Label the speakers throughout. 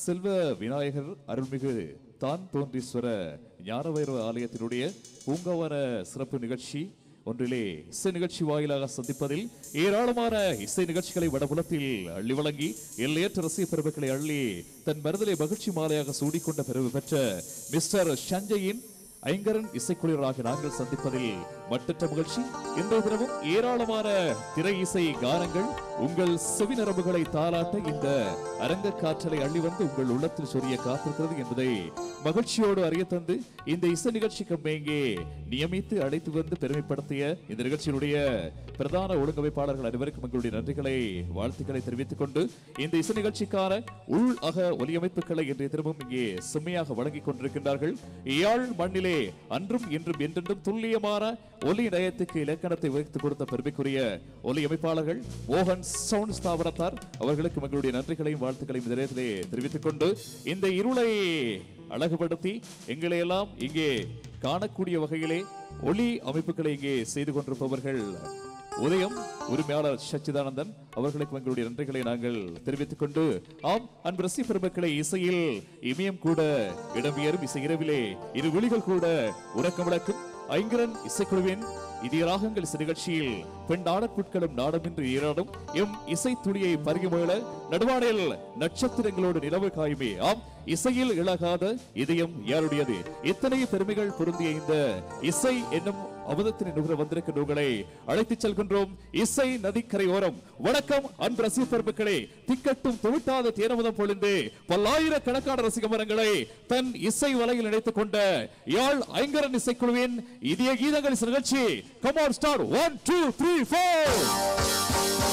Speaker 1: செல்வ விநாயகர் அருள்மிகு தான் தோன்றீஸ்வர ஞானவைரவ ஆலயத்தினுடைய பூங்காவன சிறப்பு நிகழ்ச்சி ஒன்றிலே இசை நிகழ்ச்சி வாயிலாக சந்திப்பதில் ஏராளமான இசை நிகழ்ச்சிகளை வடபுலத்தில் அள்ளி வழங்கி எல்லையற்ற ரசிக பெருமக்களை அள்ளி தன் மருதலை மகிழ்ச்சி மாலையாக சூடிக்கொண்ட பெருமை பெற்ற மிஸ்டர் சஞ்சயின் ஐங்கரன் இசைக்குழுவராக நாங்கள் சந்திப்பதில் மட்டற்ற மகிழ்ச்சி இன்றைய தினமும் ஏராளமான திரை இசை கானங்கள் உங்கள் செவி நரம்புகளை தாளாட்ட இந்த அரங்க காற்றலை அள்ளி வந்து உங்கள் உள்ளத்தில் சொரிய காத்திருக்கிறது என்பதை மகிழ்ச்சியோடு அறிய தந்து இந்த இசை நிகழ்ச்சிக்கு மேங்கே நியமித்து அழைத்து வந்து பெருமைப்படுத்திய இந்த நிகழ்ச்சியினுடைய பிரதான ஒழுங்கமைப்பாளர்கள் அனைவருக்கும் எங்களுடைய நன்றிகளை வாழ்த்துக்களை தெரிவித்துக் கொண்டு இந்த இசை நிகழ்ச்சிக்கான உள் அக ஒலியமைப்புகளை இன்றைய தினமும் இங்கே செம்மையாக வழங்கிக் கொண்டிருக்கின்றார்கள் யாழ் மண்ணிலே அன்றும் இன்றும் என்றென்றும் துல்லியமான ஒலி நயத்துக்கு இலக்கணத்தை வைத்து கொடுத்த பெருமைக்குரிய ஒலி அமைப்பாளர்கள் மோகன் சவுண்ட் ஸ்தாபனத்தார் அவர்களுக்கு எங்களுடைய நன்றிகளையும் வாழ்த்துக்களையும் இந்த நேரத்திலே தெரிவித்துக் கொண்டு இந்த இருளை அழகுபடுத்தி எங்களை எல்லாம் இங்கே காணக்கூடிய வகையிலே ஒளி அமைப்புகளை இங்கே செய்து கொண்டிருப்பவர்கள் உதயம் உரிமையாளர் சச்சிதானந்தன் அவர்களுக்கு எங்களுடைய நன்றிகளை நாங்கள் தெரிவித்துக் கொண்டு ஆம் அன்பு ரசி பெருமக்களை இசையில் இமயம் கூட இடம்பெயரும் இசை இரவிலே இரு விழிகள் கூட உறக்கம் விளக்கும் ஐங்கரன் இசைக்குழுவின் இதய ராகங்கள் இசை நிகழ்ச்சியில் பெண் நாடற்புட்களும் நாடமின்றி ஈராடும் எம் இசை துளியை பருகிமேள நடுவானில் நட்சத்திரங்களோடு நிலவு காயுமே ஆம் இசையில் இழகாத இதயம் யாருடையது இத்தனை பெருமைகள் பொருந்திய இந்த இசை என்னும் அவதத்தினை நுகர வந்திருக்கின்ற உங்களை அழைத்துச் செல்கின்றோம் இசை நதிக்கரை ஓரம் வணக்கம் அன்பு ரசிக பெருமக்களே திக்கட்டும் துவிட்டாத தேனமுதம் பொழிந்து பல்லாயிரக்கணக்கான ரசிக மரங்களை தன் இசை வலையில் இணைத்துக் கொண்ட யாழ் ஐங்கரன் இசைக்குழுவின் இதய கீதங்கள் இசை நிகழ்ச்சி come on star one two three four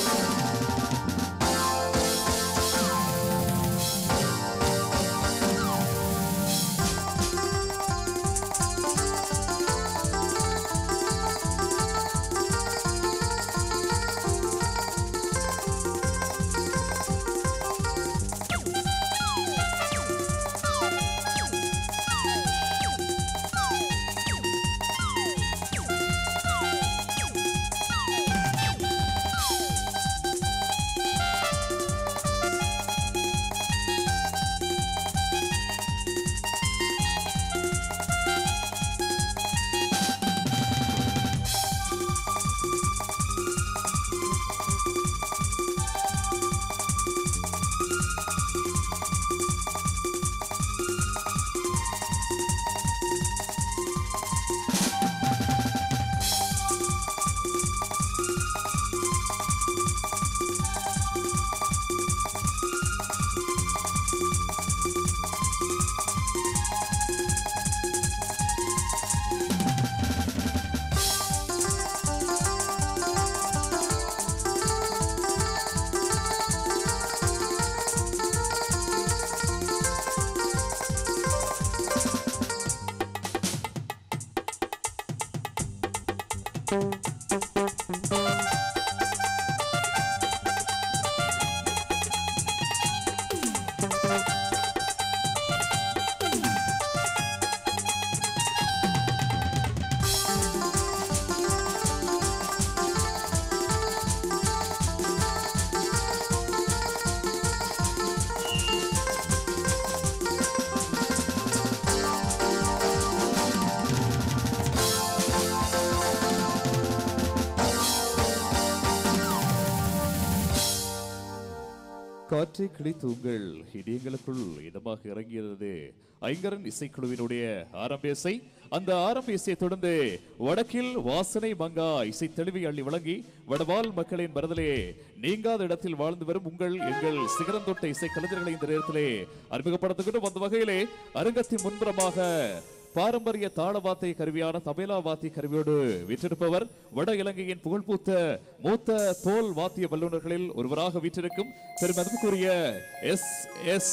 Speaker 1: காற்றை கிழித்து உங்கள் இதயங்களுக்குள் இதமாக இறங்கியது ஐங்கரன் இசைக்குழுவினுடைய ஆரம்ப இசை அந்த ஆரம்ப இசையை தொடர்ந்து வடக்கில் வாசனை மங்கா இசை தெளிவை அள்ளி வழங்கி வடவால் மக்களின் மரதலே நீங்காத இடத்தில் வாழ்ந்து வரும் உங்கள் எங்கள் சிகரம் தொட்ட இசை கலைஞர்களை இந்த நேரத்திலே அறிமுகப்படுத்துகின்ற அந்த வகையிலே அரங்கத்தின் முன்புறமாக பாரம்பரிய தாள வாத்திய கருவியான தபேலா வாத்திய கருவியோடு வீற்றிருப்பவர் வட இலங்கையின் புகழ்பூத்த மூத்த தோல் வாத்திய வல்லுநர்களில் ஒருவராக வீற்றிருக்கும் பெருமதிப்புக்குரிய எஸ் எஸ்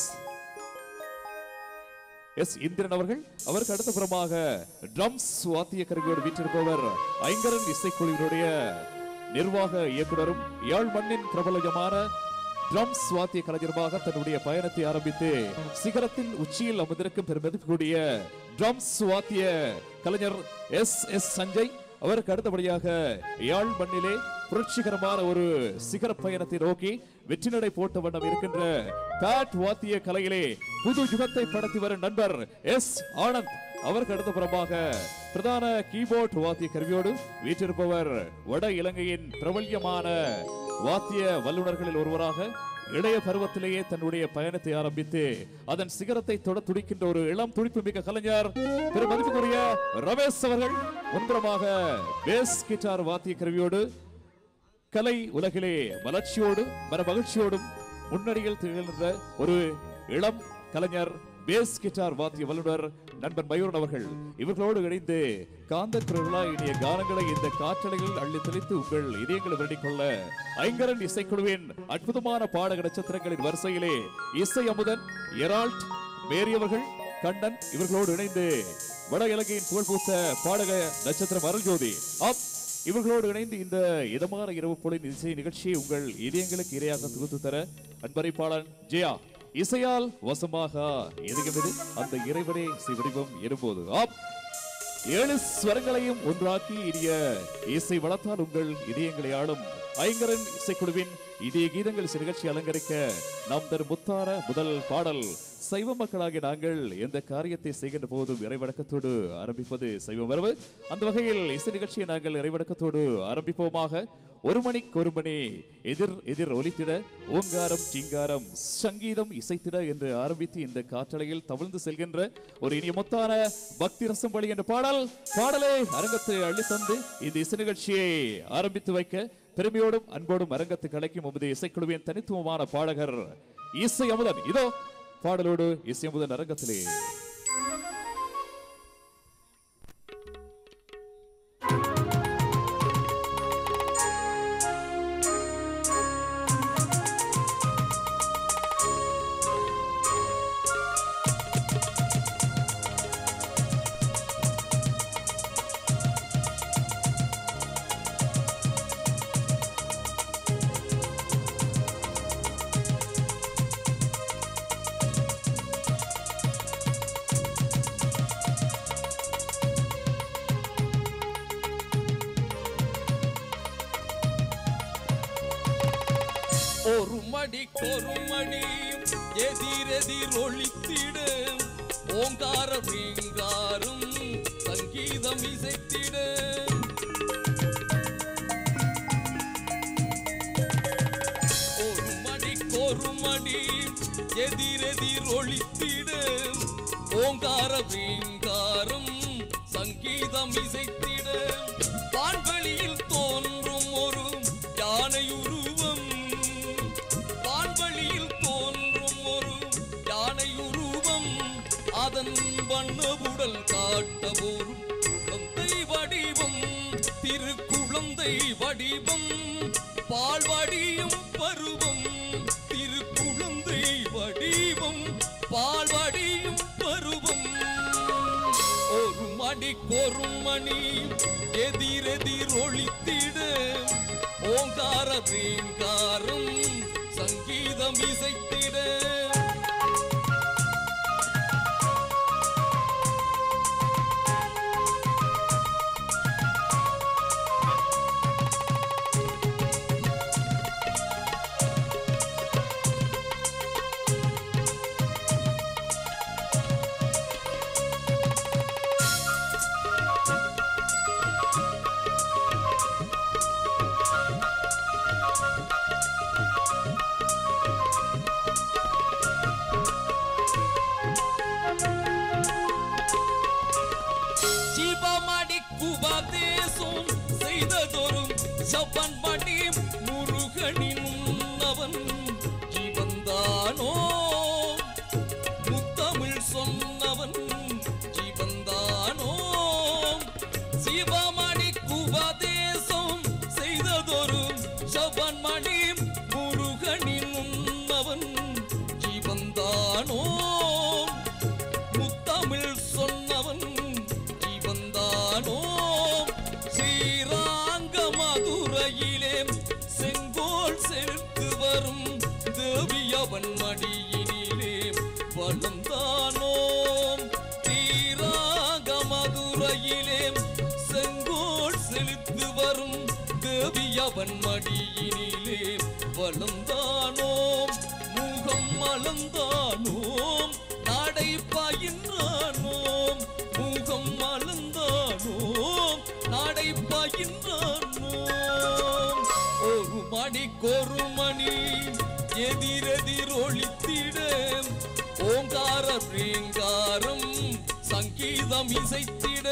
Speaker 1: எஸ் இந்திரன் அவர்கள் அவருக்கு அடுத்த புறமாக ட்ரம்ஸ் வாத்திய கருவியோடு வீற்றிருப்பவர் ஐங்கரன் இசைக்குழுவினுடைய நிர்வாக இயக்குனரும் யாழ் மண்ணின் பிரபலமான ட்ரம்ஸ் வாத்திய கலைஞருமாக தன்னுடைய பயணத்தை ஆரம்பித்து சிகரத்தின் உச்சியில் அமர்ந்திருக்கும் பெருமதிப்புக்குரிய ட்ரம்ஸ் வாத்திய கலைஞர் எஸ் எஸ் சஞ்சய் அவருக்கு அடுத்தபடியாக யாழ் மண்ணிலே புரட்சிகரமான ஒரு சிகர பயணத்தை நோக்கி வெற்றி நடை போட்ட வண்ணம் இருக்கின்ற பேட் வாத்திய கலையிலே புது யுகத்தை படத்தி வரும் நண்பர் எஸ் ஆனந்த் அவருக்கு அடுத்த புறமாக பிரதான கீபோர்ட் வாத்திய கருவியோடு வீற்றிருப்பவர் வட இலங்கையின் பிரபல்யமான வாத்திய வல்லுநர்களில் ஒருவராக இளைய பருவத்திலேயே தன்னுடைய பயணத்தை ஆரம்பித்து அதன் சிகரத்தை தொட துடிக்கின்ற ஒரு இளம் துடிப்பு மிக்க கலைஞர் திரு மதிப்புக்குரிய ரமேஷ் அவர்கள் முன்புறமாக பேஸ் கிட்டார் வாத்திய கருவியோடு கலை உலகிலே வளர்ச்சியோடு மன மகிழ்ச்சியோடும் முன்னணியில் திகழ்கின்ற ஒரு இளம் கலைஞர் பேஸ் கிட்டார் வாத்திய வல்லுனர் நண்பன் மயூரன் அவர்கள் இவர்களோடு இணைந்து காந்த குரலா இனிய கானங்களை இந்த காற்றலையில் அள்ளி தெளித்து உங்கள் இதயங்களை வருடிக் கொள்ள ஐங்கரன் இசைக்குழுவின் அற்புதமான பாடக நட்சத்திரங்களின் வரிசையிலே இசை அமுதன் எரால்ட் மேரி அவர்கள் கண்ணன் இவர்களோடு இணைந்து வட இலங்கையின் புகழ்பூத்த பாடக நட்சத்திரம் அருள்ஜோதி அப் இவர்களோடு இணைந்து இந்த இதமான இரவு பொழுதின் இசை நிகழ்ச்சியை உங்கள் இதயங்களுக்கு இரையாக தொகுத்து தர அன்பரைப்பாளன் ஜெயா இசையால் வசமாக எதுகிறது அந்த இறைவனே இசை வடிவம் எனும்போது ஆப் ஏழு ஸ்வரங்களையும் ஒன்றாக்கி இனிய இசை வளர்த்தால் உங்கள் இதயங்களை ஆளும் ஐங்கரன் இசைக்குழுவின் இதய கீதங்கள் இசை நிகழ்ச்சி அலங்கரிக்க நாம் தரும் முத்தார முதல் பாடல் சைவ மக்களாகிய நாங்கள் எந்த காரியத்தை செய்கின்ற போதும் இறைவடக்கத்தோடு ஆரம்பிப்பது சைவ வரவு அந்த வகையில் இசை நிகழ்ச்சியை நாங்கள் இறைவடக்கத்தோடு ஆரம்பிப்போமாக ஒரு மணிக்கு ஒரு மணி எதிர் எதிர் ஒலித்திட ஓங்காரம் சிங்காரம் சங்கீதம் இசைத்திட என்று ஆரம்பித்து இந்த காற்றலையில் தவிழ்ந்து செல்கின்ற ஒரு இனிய முத்தான பக்தி ரசம் வழி என்ற பாடல் பாடலை அரங்கத்தை அள்ளித்தந்து இந்த இசை நிகழ்ச்சியை ஆரம்பித்து வைக்க பெருமையோடும் அன்போடும் அரங்கத்து கலைக்கும் உமது இசைக்குழுவின் தனித்துவமான பாடகர் இசை அமுதன் இதோ பாடலோடு இசை அமுதன் அரங்கத்திலே
Speaker 2: ஒரு மடிக்கொரு மணியும் எதிரெதிர் ஒழித்திட ஓங்கார வீங்காரும் சங்கீதம் இசைத்திட ஒரு மணிக்கொரு மணி எதிரெதிர் ஒழித்திட ஓங்கார வீங்காரும் சங்கீதம் இசைத்திட வான்வெளியில் தோன்றும் ஒரு யானை உருவம் வான்வெளியில் தோன்றும் ஒரு யானை உருவம் அதன் வண்ணபுடல் காட்ட ஒரு குழந்தை வடிவம் திருக்குழந்தை வடிவம் பால்வடியும் பருவம் திருக்குழந்தை வடிவம் பால்வடியும் பருவம் ஒரு மணிக்கொரு மணி எதிரெதிர் ஒழித்திட ஓங்கார ரீங்காரம் சங்கீதம் இசைத்திட ஜீவமடி குபதேசம் செய்ததொரும் ஜப்பன் மணி முருகனின் உன்னவன் ஜீவந்தானோ முத்தமிழ் சொன்னவன் ஜீவந்தானோ சிவமணி குபதேசம் செய்ததொரும் ஜப்பன் மணி முருகனின் உன்னவன் ஜீவந்தானோ முத்தமிழ் சொன்னவன் ஜீவந்தானோ ஸ்ரீராங்க மதுரையிலே செங்கோல் செலுத்து வரும் தேவி அவன் மடியினிலே வளர்ந்தானோ ஸ்ரீராங்க மதுரையிலே செங்கோல் செலுத்து வரும் தேவி அவன் மடியினிலே வளர்ந்தானோ ரீங்காரம் சங்கீதம் இசைத்திட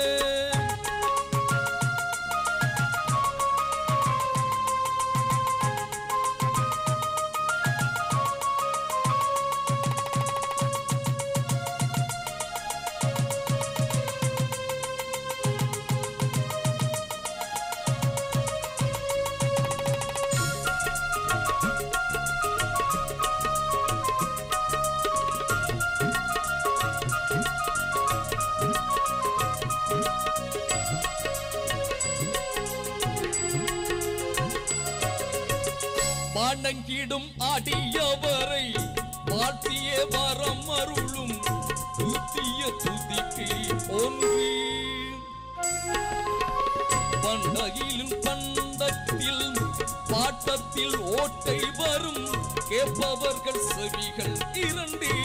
Speaker 2: பாண்டங்கிடும் அடியவரை வாழ்த்திய வரம் அருளும் துத்திய துதிக்கை ஒன்றி பண்டகிலும் பண்டத்தில் பாட்டத்தில் ஓட்டை வரும் கேட்பவர்கள் செவிகள் இரண்டே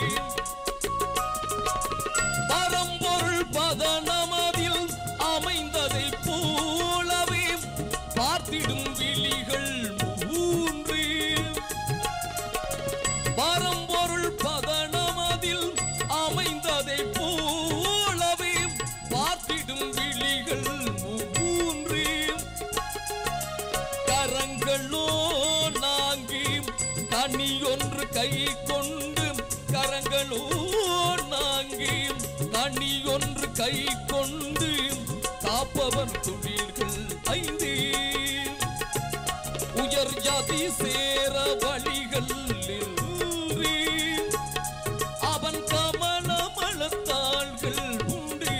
Speaker 2: பரம்பொருள் பதனமதில் அமைந்ததை போலவே பார்த்திடும் விழிகள் மூன்று பரம்பொருள் பதனமதில் அமைந்ததை போலவே பார்த்திடும் விழிகள் மூன்று கரங்களோ நாங்கி தனி ஒன்று கை கொண்டு கரங்களோ நாங்கி தனி ஒன்று கை கொண்டு காப்பவர் தொழில்கள் ஐந்து உயர் ஜாதி சேர வழிகள் நின்றி அவன் கமலமளத்தாள்கள் உண்டு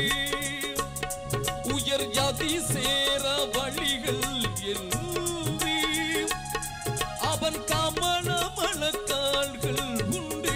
Speaker 2: உயர் ஜாதி சேர வழிகள் என்று அவன் கமலமளத்தாள்கள் உண்டு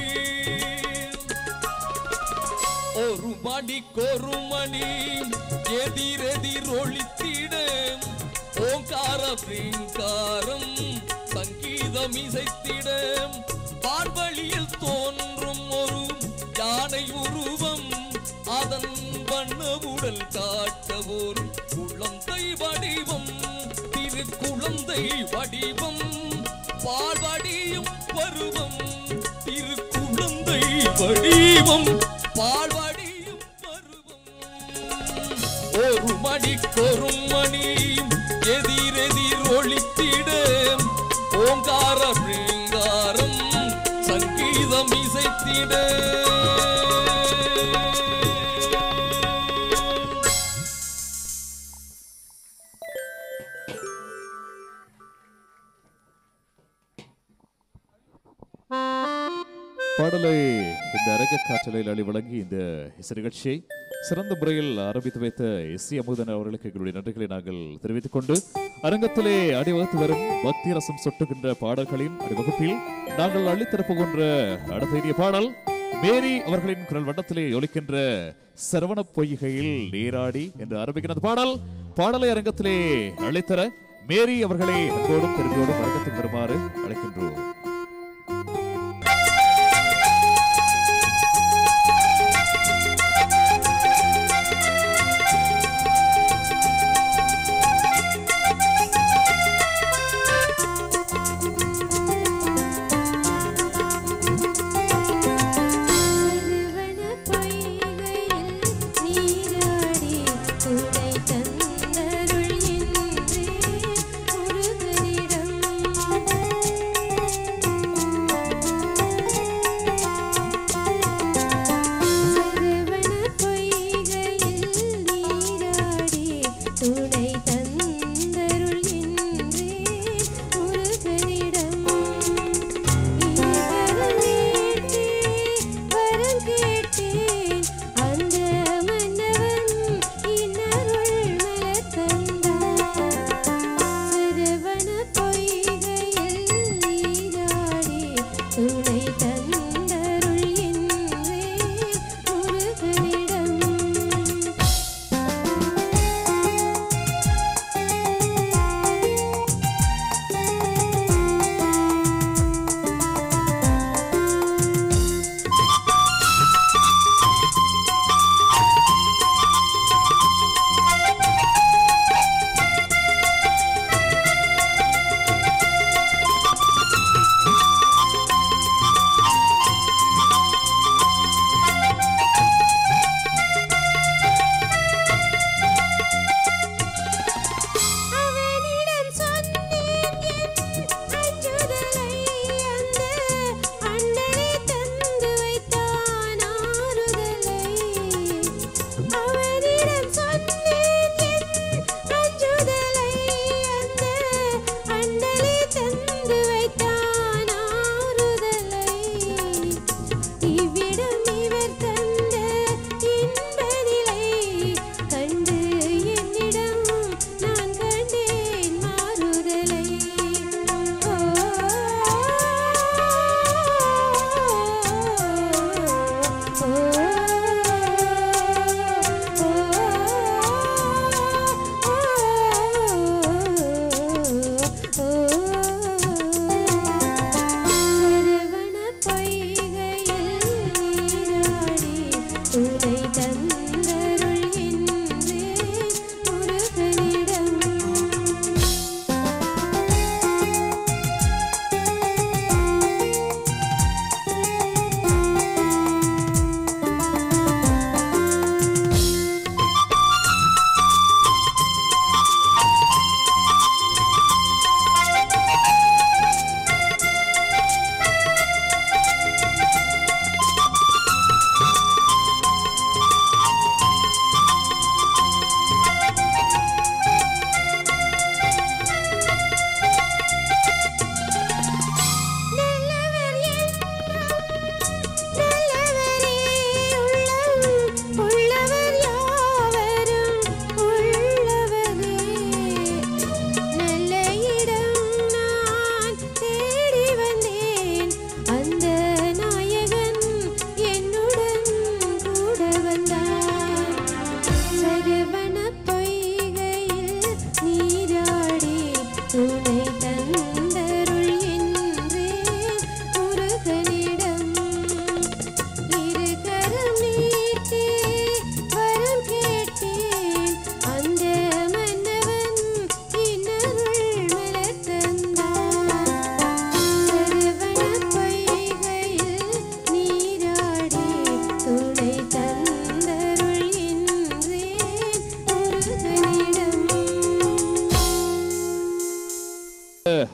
Speaker 2: ஒரு மணிக்கொரு மணி எதிரெதிர் ஒழித்திட ஓங்கார ரீங்காரம் சங்கீதம் இசைத்திட வான்வழியில் தோன்றும் ஒரு யானை உருவம் அதன் வண்ண உடல் காட்ட ஒரு குழந்தை வடிவம் திரு குழந்தை வடிவம் பால்வடியும் பருவம் திரு குழந்தை வடிவம் பால்வடியும் பருவம் ஒரு மணிக்கொரு மணி எதிரெதிர் ஒழித்திட ஓங்கார ரீங்காரம் சங்கீதம் இசைத்திட
Speaker 1: பாடலை இந்த அரங்க காற்றலையில் அழி வழங்கி இந்த இசை நிகழ்ச்சியை சிறந்த முறையில் ஆரம்பித்து வைத்த எஸ் சி அமுதன் அவர்களுக்கு எங்களுடைய நன்றிகளை நாங்கள் தெரிவித்துக் கொண்டு அரங்கத்திலே அடிவகுத்து வரும் பக்தி ரசம் சொட்டுகின்ற பாடல்களின் அடிவகுப்பில் நாங்கள் அள்ளித்தரப்புகின்ற அடுத்த பாடல் மேரி அவர்களின் குரல் வண்ணத்திலே ஒலிக்கின்ற சரவண பொய்கையில் நீராடி என்று ஆரம்பிக்கிற அந்த பாடல் பாடலை அரங்கத்திலே அழைத்தர மேரி அவர்களை அன்போடும் பெருமையோடும் அரங்கத்துக்கு வருமாறு அழைக்கின்றோம்
Speaker 3: சிறுவன பொய்கையில் நீராடி துணை தந்தருள் என்றே முருகனிடம்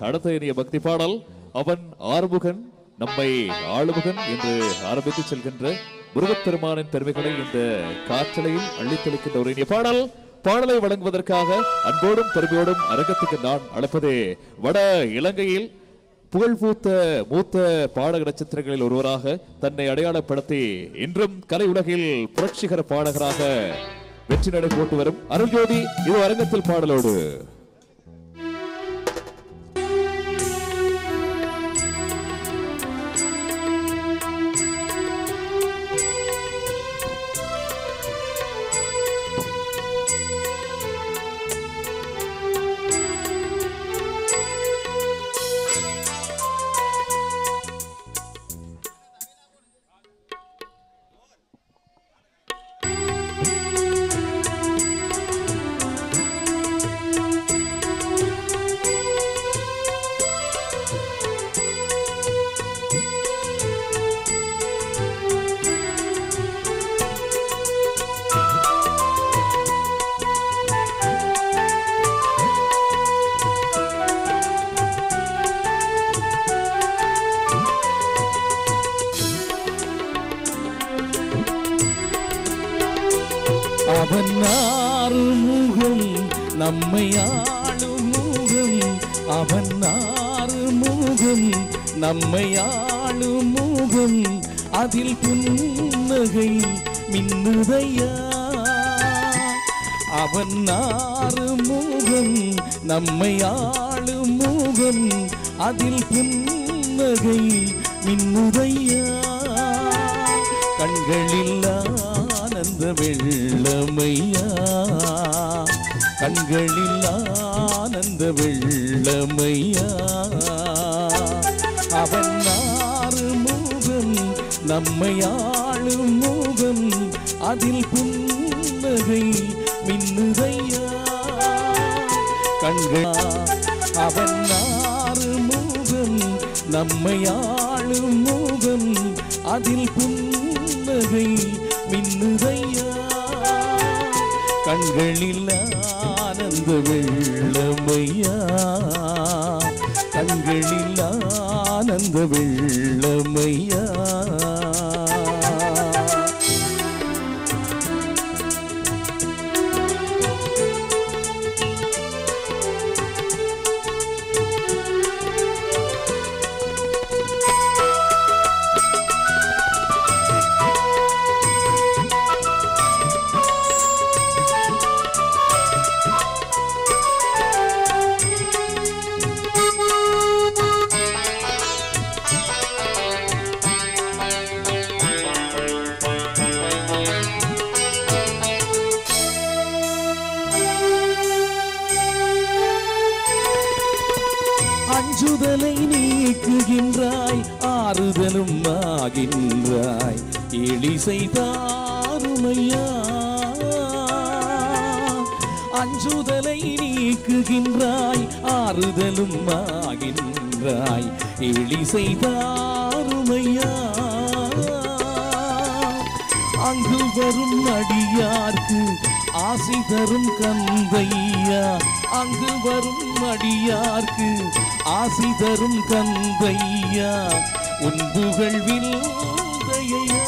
Speaker 1: அடுத்த இனிய பக்தி பாடல் அவன் ஆறுமுகன் நம்மை ஆளுமுகன் என்று ஆரம்பித்து செல்கின்ற முருகப்பெருமானின் பெருமைகளை இந்த காற்றலையில் அள்ளித்தளிக்கின்ற ஒரு இனிய பாடல் பாடலை வழங்குவதற்காக அன்போடும் பெருமையோடும் அரங்கத்துக்கு நான் அழைப்பதே வட இலங்கையில் புகழ்பூத்த மூத்த பாடக நட்சத்திரங்களில் ஒருவராக தன்னை அடையாளப்படுத்தி இன்றும் கலை உலகில் புரட்சிகர பாடகராக வெற்றி நடை போட்டு வரும் அருள்ஜோதி இது அரங்கத்தில் பாடலோடு
Speaker 2: அவன் ஆறுமுகம் நம்மை ஆளும் முகம் அவன் ஆறுமுகம் நம்மை ஆளும் முகம் அதில் புன்னகை மின்னுதையா அவன் ஆறுமுகம் நம்மை ஆளும் முகம் அதில் புன்னகை மின்னுதையா கண்களில் ஆனந்த வெள்ளமையா கண்களில் ஆனந்த வெள்ளமையா அவன் ஆறு முகம் நம்மை ஆளும் முகம் அதில் புன்னகை மின்னுதையா கண்கள் அவன் ஆறு முகம் நம்மை ஆளும் முகம் அதில் புன்னகை மின்னுதையா கண்களில் ஆனந்த வெள்ளமையா கண்களில் ஆனந்த வெள்ளமையா அஞ்சுதலை நீக்குகின்றாய் ஆறுதலும் ஆகின்றாய் எளிசை தாருமையா அஞ்சுதலை நீக்குகின்றாய் ஆறுதலும் ஆகின்றாய் எளிசை தாருமையா அங்கு வரும் அடியார்க்கு ஆசை தரும் கந்தையா அங்கு வரும் அடியார்க்கு ஆசை தரும் கந்தையா உன் புகழ்வில் தயையா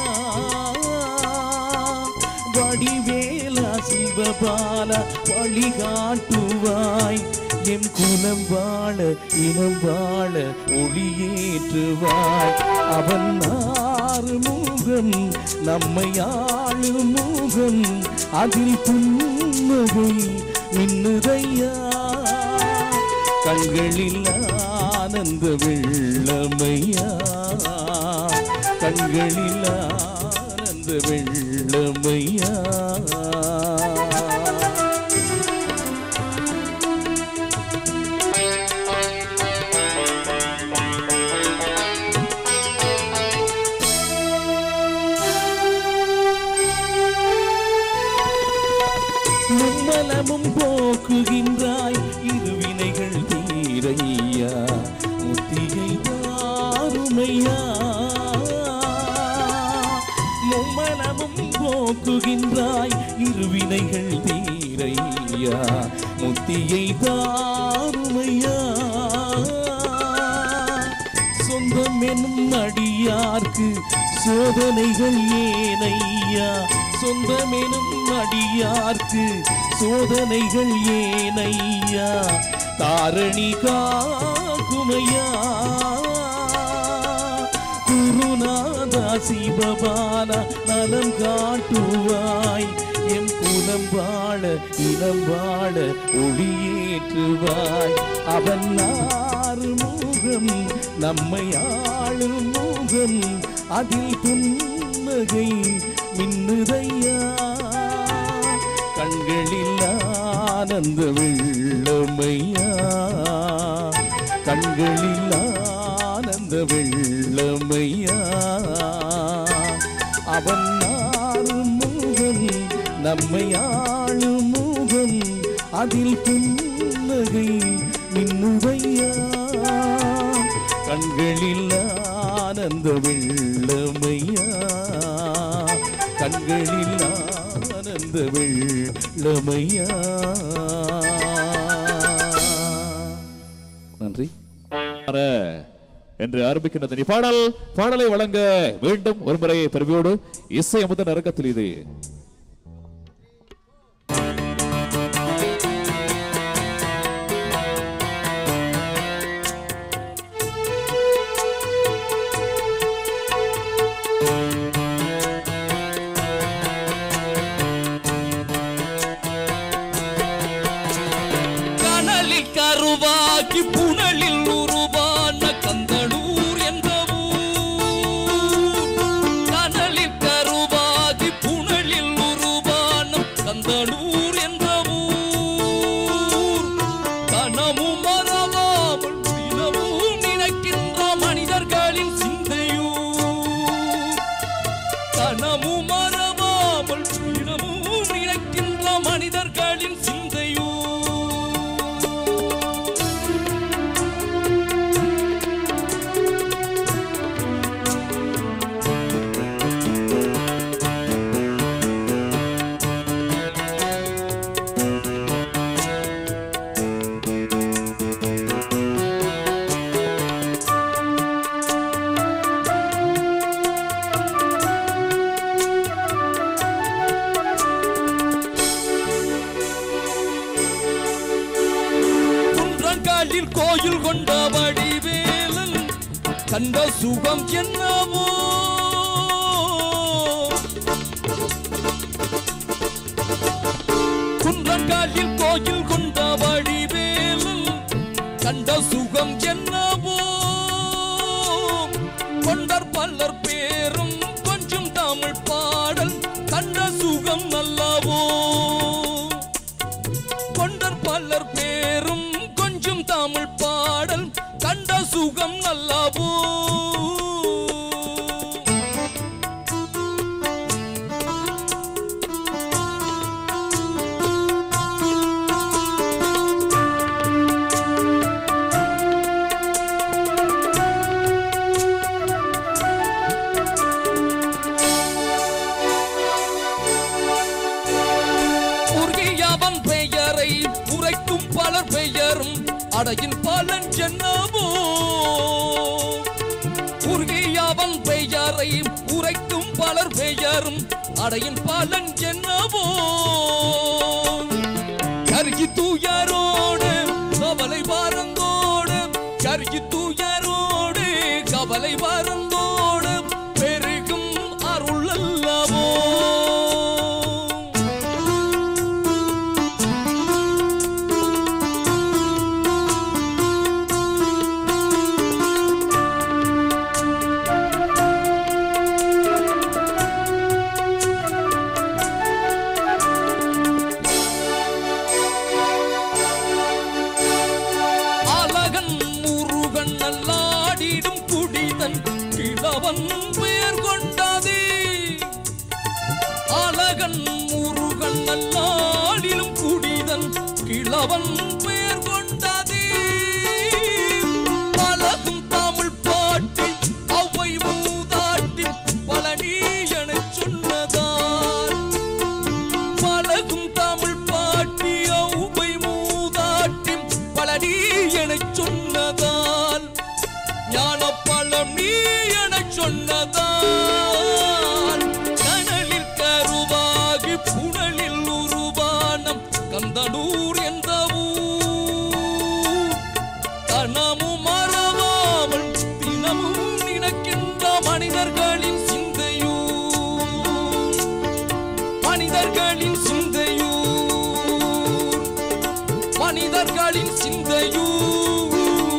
Speaker 2: வடிவேலா சிவபால வழிகாட்டுவாய் எம் குலம் வாழ இனம் வாழ ஒளியேற்றுவாய் அவன் ஆறு முகம் நம்மை ஆளும் முகம் அதில் புன்னகை மின்னுதையா கண்களில் ஆனந்த வெள்ளமையா கண்களில் ஆனந்த வெள்ளமையா மும்மலமும் போக்குகின்றாய் இருவினைகள் தீரையா முத்திகை தாருமையா மும்மலமும் போக்குகின்றாய் இருவினைகள் தீரையா முத்தியை தாருமையா சொந்தம் எனும் அடியார்க்கு சோதனைகள் ஏனையா சொந்தம் எனும் அடியார்க்கு சோதனைகள் ஏனையா தாரணி காக்குமையா குருநாதா சிவபாலா நலம் காட்டுவாய் எம் குலம் வாழ இனம் வாழ ஒளியேற்றுவாய் அவன் ஆறு முகம் நம்மை ஆளும் முகம் அதில் புன்னகை மின்னுதையா கண்களில் ஆனந்த வெள்ளமையா கண்களில் ஆனந்த வெள்ளமையா அவன் ஆறும் முகம் நம்மை ஆளும் முகம் அதில் புன்னகை மின்னுவையா கண்களில் ஆனந்த வெள்ளமையா கண்களில் ஆனந்த வெள்ளமையா நன்றி
Speaker 1: ஆர என்று ஆரம்பிக்கின்றது நீ பாடல் பாடலை வழங்க வேண்டும் ஒரு முறை பெருமையோடு இசை அமுத நரக்கத்தில் இது
Speaker 4: கனலில் கருவாகி புனலில் உருவான கந்தளூர் என்ற ஊர் கனலில் கருவாகி புனலில் உருவான கந்தளூர் என்ற ஊர் கனமும் மறவாமல் தினமும் நினைக்கின்ற மனிதர்களின் சிந்தையூர் கனமும் மறவாமல் தினமும் நினைக்கின்ற மனிதர்களின் சிந்தையூர் குன்றங்காலில் கோயில் கொண்ட வடிவேலன் கண்ட சுகம் என்னவோ குன்றங்காலில் கோயில் கொண்ட வடிவேலன் கண்ட சுகம் என்னவோ கொண்டர் பல்லர் பேரும் கொஞ்சம் தமிழ் பாடல் கண்ட சுகம் நல்லவோ கொண்டர் பலர் பேரும் கொஞ்சம் தமிழ் பாடல் கண்ட சுகம் நல்லவோ உருகியவன் பெயரை உரைக்கும் பலர் பெயரும் அடையின் பலன் என்னவோ உருகியவன் பெயரை உரைக்கும் பலர் பெயரும் அடையின் பலன் என்னவோ கருகி தூயரோடு கவலை வாரந்தோடு கருகி தூயரோடு கவலை வாரந்தோடு பெருகும் அருள் அல்லவோ அழகன் முருகன் நல்லாடிடும் குடிதன் கிழவன் பெயர் கொண்டதே அழகன் முருகன் நல்லாடிடும் குடிதன் கிழவன் பெயர் கொண்டதே பழகும் தமிழ் பாட்டில் அவை மூதாட்டில் பழனி எனச் சொன்னதால் பழகும் தமிழ் பாட்டி ஔவை மூதாட்டி பழனி எனச் சொன்னதால் ஞான பழம் மனிதர்களின் சிந்தையூர் மனிதர்களின் சிந்தையூர்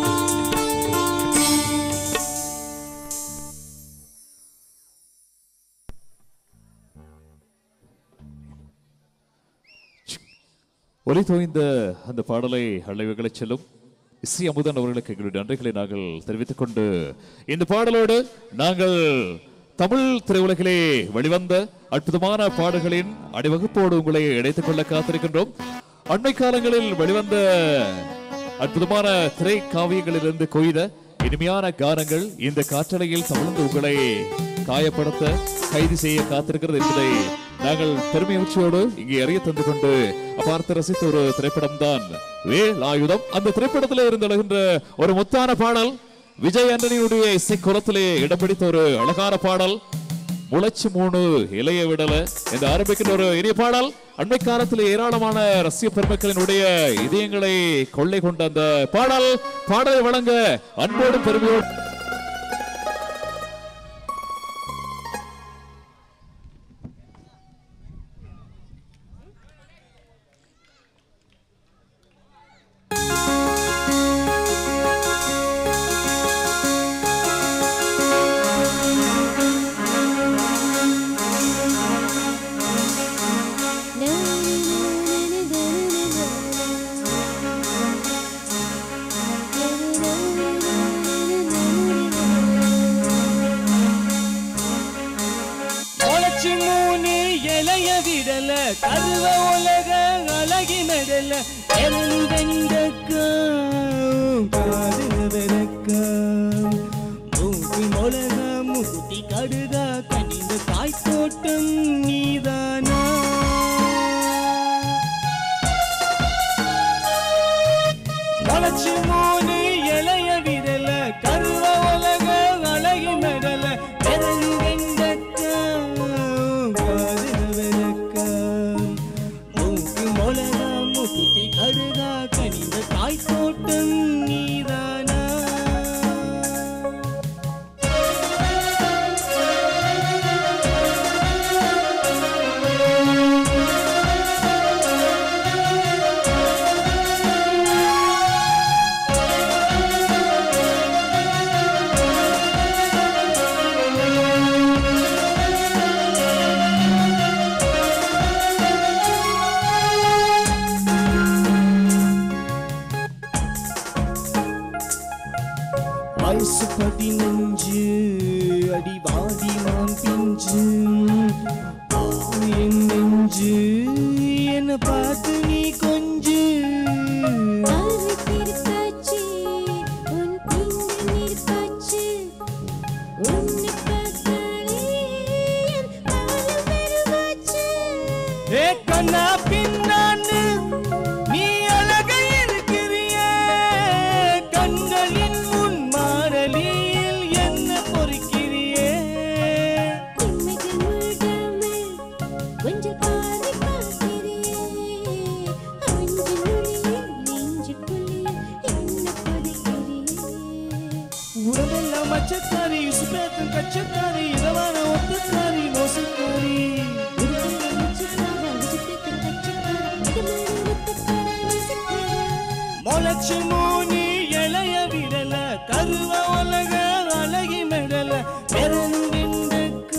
Speaker 1: ஒலி தோய்ந்த அந்த பாடலை அழைவுகளை செல்லும் இசை அமுதன் அவர்களுக்கு எங்களுடைய நன்றிகளை நாங்கள் தெரிவித்துக் கொண்டு இந்த பாடலோடு நாங்கள் தமிழ் திரையுலகிலே வெளிவந்த அற்புதமான பாடல்களின் அடிவகுப்போடு உங்களை இணைத்துக் கொள்ள காத்திருக்கின்றோம் அண்மை காலங்களில் வெளிவந்த அற்புதமான திரை காவியங்களிலிருந்து கொய்த இனிமையான கானங்கள் இந்த காற்றலையில் தமிழ்ந்து உங்களை காயப்படுத்த கைது செய்ய காத்திருக்கிறது என்பதை நாங்கள் பெருமை உச்சியோடு இங்கே அறிய தந்து கொண்டு பார்த்து ரசித்த ஒரு திரைப்படம் தான் வேலாயுதம் அந்த திரைப்படத்தில் இருந்து எழுகின்ற ஒரு முத்தான பாடல் விஜய் ஆண்டனியுடைய இசை குலத்திலே இடம் பிடித்த ஒரு அழகான பாடல் முளைச்சு மூணு இலைய விடல என்று ஆரம்பிக்கின்ற ஒரு இனிய பாடல் அண்மை காலத்தில் ஏராளமான ரசிக பெருமக்களினுடைய இதயங்களை கொள்ளை கொண்ட அந்த பாடல் பாடலை வழங்க அன்போடு பெருமையோடு
Speaker 2: முளைச்சு மூணு இலைய விடல கருவ உலக அழகி மெடல எருந்தெண்டக்கம் காதுல விளக்கம் மூக்கு மொளக முகுட்டி கடுகா கனிந்த காய் தோட்டம் நீதானா முளைச்சு மூணு இலைய விடல கருவ உலக அழகி மெடல எருந்தெண்டக்கம் காதுல விளக்கம் மூக்கு மொளக முகுட்டி கடுகா கனிந்த காய் தோட்டம் நீதானா வயசு பதினஞ்சு அடிவாடி மான் பிஞ்சு என் நெஞ்சு என்ன பார்த்து நீ கொஞ்சு ஏ கண்ணா பின்னான்னு நீ அழக இருக்கிறியே கண்களின் முன் மாறலியில் என்ன பொறுக்கிறியே
Speaker 3: கொஞ்சம் பாதி பார்க்கிறியே அஞ்சு நொடியில் நெஞ்சுக்குள்ளே என்ன பதிக்கிறியே
Speaker 2: உறவெல்லாம் மச்சக்காரி சுபேத்தன் கச்சக்காரி இரவான ஒத்தக்காரி மோசக்காரி முளைச்சு மூணி இளைய விடல கருவ உலக அழகி மெடல பெருந்திண்டக்க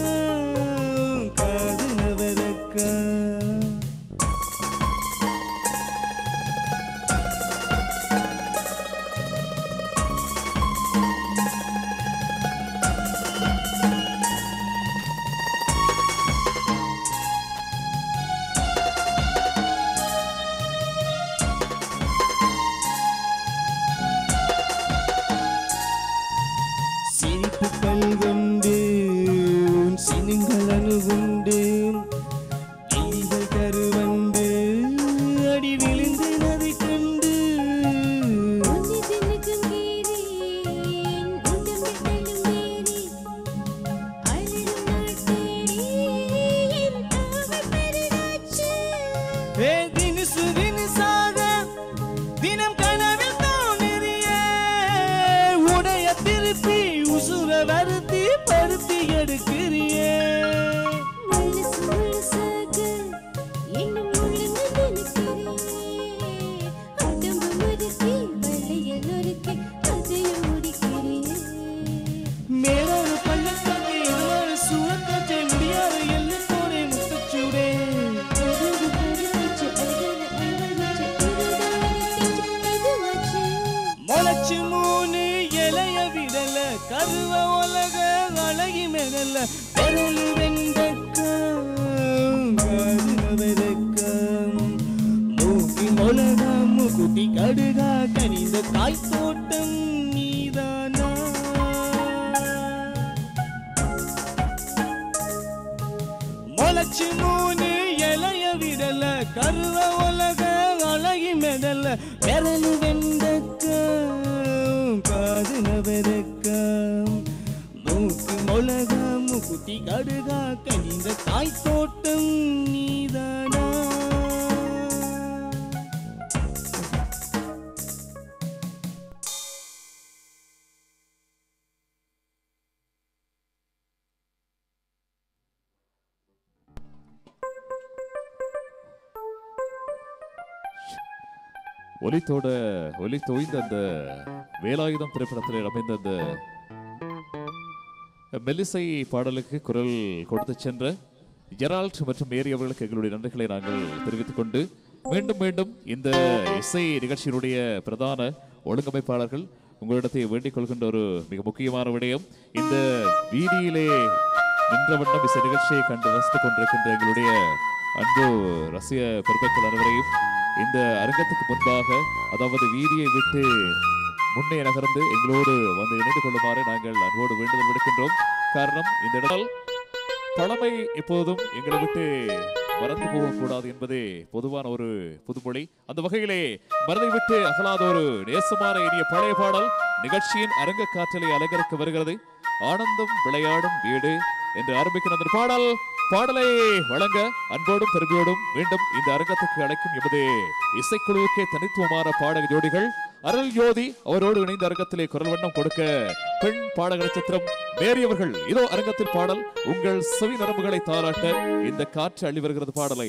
Speaker 2: காதுல விளக்க சிரிப்புகள் கொண்டு உன் சினுங்கள் அணுகுண்டு எலிகள் கருவண்டு அடி விழுந்து நதி கண்டு ஏ தினுசு தினுசாக தினம் கனவில் தோன்றிய உடைய திருப்பி உசுர வருத்தி பருத்தி எடுக்கிறியே முளைச்சு மூணு இலைய விடல கருவ உலக அழகி மெடல விரலு வெண்டக்க காதுல வெறுக்க மூக்கு மொளக முக்குட்டி கடுகா கனிந்த தாய் தோட்டம் நீதானா
Speaker 1: ஒலித்தோட ஒலி தோய்ந்த அந்த வேலாயுதம் திரைப்படத்தில் அமைந்த அந்த மெல்லிசை பாடலுக்கு குரல் கொடுத்து சென்ற ஜெரால்ட் மற்றும் மேரி அவர்களுக்கு எங்களுடைய நன்றிகளை நாங்கள் தெரிவித்துக் கொண்டு மீண்டும் மீண்டும் இந்த இசை நிகழ்ச்சியினுடைய பிரதான ஒழுங்கமைப்பாளர்கள் உங்களிடத்தை வேண்டிக் கொள்கின்ற ஒரு மிக முக்கியமான விடயம் இந்த வீதியிலே நின்ற வண்ணம் இசை நிகழ்ச்சியை கண்டு ரசித்துக் கொண்டிருக்கின்ற எங்களுடைய அன்பு ரசிக பெருமக்கள் அனைவரையும் இந்த அரங்கத்துக்கு முன்பாக அதாவது வீதியை விட்டு முன்னே நகர்ந்து எங்களோடு வந்து இணைந்து கொள்ளுமாறு நாங்கள் அன்போடு வேண்டுதல் விடுக்கின்றோம் காரணம் இந்த இடத்தில் பழமை எப்போதும் எங்களை விட்டு மறந்து போகக்கூடாது என்பதே பொதுவான ஒரு புதுமொழி அந்த வகையிலே மனதை விட்டு அகலாத ஒரு நேசமான இனிய பழைய பாடல் நிகழ்ச்சியின் அரங்க காற்றலை அலங்கரிக்க வருகிறது ஆனந்தம் விளையாடும் வீடு என்று ஆரம்பிக்கிற அந்த பாடல் பாடலை வழங்க அன்போடும் பெருமையோடும் மீண்டும் இந்த அரங்கத்துக்கு அழைக்கும் எமது இசைக்குழுவுக்கே தனித்துவமான பாடக ஜோடிகள் அருள் யோதி அவரோடு இணைந்த அரங்கத்திலே குரல் வண்ணம் கொடுக்க பெண் பாடக நட்சத்திரம் மேரி அவர்கள் இதோ அரங்கத்தில் பாடல் உங்கள் செவி நரம்புகளை தாளாட்ட இந்த காற்று அள்ளி வருகிறது பாடலை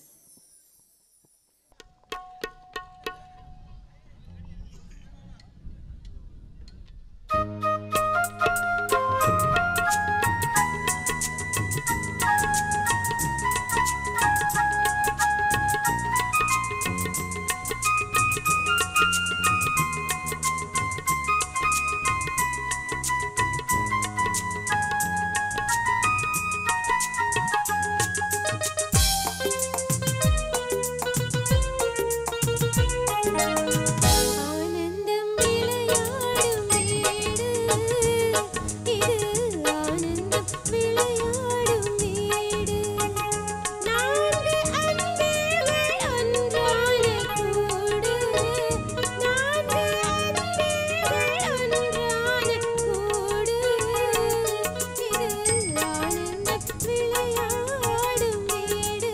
Speaker 3: ஆனந்தம் விளையாடும் வீடு இது ஆனந்தம் விளையாடும் வீடு நான்கு அன்பேகள் ஒன்றான கூடு நான்கு அன்பேகள் ஒன்றான கூடு இது ஆனந்தம் விளையாடும் வீடு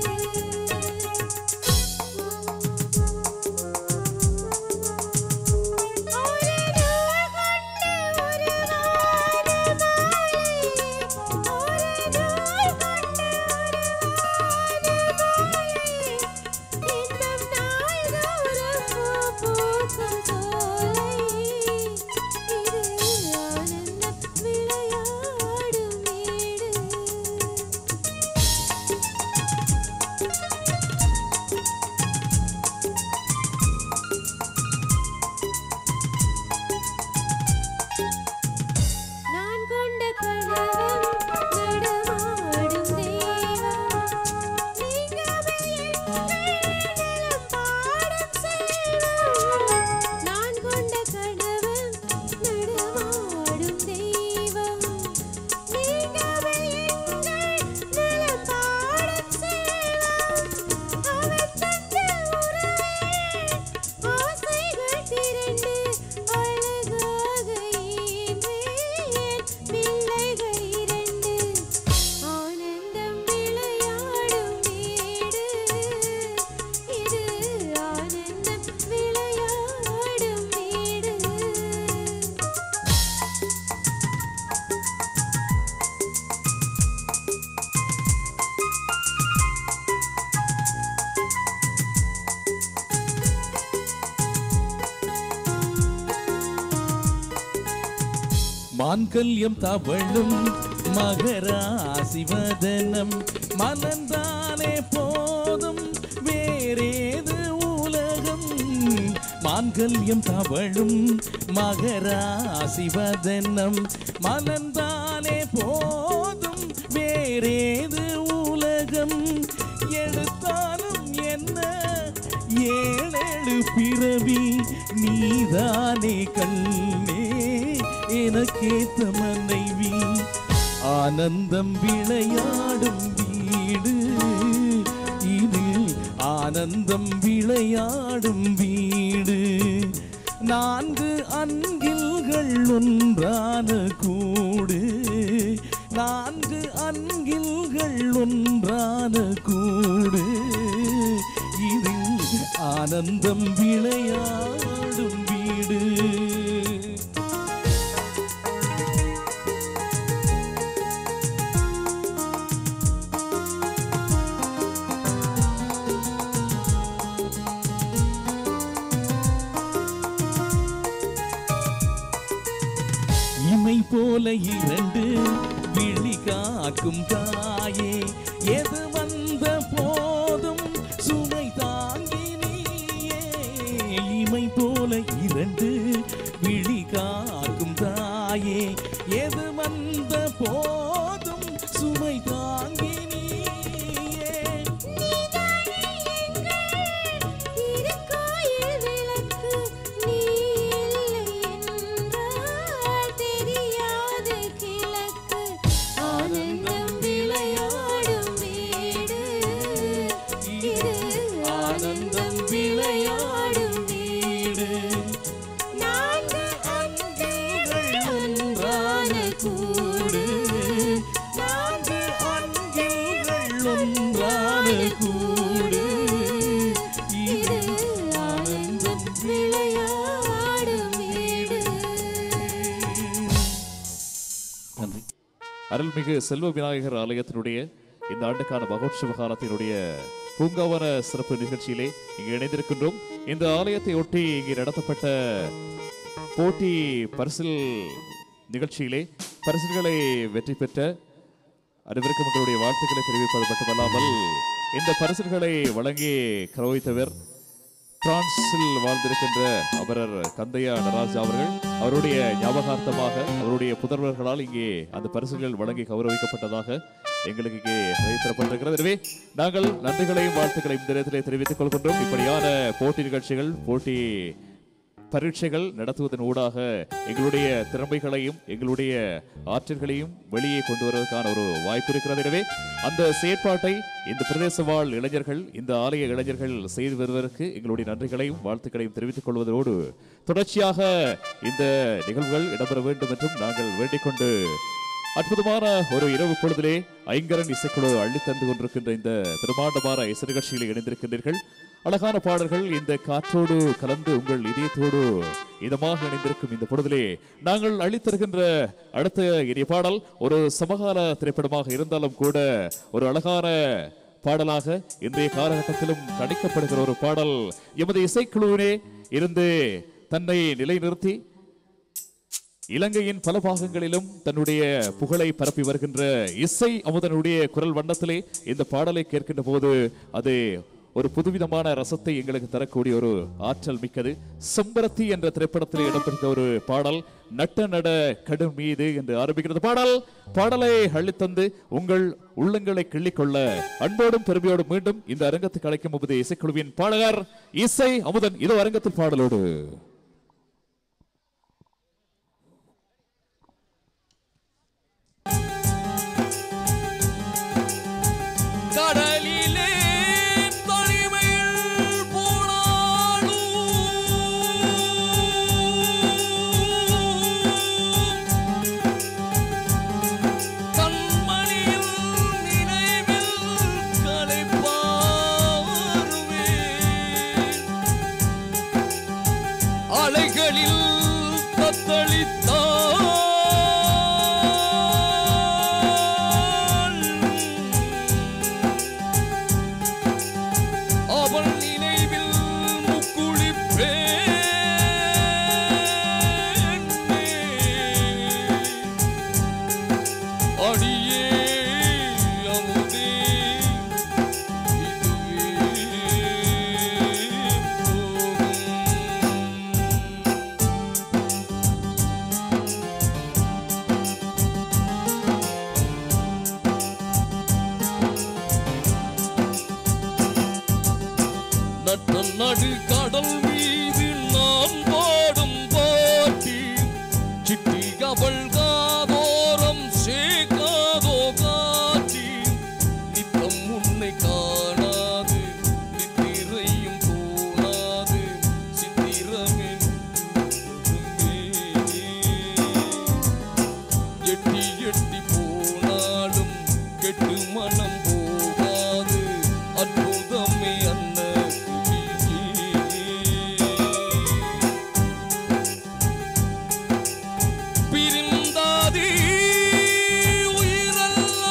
Speaker 3: விளையாடும் வீடு நான் கொண்ட கனவும் நடமாடும் தெய்வம் நீங்கவே எங்கள் பாடும் செல்வம் நான் கொண்ட கனவும் நடமாடும் தெய்வம் நீங்கவே எங்கள் பாடும் செல்வம் அவன் தந்த உறவே ஆசைகள் திரண்டு அழகாக ஈன்றேன் பிள்ளைகள் இரண்டு ஆனந்தம் விளையாடும் வீடு இது ஆனந்தம் விளையாடும் வீடு
Speaker 2: மான்கல்யம் தவழும் மகராசிவதனம் மலர்ந்தாலே போதும் வேறேது உலகம் மான்கல்யம் தவழும் மகராசிவதனம் மலர்ந்தாலே போதும் வேறேது உலகம் எடுத்தாலும் என்ன ஏழேழு பிறவி நீதானே கண்ணே எனக்கேத்த மனைவி ஆனந்தம் விளையாடும் வீடு ஆனந்தம் விளையாடும் வீடு நான்கு அன்கில்கள் ஒன்றான கூடு நான்கு அன்கில்கள் ஒன்றான கூடு இதில் ஆனந்தம் விளையாடும் வீடு இமை போல இரண்டு விழி காக்கும் தாயே எது வந்த போதும் சுமை தாங்கி நீயே இமை போல இரண்டு விழி காக்கும் தாயே எது வந்த போதும் சுமை தாங்கி நீயே
Speaker 3: திருக்கோயில் விளக்கு நீ இல்லை என்றால் தெரியாது கிழக்கு ஆனந்தம் விளையாடும் வீடு இது ஆனந்தம் விளையாடும் வீடு நான்கு அன்பில்கள் ஒன்றான கூடு
Speaker 2: நான்கு அன்பில்கள் ஒன்றான கூடு
Speaker 3: இது ஆனந்தம் விளையாடும் வீடு
Speaker 2: நன்றி
Speaker 1: அருள்மிகு செல்வ விநாயகர் ஆலயத்தினுடைய இந்த ஆண்டுக்கான மகோற்சவ காலத்தினுடைய பூங்காவன சிறப்பு நிகழ்ச்சியிலே இங்கு இணைந்திருக்கின்றோம் இந்த ஆலயத்தை ஒட்டி இங்கு நடத்தப்பட்ட போட்டி பரிசில் நிகழ்ச்சியிலே பரிசில்களை வெற்றி பெற்ற அனைவருக்கும் எங்களுடைய வாழ்த்துக்களை தெரிவிப்பது மட்டுமல்லாமல் இந்த பரிசுகளை வழங்கி கௌரவித்தவர் பிரான்சில் வாழ்ந்திருக்கின்ற அமரர் கந்தையா நடராஜ் அவர்கள் அவருடைய ஞாபகார்த்தமாக அவருடைய புதல்வர்களால் இங்கே அந்த பரிசுகள் வழங்கி கௌரவிக்கப்பட்டதாக எங்களுக்கு இங்கே அறிவித்தரப்பட்டிருக்கிறது எனவே நாங்கள் நன்றிகளையும் வாழ்த்துக்களையும் இந்த நேரத்திலே தெரிவித்துக் கொள்கின்றோம் இப்படியான போட்டி நிகழ்ச்சிகள் போட்டி பரீட்சைகள் நடத்துவதன் ஊடாக எங்களுடைய திறமைகளையும் எங்களுடைய ஆற்றல்களையும் வெளியே கொண்டு வருவதற்கான ஒரு வாய்ப்பு இருக்கிறது எனவே அந்த செயற்பாட்டை இந்த பிரதேச வாழ் இளைஞர்கள் இந்த ஆலய இளைஞர்கள் செய்து வருவதற்கு எங்களுடைய நன்றிகளையும் வாழ்த்துக்களையும் தெரிவித்துக் கொள்வதோடு தொடர்ச்சியாக இந்த நிகழ்வுகள் இடம்பெற வேண்டும் என்றும் நாங்கள் வேண்டிக் கொண்டு அற்புதமான ஒரு இரவு பொழுதிலே ஐங்கரன் இசைக்குழு அள்ளித்தந்து கொண்டிருக்கின்ற இந்த பிரமாண்டமான இசை நிகழ்ச்சியில் இணைந்திருக்கின்றீர்கள் அழகான பாடல்கள் இந்த காற்றோடு கலந்து உங்கள் இதயத்தோடு இதமாக இணைந்திருக்கும் இந்த பொழுதிலே நாங்கள் அளித்தருகின்ற அடுத்த இனிய பாடல் ஒரு சமகால திரைப்படமாக இருந்தாலும் கூட ஒரு அழகான பாடலாக இன்றைய காலகட்டத்திலும் கணிக்கப்படுகிற ஒரு பாடல் எமது இசைக்குழுவினே இருந்து தன்னை நிலைநிறுத்தி இலங்கையின் பல பாகங்களிலும் தன்னுடைய புகழை பரப்பி வருகின்ற இசை அமுதனுடைய குரல் வண்ணத்திலே இந்த பாடலை கேட்கின்ற போது அது ஒரு புதுவிதமான ரசத்தை எங்களுக்கு தரக்கூடிய ஒரு ஆற்றல் மிக்கது செம்பரத்தி என்ற திரைப்படத்தில் இடம்பெற்ற ஒரு பாடல் நட்ட நட கடும் மீது என்று ஆரம்பிக்கிறது பாடல் பாடலை அள்ளித்தந்து உங்கள் உள்ளங்களை கிள்ளிக்கொள்ள அன்போடும் பெருமையோடும் மீண்டும் இந்த அரங்கத்துக்கு அழைக்கும் போது இசைக்குழுவின் பாடகர் இசை அமுதன் இதோ அரங்கத்தில் பாடலோடு
Speaker 4: கடலிலே தனிமையில் போனாலும் கண்மணியில் நினைவில் களைப்பாருவேன் மனம் போகாது அற்புதமே அன்ன பிரிந்தாதி உயிரல்ல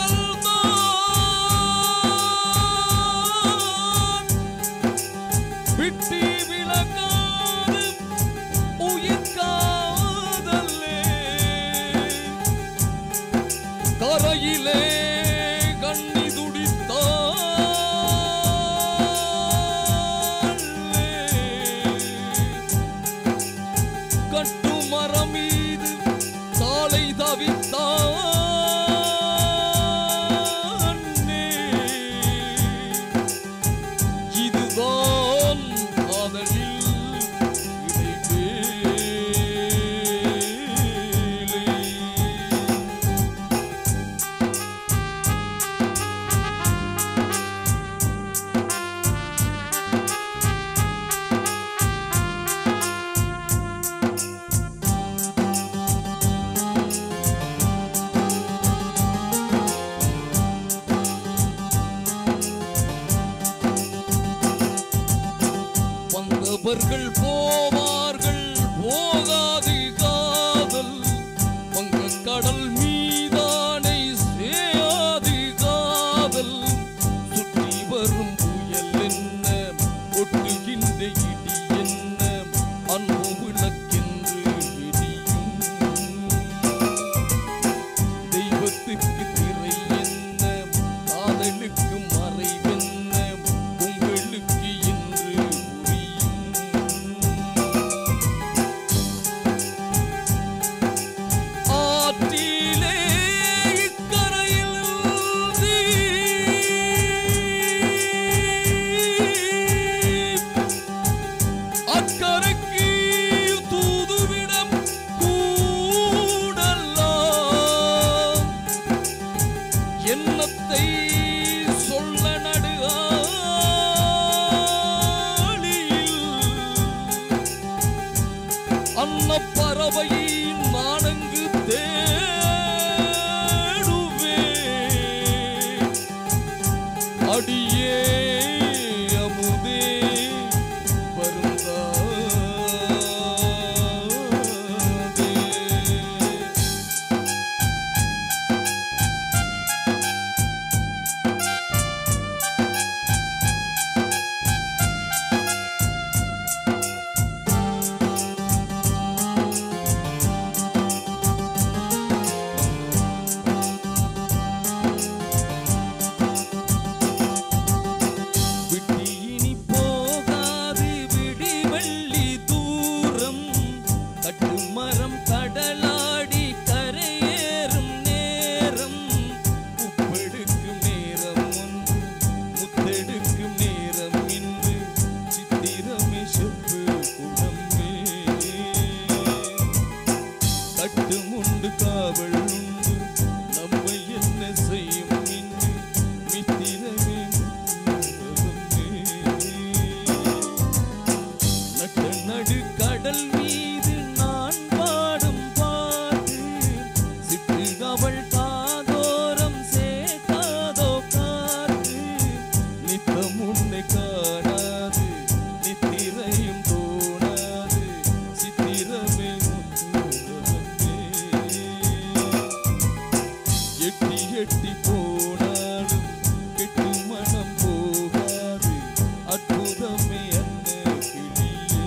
Speaker 4: உடல்தான் விட்டி விலகாது உயிர் காதலே கரையிலே கண்ணி துடித்தாளே கட்டுமரம் மீது சாலை தவித்தானே இதுதான் காதலில் இடைவேளை வந்தவர்கள் போவார்கள் போகாது காதல் வங்க கடல் மீதானை சேயாது காதல் சுற்றி வரும் புயல் என்ன ஒட்டுகின்ற இடி என்ன அன்பு விளக்கென்று எரியும் தெய்வத்துக்கு திரை என்ன காதலுக்கு மறைவென்ன உங்களுக்கு இன்று புரியும் ஆற்றிலே இக்கரையில் அக்கரைக்கு தூதுவிடம் கூடலாம் எண்ணத்தை சொல்ல நடுகாலியில் அன்னப்பறவையின் மானங்கு தேடுவே அடியே அமுதே வருந்தாதே விட்டி இனி போகாது விடிவெள்ளி தூரம் கட்டுமரம் கடலாடி கரையேறும் நேரம் உப்பெடுக்கும் நேரம் ஒன்று முத்தெடுக்கும் நேரம் இன்று சித்திரமே செப்பு குடமே கட்டுமுண்டு காவல் உண்டு நம்மை என்ன செய்யும் இன்று மித்திரமே முத்துரகமே. நட்ட நடு கடல் மீது நான் பாடும் பாட்டு சிட்டு அவள் காதோரம் சேர்க்காதோ காற்று நித்தம் உன்னை காணாது நித்திரையும் தோணாது சித்திரமே முத்துரகமே. எட்டி எட்டி போனாலும் கெட்டு மனம் போகாது அற்புதமே அன்ன கிளியே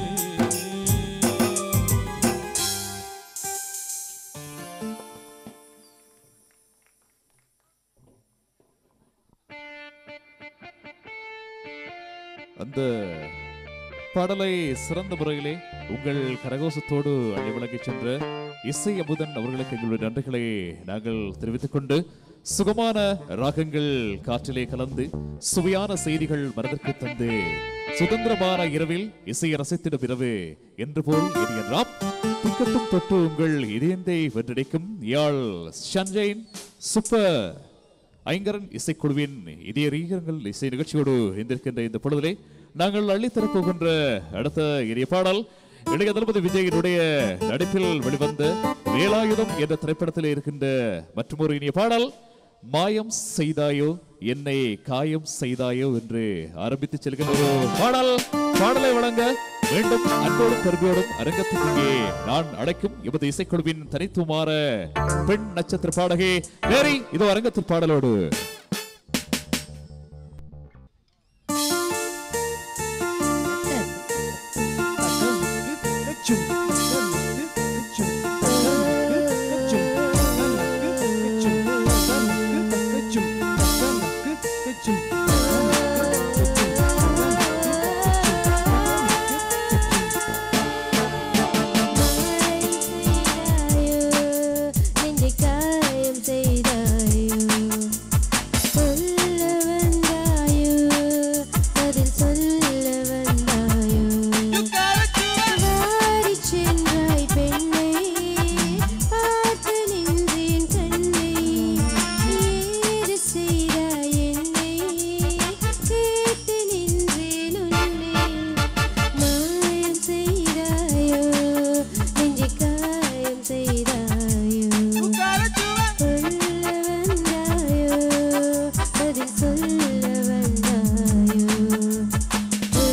Speaker 1: அந்த பாடலை சிறந்த முறையிலே உங்கள் கரகோசத்தோடு அழிவிளக்கிச் சென்ற இசை அமுதன் அவர்களுக்கு எங்களுடைய நன்றிகளை நாங்கள் தெரிவித்துக் கொண்டு சுகமான ராகங்கள் காற்றிலே கலந்து சுவையான செய்திகள் மனதிற்கு தந்து சுதந்திரமான இரவில் இசையை ரசித்திடும் இரவு என்று போல் இனியன்றாம் திக்கட்டும் தொட்டு உங்கள் இதயந்தை வென்றடைக்கும் யாழ் ஷன்ஜைன் சூப்பர் ஐங்கரன் இசைக்குழுவின் இதய ரீகங்கள் இசை நிகழ்ச்சியோடு இணைந்திருக்கின்ற இந்த பொழுதிலே நாங்கள் அள்ளித்தரப் போகின்ற அடுத்த இனிய பாடல் இளைய தளபதி விஜயினுடைய நடிப்பில் வெளிவந்த வேலாயுதம் என்ற திரைப்படத்தில் இருக்கின்ற மற்றொரு இனிய பாடல் மாயம் செய்தாயோ என்னை காயம் செய்தாயோ என்று ஆரம்பித்து செல்கின்ற ஒரு பாடல் பாடலை வழங்க மீண்டும் அன்போடும் பெருமையோடும் அரங்கத்துக்கு இங்கே நான் அழைக்கும் எமது இசைக்குழுவின் தனித்துவமான பெண் நட்சத்திர பாடகி மேரி இதோ அரங்கத்தில் பாடலோடு
Speaker 3: நெஞ்சை காயம் செய்தாயோ சொல்ல வந்தாயோ பதில் சொல்ல வந்தாயோ வாடிச் சென்றாய் பெண்ணை பார்த்து நின்றேன் கண்ணை ஏது செய்தாய் என்னை கேட்டு நின்றேன் உன்னை மாயம் செய்தாயோ நெஞ்சை காயம் செய்தாயோ சொல்ல வந்தாயோ பதில் சொல்ல வந்தாயோ ஓ,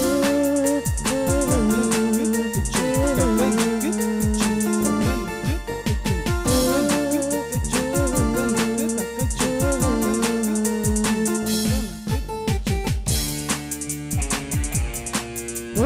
Speaker 3: ஓ,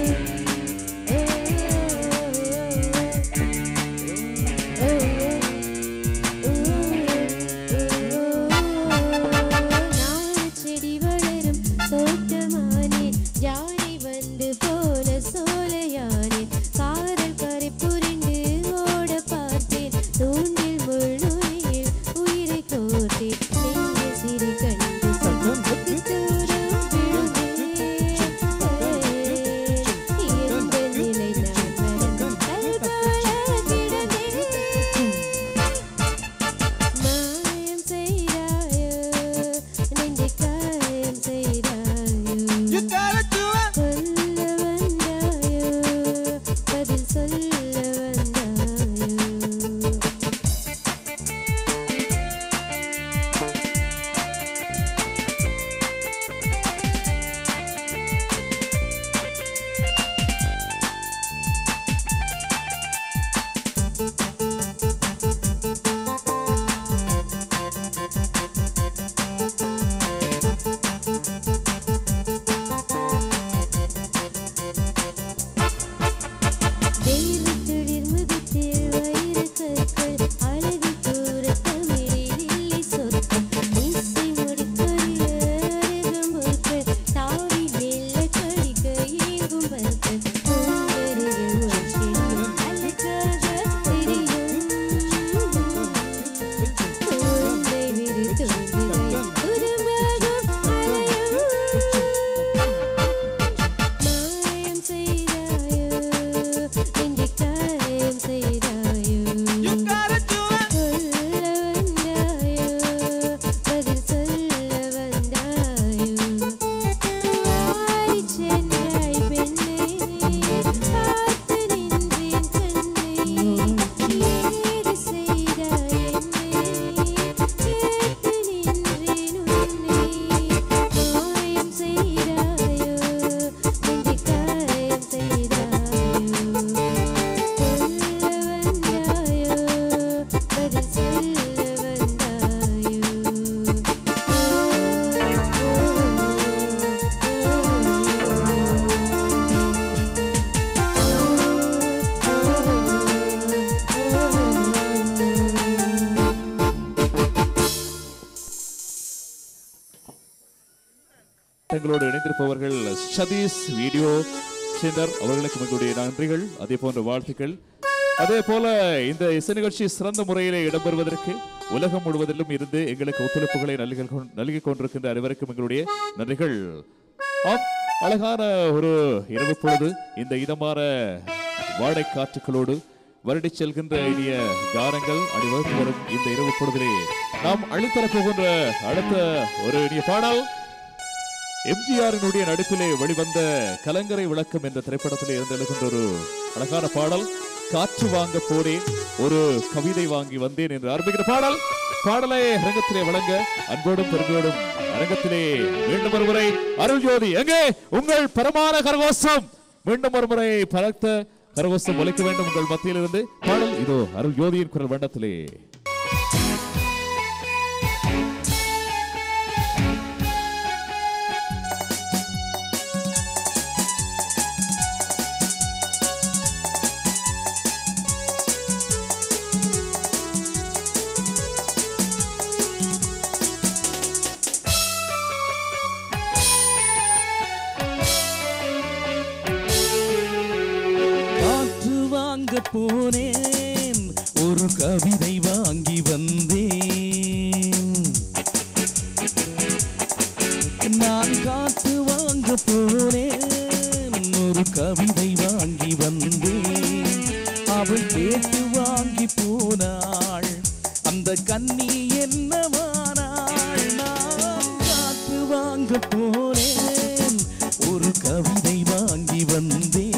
Speaker 3: செடி வளரும் தோட்டமானே யானை வந்து போல சோலையானே காதல் கரை புரிந்து ஓட பார்த்தேன் தூண்டில் முள்நுரையில் உயிரை கோர்த்தேன் நெஞ்ச சிறு கண்டு சத்தத்துக்கு தூரம் விழுந்தேன் எந்த நிலை நான் மறந்து கல்போல கிடந்தேன் மாயம் செய்தாயோ நெஞ்சை காயம் செய்தாயோ சொல்ல வந்தாயோ பதில் சொல்ல வந்தாயோ தெய்வத்துளிர் முகத்தில் வைரக் கற்கள், அழகு கூற தமிழில் இல்லை சொற்கள். மீசை முடிக்கொள்ள அருகும் பொற்கள், தாவி மெல்லக் கடிக்க ஏங்கும் பற்கள். பூங்கருகில் ஒரு செடி அழகாக தெரியும். உன்னை விரு தோன்றுதல் உருவாகும் அலையும். மாயம் செய்தாயோ நெஞ்சை காயம் செய்தாயோ சொல்ல வந்தாயோ பதில் சொல்ல வந்தாயோ வாடிச் சென்றாய் பெண்ணை பார்த்து நின்றேன் கண்ணை ஏது செய்தாய் என்னை கேட்டு நின்றேன் உன்னை மாயம் செய்தாயோ நெஞ்சை காயம் செய்தாயோ சொல்ல வந்தாயோ பதில் சொல்ல
Speaker 1: எங்களோடு இணைந்திருப்பவர்கள் சதீஷ் வீடியோ சென்டர் அவர்களுக்கு எங்களுடைய நன்றிகள் அதே போன்ற வாழ்த்துக்கள் அதே போல இந்த இசை நிகழ்ச்சி சிறந்த முறையிலே இடம்பெறுவதற்கு உலகம் முழுவதிலும் இருந்து எங்களுக்கு ஒத்துழைப்புகளை நல்கி கொண்- நல்கிக் கொண்டிருக்கின்ற அனைவருக்கும் எங்களுடைய நன்றிகள் ஆம் அழகான ஒரு இரவு பொழுது இந்த இதமான வாடை காற்றுகளோடு வருடிச் செல்கின்ற இனிய கானங்கள் அணிவகுத்து வரும் இந்த இரவு பொழுதிலே நாம் அளித்தரப் போகின்ற அடுத்த ஒரு இனிய பாடல் எம்ஜிஆரினுடைய நடிப்பிலே வெளிவந்த கலங்கரை விளக்கம் என்ற திரைப்படத்திலே இருந்து எழுகின்ற ஒரு அழகான பாடல் காற்று வாங்க போனேன் ஒரு கவிதை வாங்கி வந்தேன் என்று ஆரம்பிக்கிற பாடல் பாடலை அரங்கத்திலே வழங்க அன்போடும் பெருமையோடும் அரங்கத்திலே மீண்டும் ஒருமுறை அருள் ஜோதி எங்கே உங்கள் பரமான கரகோஷம் மீண்டும் ஒருமுறை பலத்த கரகோஷம் ஒலிக்க வேண்டும் உங்கள் மத்தியில் இருந்து பாடல் இதோ அருள் ஜோதியின் குரல் வண்ணத்திலே
Speaker 2: காற்று வாங்க போனேன் ஒரு கவிதை வாங்கி வந்தேன் நான் காற்று வாங்க போனேன் ஒரு கவிதை வாங்கி வந்தேன் அவள் கேட்டு வாங்கி போனாள் அந்த கண்ணி என்னவானாள் நான் காற்று வாங்க போனேன் ஒரு கவிதை வாங்கி வந்தேன்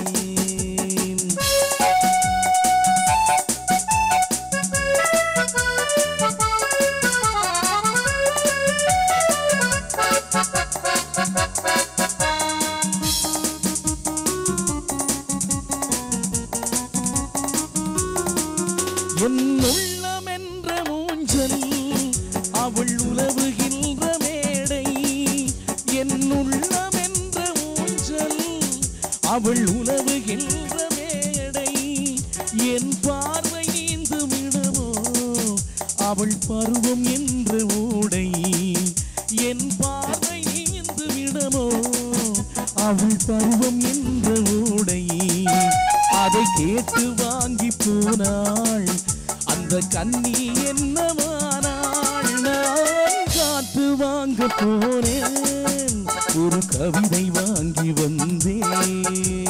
Speaker 2: என் உள்ளம் என்ற மூஞ்சல் அவள் உலவுகின்ற மேடை என் உள்ளம் என்ற ஊஞ்சல் அவள் உலவுகின்ற மேடை என் பார்வை நீந்து விடவோ அவள் பருவம் என்ற ஊடை என் பார்வை நீந்து விடவோ அவள் பருவம் என்ற ஊடை அதை கேட்டு வாங்கி போனாள் அந்த கண்ணி என்னவானாள் நான் காற்று வாங்க போனேன் ஒரு கவிதை வாங்கி வந்தேன்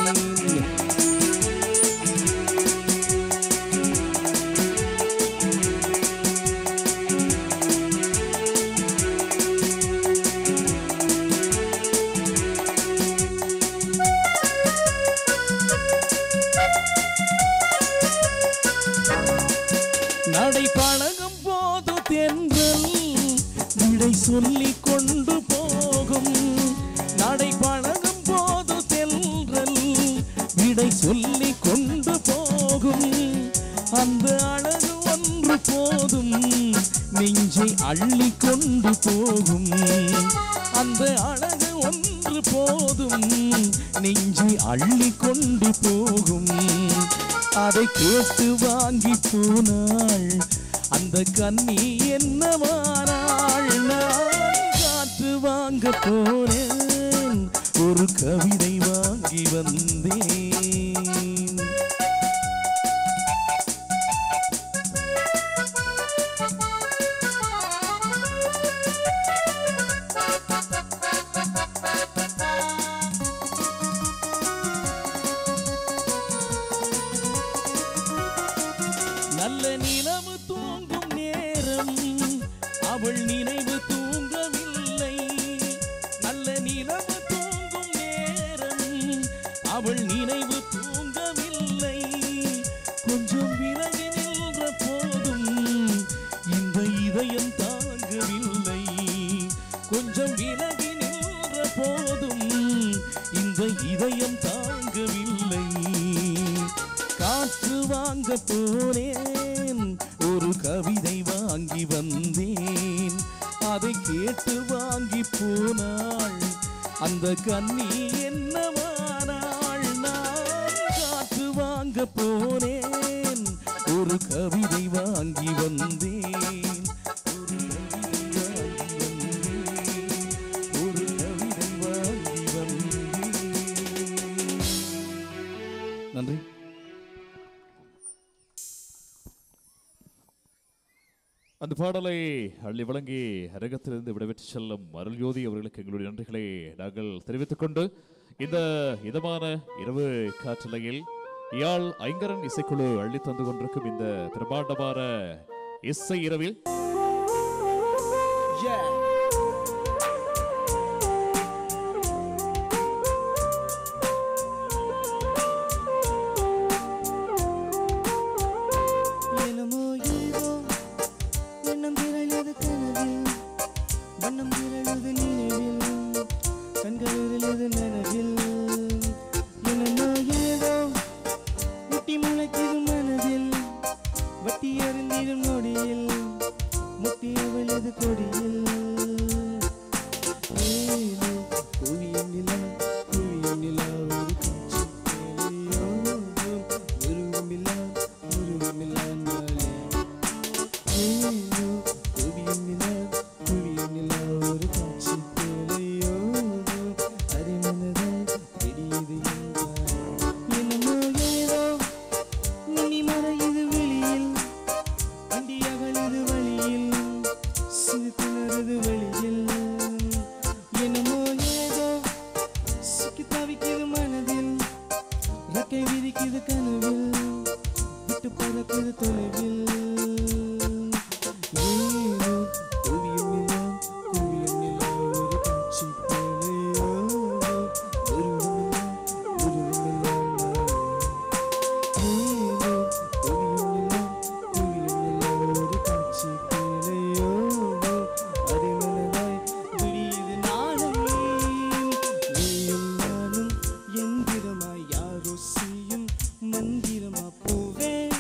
Speaker 2: நடை பழகும் போது தென்றல் விடை சொல்லி கொண்டு போகும் நடை பழகும் போது தென்றல் விடை சொல்லி கொண்டு போகும் அந்த அழகு ஒன்று போதும் நெஞ்சை அள்ளி கொண்டு போகும் அந்த அழகு ஒன்று போதும் நெஞ்சை அள்ளி கொண்டு போகும் அதை கேட்டு வாங்கி போனாள் அந்த கண்ணி என்னவானாள் நான் காற்று வாங்க போனேன் ஒரு கவிதை வாங்கி வந்தேன் நல்ல நிலவு தூங்கும் நேரம் அவள் நினைவு தூங்கவில்லை நல்ல நிலவு தூங்கும் நேரம் அவள் நினைவு தூங்கவில்லை கொஞ்சம் விலகி நின்ற போதும் இந்த இதயம் தாங்கவில்லை கொஞ்சம் விலகி நின்ற போதும் இந்த இதயம் தாங்கவில்லை காற்று வாங்க போனேன் ஒரு கவிதை வாங்கி வந்தேன் அதை கேட்டு வாங்கி போனாள் அந்த கண்ணி என்னவானாள் நான் காற்று வாங்க போனேன் ஒரு கவிதை வாங்கி வந்தேன் ஒரு கவிதை வாங்கி வந்தேன் ஒரு கவிதை வாங்கி வந்தேன் நன்றி
Speaker 1: அந்த பாடலை அள்ளி வழங்கி அரங்கத்திலிருந்து விடைபெற்று செல்லும் அருள்யோதி அவர்களுக்கு எங்களுடைய நன்றிகளை நாங்கள் தெரிவித்துக் கொண்டு இந்த இதமான இரவு காற்றலையில் யாழ் ஐங்கரன் இசைக்குழு அள்ளி தந்து கொண்டிருக்கும் இந்த பிரமாண்டமான இசை இரவில்
Speaker 3: என்னமோ ஏதோ எண்ணம் திரள
Speaker 2: விழிகளது நினைவில் கண்களிலிருந்து நனவில் என்னமோ ஏதோ முட்டி முளைக்குது மனதில் வட்டி அறிந்திடும் நொடியில் முத்தியவளது கொடியில் ஏனோ குவியும் நிலா குவியும் நிலா ஒரு காட்சி மேலேயோ உருவமில்லா உருவமில்லா நாளே ஏனோ குவியும் நிலா குவியும் நிலா ஒரு காட்சி மேலேயோ அறிமனதாய் வெடியது என்றாய் என்னமோ ஏதோ நுனி மறையுது வெளியில் அண்டியகலது வழியில் சிறு திணறுது வெளியில் என்னமோ ஏதோ சிக்கி தவிக்குது மனதில் ரெக்கை விதிக்குது கனவில் விட்டு பறக்குது தொலைவில் ஏனோ குவியும் நிலா குவியும் நிலா ஒரு காட்சி போலேயோ உருவமில்லா உருவமில்லா நாளே. ஏனோ குவியும் நிலா குவியும் நிலா ஒரு காட்சி போலேயோ அறிமனதாய் விடியுது நாளை நீயும் நானும் எந்திரமாய் யாரோ செய்யும் மந்திரமா போவேன்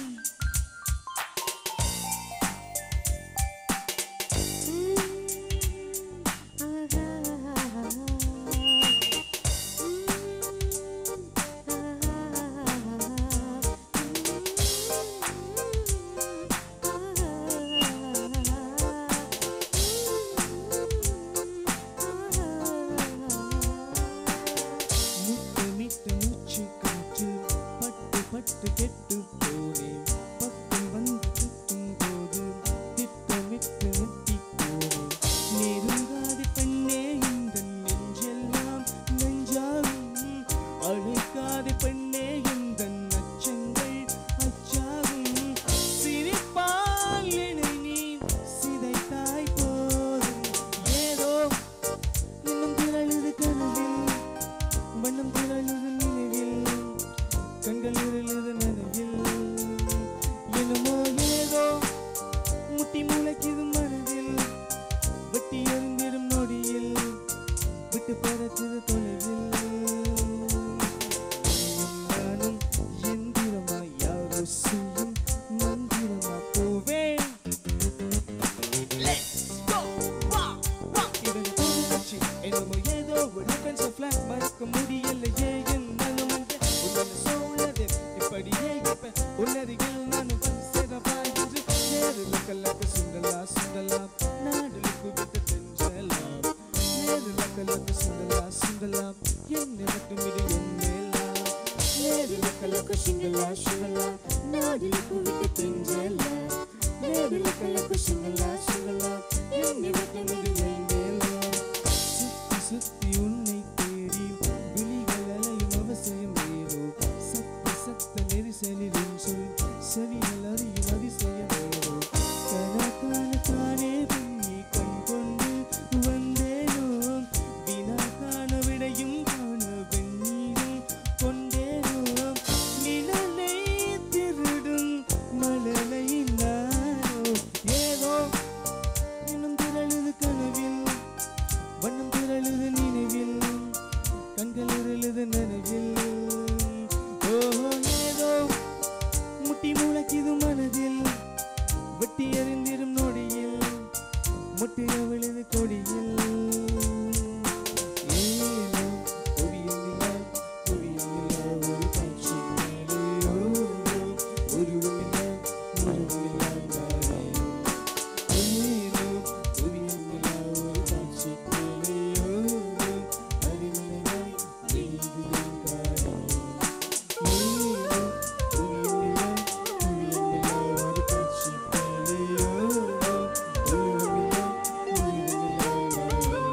Speaker 2: முத்தமிட்ட மூச்சு காற்றில் பட்டு பட்டு கெட்டு போனேன் பக்கம் வந்து சுற்றும் போது திட்டமிட்டு நெட்டி போனேன் நெருங்காது பெண்ணே இந்த நெஞ்செல்லாம் நெஞ்சாகும் அழைக்காது பெண்ணே இந்த நச்சங்கள் அச்சாகும் சிரிப்பால் என்னை நீ சிதைத்தாய் போதும் ஏதோ இன்னும் திரழுது கனவில் வண்ணம் திரழுது நினைவில் கண்கள் இருளுது நனவில் என்னமோ ஏதோ முட்டி முளைக்குது மனதில் வெட்டி எறிந்திடும் நொடியில் விட்டு பறக்குது தொலைவில் நீயும் நானும் எந்திரமாய் யாரோ செய்யும் மந்திரமா போவேன் இதன் போது வச்சு என்னமோ ஏதோ ஒரு பென்ச ஃபிளாட் மறக்க முடியலையே என்னாலும் அங்கே உன்னை சூழது இப்படியே இப்ப உன்னருகில் நானும் வந்து சேரப்பாயின்று நேரில் கல்லக்க சுண்டலா சுண்டலா நாடுலுக்கு விட்டு தெஞ்சலாம் நேரில் கல்லக்க சுண்டலா சுண்டலா என்னை மட்டும் இது என்னெல்லாம் நேரில் கல்லக்க சுண்டலா சுண்டலா நாடுலுக்கு விட்டு தெஞ்சலாம் நேரில் கல்லக்க சுண்டலா சுண்டலா என்னை மட்டும் இது என்னெல்லாம் சுத்தி சுத்தி உன்னை தேடி விழிகள் அலையும் அவசியம் ஏதோ சத்த சத்த நெரிசலில் உன் சொல் செவிகள் அறியும் அதிசயம் ஏதோ கனக்கான தானே பின்னி கண் கொண்டு வந்தேனோ வினா காண விடையும் காண வெண்ணீரும் கொண்டேனோ நிழலை திருடும் மழலை நானோ ஏதோ இன்னும் திரழுது கனவில் வண்ணம் திரழுது நினைவில் கண்கள் இருளுது நனவில் ஓஹோ ஏதோ முட்டி முளைக்குது மனதில் வெட்டி எறிந்திடும் நொடியில் முட்டி அவளது கொடியில் ஏனோ குவியும் நிலா, குவியும் நிலா, ஒரு காட்சி மேலேயோ, உருவமில்லா, உருவமில்லா நாளே. ஏனோ குவியும் நிலா, ஒரு காட்சி மேலேயோ, அறிமலையாய் வெய்து என் காலே. ஏனோ குவியும் நிலா, குவியும் நிலா, ஒரு காட்சி மேலேயோ, உருவமில்லா, உருவமில்லா நாளே.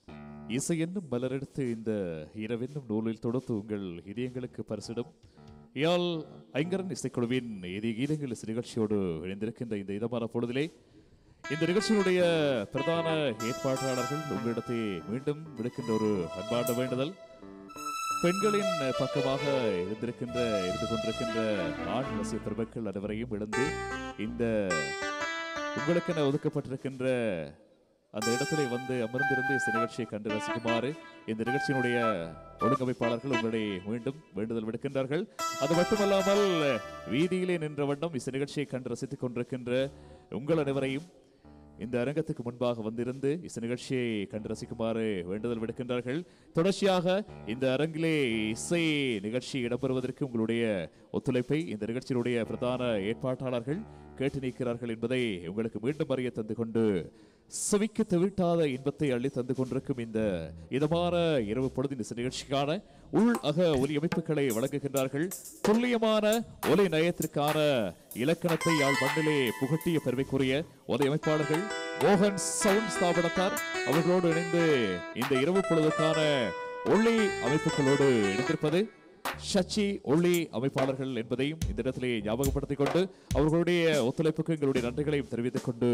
Speaker 1: இசை என்னும் மலரெடுத்து இந்த இரவென்னும் நூலில் தொடுத்து உங்கள் இதயங்களுக்கு பரிசிடும் யாழ் ஐங்கரன் இசைக்குழுவின் எதி கீதங்கள் இசை நிகழ்ச்சியோடு இணைந்திருக்கின்ற இந்த இதமான பொழுதிலே இந்த நிகழ்ச்சியினுடைய பிரதான ஏற்பாட்டாளர்கள் உங்களிடத்தை மீண்டும் விடுக்கின்ற ஒரு அன்பான வேண்டுதல் பெண்களின் பக்கமாக இருந்திருக்கின்ற இருந்து கொண்டிருக்கின்ற ஆண் ரசிக பெருமக்கள் அனைவரையும் இழந்து இந்த உங்களுக்கென ஒதுக்கப்பட்டிருக்கின்ற அந்த இடத்திலே வந்து அமர்ந்திருந்து இந்த நிகழ்ச்சியை கண்டு ரசிக்குமாறு இந்த நிகழ்ச்சியினுடைய ஒழுங்கமைப்பாளர்கள் உங்களை மீண்டும் வேண்டுதல் விடுக்கின்றார்கள் அது மட்டுமல்லாமல் வீதியிலே நின்ற வண்ணம் இந்த நிகழ்ச்சியை கண்டு ரசித்துக் கொண்டிருக்கின்ற உங்கள் அனைவரையும் இந்த அரங்கத்துக்கு முன்பாக வந்திருந்து இசை நிகழ்ச்சியை கண்டு ரசிக்குமாறு வேண்டுதல் விடுக்கின்றார்கள் தொடர்ச்சியாக இந்த அரங்கிலே இசை நிகழ்ச்சி இடம்பெறுவதற்கு உங்களுடைய ஒத்துழைப்பை இந்த நிகழ்ச்சியினுடைய பிரதான ஏற்பாட்டாளர்கள் கேட்டு நிற்கிறார்கள் என்பதை உங்களுக்கு மீண்டும் அறிய தந்து கொண்டு செவிக்கு தவிட்டாத இன்பத்தை அள்ளி தந்து கொண்டிருக்கும் இந்த இதமான இரவு பொழுதின் இசை நிகழ்ச்சிக்கான உள் அக ஒலி அமைப்புகளை வழங்குகின்றார்கள் துல்லியமான ஒலி நயத்திற்கான இலக்கணத்தை யாழ் மண்ணிலே புகட்டிய பெருமைக்குரிய ஒலி அமைப்பாளர்கள் மோகன் சவுண்ட் ஸ்தாபனத்தார் அவர்களோடு இணைந்து இந்த இரவு பொழுதுக்கான ஒளி அமைப்புகளோடு இணைந்திருப்பது ஷச்சி ஒளி அமைப்பாளர்கள் என்பதையும் இந்த இடத்திலே ஞாபகப்படுத்திக் கொண்டு அவர்களுடைய ஒத்துழைப்புக்கு எங்களுடைய நன்றிகளையும் தெரிவித்துக் கொண்டு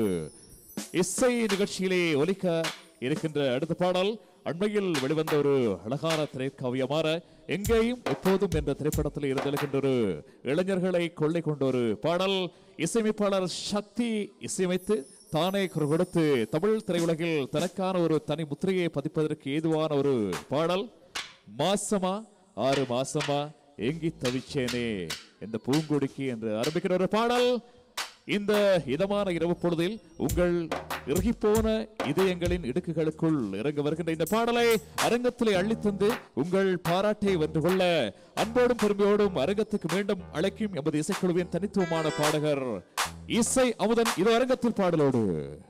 Speaker 1: இசை நிகழ்ச்சியிலே ஒலிக்க இருக்கின்ற அடுத்த பாடல் அண்மையில் வெளிவந்த ஒரு அழகான திரைக்காவியமான எங்கேயும் எப்போதும் என்ற திரைப்படத்தில் இருந்திருக்கின்ற ஒரு இளைஞர்களை கொள்ளை கொண்ட ஒரு பாடல் இசையமைப்பாளர் சக்தி இசையமைத்து தானே குரல் கொடுத்து தமிழ் திரையுலகில் தனக்கான ஒரு தனி முத்திரையை பதிப்பதற்கு ஏதுவான ஒரு பாடல் மாசமா ஆறு மாசமா எங்கி தவிச்சேனே இந்த பூங்கொடிக்கு என்று ஆரம்பிக்கிற ஒரு பாடல் இந்த இதமான இரவு பொழுதில் உங்கள் இறுகிப்போன இதயங்களின் இடுக்குகளுக்குள் இறங்க வருகின்ற இந்த பாடலை அரங்கத்திலே அள்ளித்தந்து உங்கள் பாராட்டை வென்று கொள்ள அன்போடும் பெருமையோடும் அரங்கத்துக்கு மீண்டும் அழைக்கும் எமது இசைக்குழுவின் தனித்துவமான பாடகர் இசை அமுதன் இது அரங்கத்தில் பாடலோடு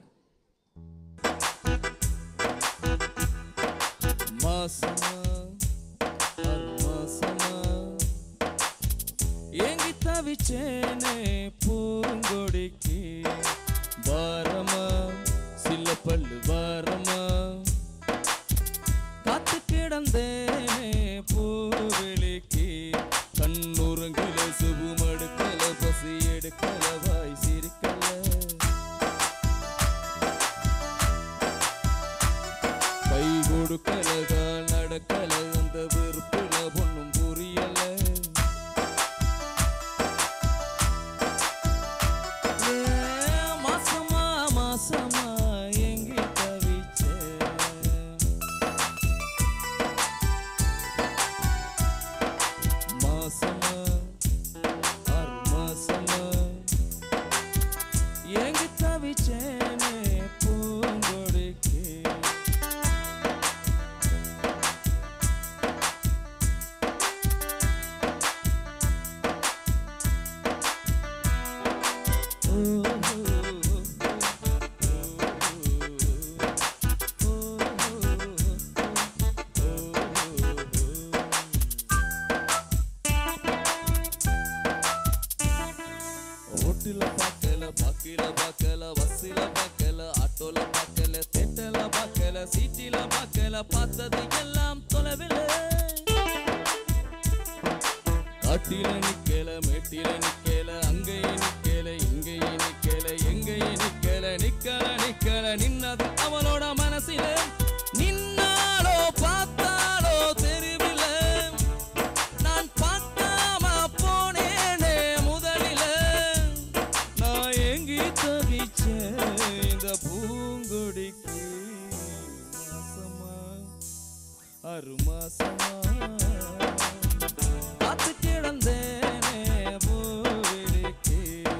Speaker 4: மாசமா ஆறு மாசமா ஏங்கி தவிச்சேனே பூங்கொடிக்கு வாரமா சில பல்லு வாரமா காத்து கிடந்தேனே பூவெளிக்கு கண்ணுறங்கில சுபு மடுக்கல பசி எடுக்கல வாய் சிரிக்கல கை கொடுக்கல கால் நடக்கல அந்த வெறுப்புல ஒண்ணும் புரியல ஏ, மாசமா மாசமா எங்கி தவிச்சேன் மாசமா ஆறு மாசமா எங்கி தவிச்சேனே பூங்கொடிக்கு ரோட்டுல பார்க்கல பாக்கில பார்க்கல பஸ்ஸில பார்க்கல ஆட்டோல பார்க்கல தேட்டல பார்க்கல சீட்டில பார்க்கல பார்த்தது எல்லாம் தொலைவில் காட்டில நிக்கல மேட்டில நிக்கல அங்கேயே நிக்கல இங்கேயே நிக்கல எங்கேயே நிக்கல நிக்கல நிக்கல நின்னது அவளோட மனசில நின்னாலோ பார்த்தாலோ தெருவில நான் பார்க்காம போனேனே முதலில நான் எங்கி தவிச்சேன் இந்த பூங்கொடிக்கு மாசமா ஆறு மாசமா காத்து கிடந்தேனே பூவெளிக்கு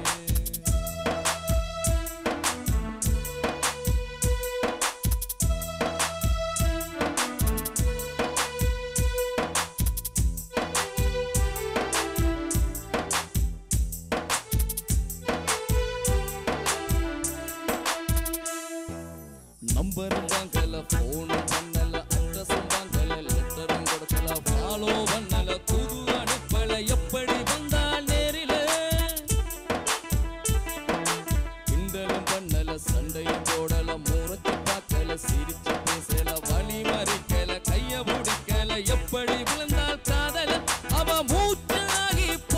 Speaker 4: நம்பரும் வாங்கல போனும் பண்ணல அட்ரஸும் வாங்கல லெட்டரும் கொடுக்கல ஃபாலோ பண்ணல புது அனுப்பல எப்படி வந்தால் நேரில கிண்டலும் பண்ணல சண்டையும் போடல மூரத்தி பார்க்கல சிரிச்சு பேசல வழி மறிக்கல கைய பிடிக்கல எப்படி விழுந்தால் காதல அவ மூச்சாகி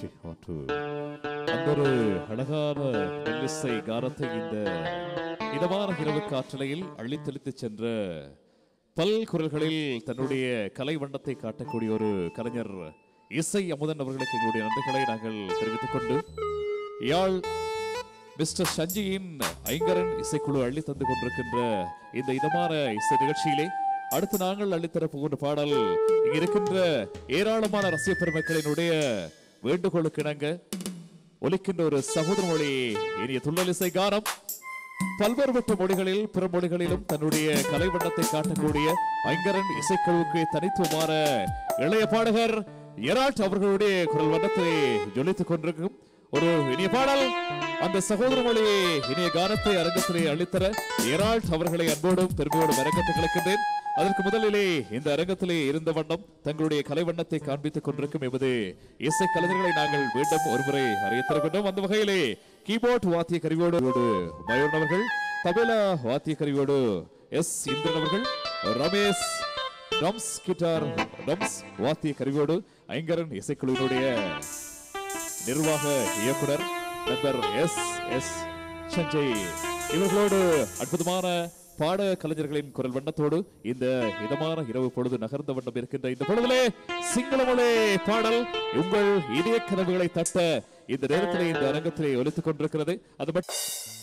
Speaker 1: ஷி want to அந்த ஒரு அழகான மெல்லிசை கானத்தை இந்த இதமான இரவு காற்றலையில் அள்ளித்தெளித்து சென்ற பல் குரல்களில் தன்னுடைய கலை வண்ணத்தை காட்டக்கூடிய ஒரு கலைஞர் இசை அமுதன் அவர்களுக்கு எங்களுடைய நன்றிகளை நாங்கள் தெரிவித்துக் கொண்டு யாழ் மிஸ்டர் சஞ்சியின் ஐங்கரன் இசைக்குழு அள்ளி தந்து கொண்டிருக்கின்ற இந்த இதமான இசை நிகழ்ச்சியிலே அடுத்து நாங்கள் அள்ளித்தர போகின்ற பாடல் இங்க இருக்கின்ற ஏராளமான ரசிக பெருமக்களினுடைய வேண்டுகோளுக்கு இணங்க ஒலிக்கின்ற ஒரு சகோதர மொழி இனிய துள்ளல் இசை கானம் பல்வேறுபட்ட மொழிகளில் பிற மொழிகளிலும் தன்னுடைய கலை வண்ணத்தை காட்டக்கூடிய ஐங்கரன் இசைக்குழுவுக்கு தனித்துவமான இளைய பாடகர் எராட் அவர்களுடைய குரல் வண்ணத்தை ஜொலித்துக் கொண்டிருக்கும் ஒரு இனிய பாடல் அந்த சகோதர மொழியை இனிய கானத்தை அரங்கத்திலே அளித்தர எரால்ட் அவர்களை அன்போடும் பெருமையோடும் அரங்கத்துக்கு அழைக்கின்றேன் அதற்கு முதலிலே இந்த அரங்கத்திலே இருந்த வண்ணம் தங்களுடைய கலை வண்ணத்தை காண்பித்துக் கொண்டிருக்கும் எமது இசை கலைஞர்களை நாங்கள் மீண்டும் ஒருமுறை அறியத்தர வேண்டும் அந்த வகையிலே கீபோர்ட் வாத்திய கருவியோடு மயூரன் அவர்கள் தபேலா வாத்திய கருவியோடு எஸ் இந்திரன் அவர்கள் ரமேஷ் ட்ரம்ஸ் கிட்டார் ட்ரம்ஸ் வாத்திய கருவியோடு ஐங்கரன் இசைக்குழுவினுடைய நிர்வாக இயக்குனர் நண்பர் எஸ் எஸ் சஞ்சய் இவர்களோடு அற்புதமான பாட கலைஞர்களின் குரல் வண்ணத்தோடு இந்த இதமான இரவு பொழுது நகர்ந்த வண்ணம் இருக்கின்ற இந்த பொழுதிலே சிங்களமொழி பாடல் உங்கள் இதய கனவுகளை தட்ட இந்த நேரத்திலே இந்த அரங்கத்திலே ஒலித்துக் கொண்டிருக்கிறது அது மட்டும்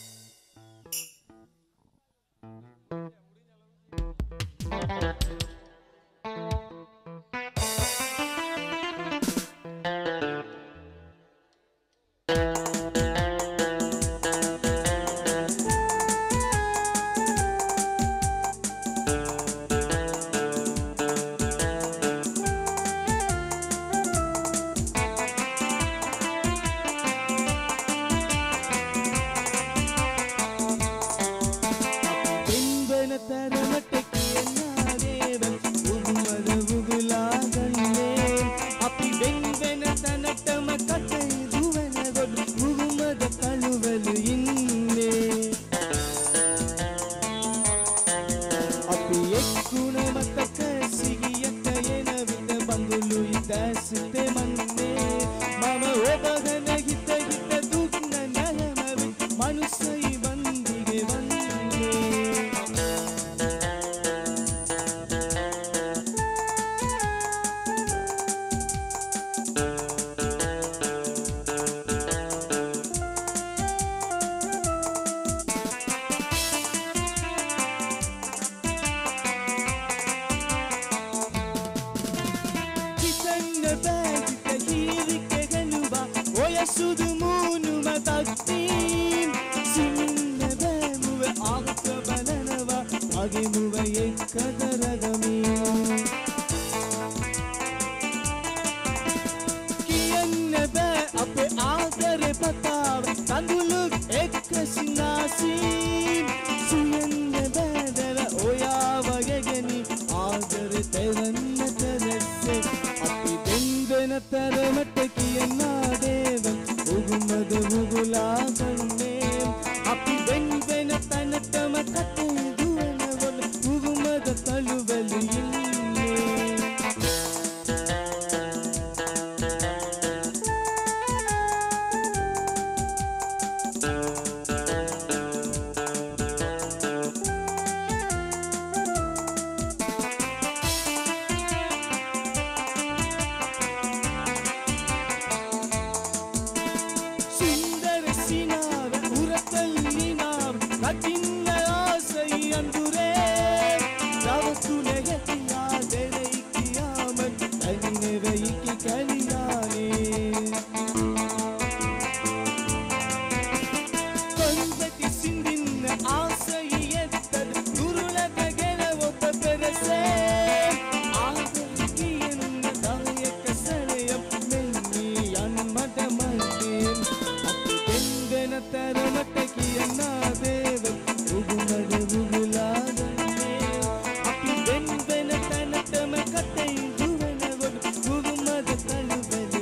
Speaker 2: பின்பன தரமட்டைக்கு என்னாதேவன் உகுமத உகுலாகன்னே அப்பி வெண்வென தனட்டம கட்டை துவனதொடு உகுமத தழுவಲು ಇನ್ನೇ அப்பி எக்குண மத்தக்க ಸಿಗಿಯಕ್ಕ ಏನವಿದ್ದ ಬಂಗುಲು ಇದ್ದ ಸಿದ್ದೆ ಮನ್ನೆ ಮಮ ಒಬಗನ ಹಿತ ಹಿತ ದುಗ್ನ ನಲಮವಿ ಮನುಷ್ಯ ಬಂದಿಗೆ ಬಂದೆ ಚಿಸನ್ನ ಬ್ಯಾಗಿತ ಹೀರಿಕೆ ಗನುಬ ಒಯಸುದು ಮೂನು ಮತತ್ತಿ ಸಿನ್ನ ಬ್ಯಾಮುವ ಆಗುತ್ತ ಬಲನವ ಅಗಿಮುವ ಎಕ್ಕದರಗಮಿ ಕಿಯನ್ನ ಬ್ಯಾ ಅಪ್ಪೆ ಆದರೆ ಪತಾವ ತಂದುಲು ಎಕ್ಕ ಸಿನಾಸಿ ಸುಯನ್ನ ಬ್ಯಾದರ ಒಯಾವಗೆಗನಿ ಆದರೆ ತೆರನ್ನ ತೆರಸೆ ಅಪ್ಪಿ ಬೆಂದೆನ ತರಮಟ್ಟಕಿ ಎನ್ನಾದೇವನ್ ಉಗುಮದ ಉಗುಲಾಗಣ್ಣೆ ಅಪ್ಪಿ ಬೆಂದೆನ ತನಟಮ ಕಟ್ಟೆ ದುವನವನ ಉಗುಮದ ತಳುವಲು ಇಲ್ಲೇ சுந்தர சினாவ உரத்தல்லினாவ கட்டின்ன ஆசை அன்புரே தவத்துலகத்தியா தெரைக்கியாமல் தனிநெவைக்கு கலியானே ಕೊಂಬತಿ ಸಿಂದಿನ ಆಸೈ ಎತ್ತದು ಗುರುಳಗೆನ ಒಬ್ಬ ಬೆರಸೆ ಆದರಿಕೆಯನ್ನ ದಾಯಕ ಸಳೆಯ ಮೆನ್ನಿ ಅನ್ಮದ ಮಲ್ಲೆ ಅತಿ ಬೆಂದನ ತರಮಟಕಿಯನ್ನ ದೇವನ್ ಉಗುಮದ ಉಗುಲಾದನ್ನೇ ಅತಿ ಬೆಂದನ ತನಟಮ ಕಟ್ಟೈ ದುವನ ಉಗುಮದ ತಳುವಲಿ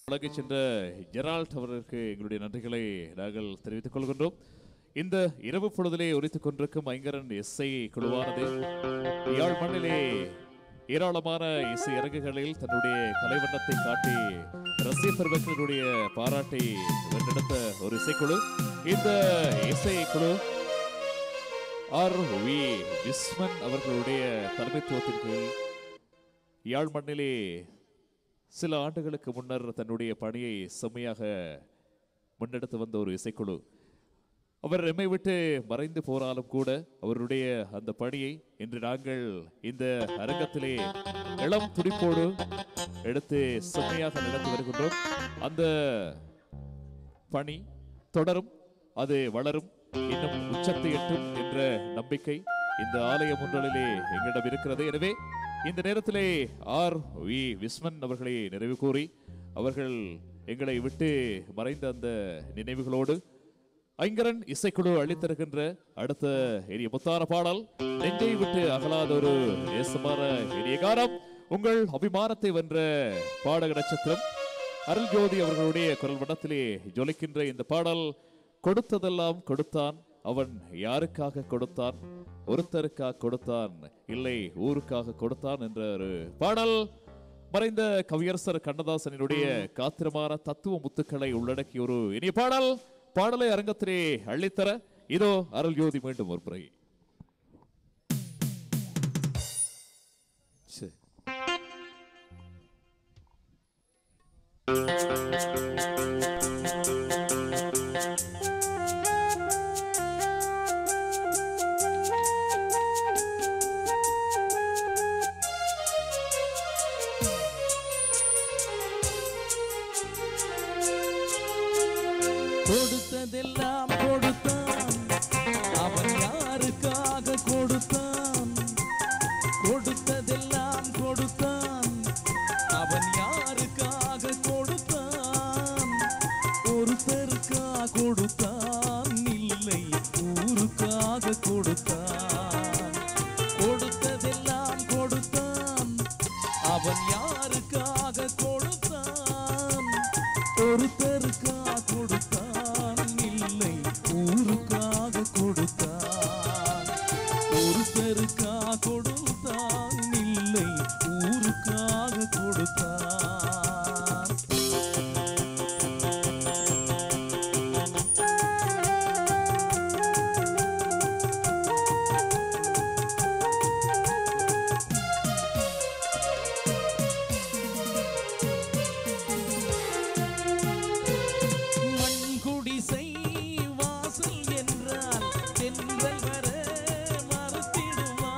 Speaker 1: உலகை சென்ற ஜெரால்ட் அவர்களுக்கு எங்களுடைய நன்றிகளை நாங்கள் தெரிவித்துக் கொள்கின்றோம் இந்த இரவு பொழுதிலே ஒலித்துக் கொண்டிருக்கும் ஐங்கரன் எஸ்ஐ குழுவானது யாழ் மண்ணிலே ஏராளமான இசை அரங்குகளில் தன்னுடைய கலைவண்ணத்தை காட்டி ரசிக பெருமக்களுடைய பாராட்டை வென்றெடுத்த ஒரு இசைக்குழு இந்த இசை குழு ஆர் வி விஸ்வன் அவர்களுடைய தலைமைத்துவத்தின் கீழ் யாழ் மண்ணிலே சில ஆண்டுகளுக்கு முன்னர் தன்னுடைய பணியை செம்மையாக முன்னெடுத்து வந்த ஒரு இசைக்குழு அவர் எம்மை விட்டு மறைந்து போனாலும் கூட அவருடைய அந்த பணியை இன்று நாங்கள் இந்த அரங்கத்திலே இளம் துடிப்போடு எடுத்து செம்மையாக நடத்தி வருகின்றோம் அந்த பணி தொடரும் அது வளரும் இன்னும் உச்சத்தை எட்டும் என்ற நம்பிக்கை இந்த ஆலய முன்றலிலே எங்களிடம் இருக்கிறது எனவே இந்த நேரத்திலே ஆர் வி விஸ்மன் அவர்களை நிறைவு கூறி அவர்கள் எங்களை விட்டு மறைந்த அந்த நினைவுகளோடு ஐங்கரன் இசைக்குழு அளித்திருக்கின்ற அடுத்த இனிய முத்தான பாடல் நெஞ்சை விட்டு அகலாத ஒரு நேசமான இனிய காரம் உங்கள் அபிமானத்தை வென்ற பாடக நட்சத்திரம் அருள் ஜோதி அவர்களுடைய குரல் வண்ணத்திலே ஜொலிக்கின்ற இந்த பாடல் கொடுத்ததெல்லாம் கொடுத்தான் அவன் யாருக்காக கொடுத்தான் ஒருத்தருக்காக கொடுத்தான் இல்லை ஊருக்காக கொடுத்தான் என்ற ஒரு பாடல் மறைந்த கவியரசர் கண்ணதாசனினுடைய காத்திரமான தத்துவ முத்துக்களை உள்ளடக்கிய ஒரு இனிய பாடல் பாடலை அரங்கத்திலே அள்ளித்தர இதோ அருள் ஜோதி மீண்டும் ஒரு முறை சரி
Speaker 4: கொடுத்ததெல்லாம் கொடுத்தான் அவன் யாருக்காக கொடுத்தான் கொடுத்ததெல்லாம் கொடுத்தான் அவன் யாருக்காக கொடுத்தான் ஒருத்தருக்கா கொடுத்தான் இல்லை ஊருக்காக கொடுத்தான் கொடுத்ததெல்லாம் கொடுத்தான் அவன் யாருக்காக கொடுத்தான் ஒருத்தருக்கா கொடுத்தான் இல்லை ஊருக்காக கொடுத்தான் ஒருத்தருக்கா கொடுத்தான் இல்லை ஊருக்காக கொடுத்தான் மண்குடிசை வாசல் என்றால் தென்றல் வர மறுத்திடுமா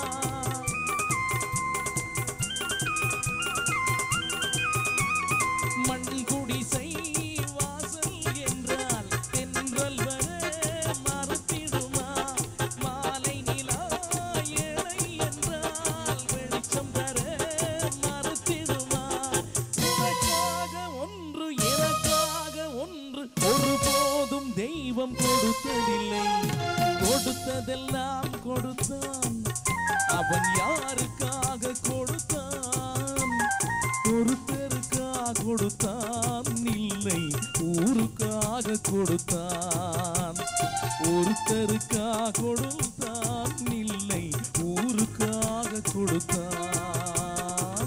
Speaker 4: மண்குடிசை வாசல் என்றால் தென்றல் வர மறுத்திடுமா மாலை நிலா ஏழை என்றால் வெளிச்சம் தர மறுத்திடுமா உனக்காக ஒன்று எனக்காக ஒன்று ஒருபோதும் தெய்வம் கொடுத்ததில்லை கொடுத்ததெல்லாம் கொடுத்தான் அவன் யாருக்காக கொடுத்தான் ஒருத்தருக்காக கொடுத்தான் இல்லை ஊருக்காக கொடுத்தான் ஒருத்தருக்காக கொடுத்தான் இல்லை ஊருக்காக கொடுத்தான்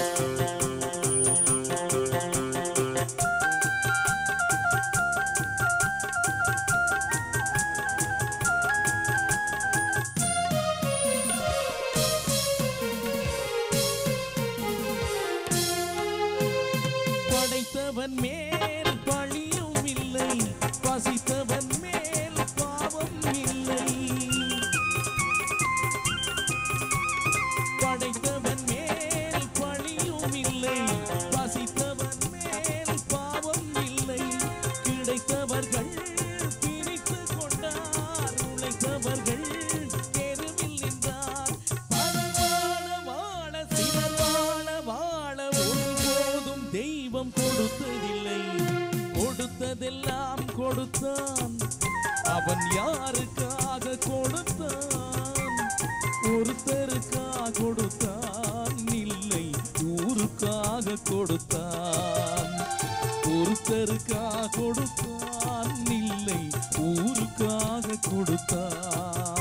Speaker 4: படைத்தவன் மேல் பழியும் இல்லை பசித்தவன் மேல் பாவம் இல்லை படைத்தவன் மேல் பழியும் இல்லை பசித்தவன் மேல் பாவம் இல்லை கிடைத்தவர்கள் பிரித்து கொண்டார் உழைத்தவர்கள் தெருவில் நின்றார் பலவாழ வாழ சிலர் வாழ வாழ ஒருபோதும் தெய்வம் கொடுத்ததில்லை கொடுத்ததெல்லாம் கொடுத்தான் அவன் யாருக்காக கொடுத்தான் ஒருத்தருக்காக கொடுத்தான் இல்லை ஊருக்காக கொடுத்தான் ஒருத்தருக்கா கொடுத்தான் இல்லை ஊருக்காக கொடுத்தான்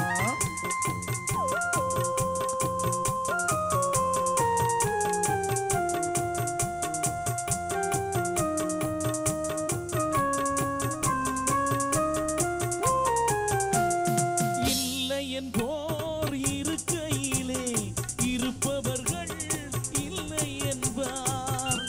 Speaker 4: இல்லை என்போர் இருக்கையிலே இருப்பவர்கள் இல்லை என்பார்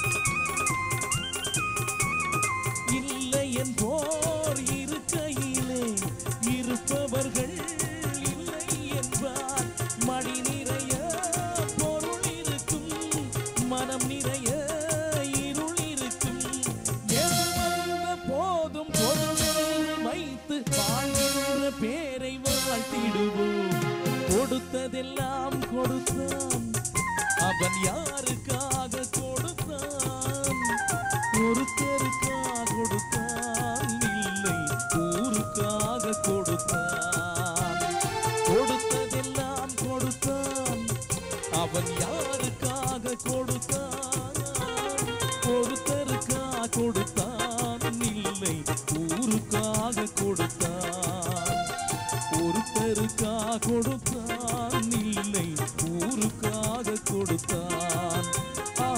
Speaker 4: இல்லை என்போர் இருக்கையிலே இருப்பவர்கள் இல்லை என்பார் மடி நிறைய பொருள் இருக்கும் மனம் நிறைய இருள் இருக்கும் எது வந்த போதும் பொருள் வைத்து வாழ்கின்ற பேரை வாழ்த்திடுவோம் கொடுத்ததெல்லாம் கொடுத்தான் அவன் யாருக்காக கொடுத்தான் ஒருத்தருக்காக கொடுத்தான் இல்லை ஊருக்காக கொடுத்தான் கொடுத்ததெல்லாம் கொடுத்தான் அவன் யாருக்காக கொடுத்தான் ஒருத்தருக்காக கொடுத்தான் இல்லை ஊருக்காக கொடுத்தான் ஒருத்தருக்காக கொடுத்தான் இல்லை ஊருக்காக கொடுத்தான் ஆ,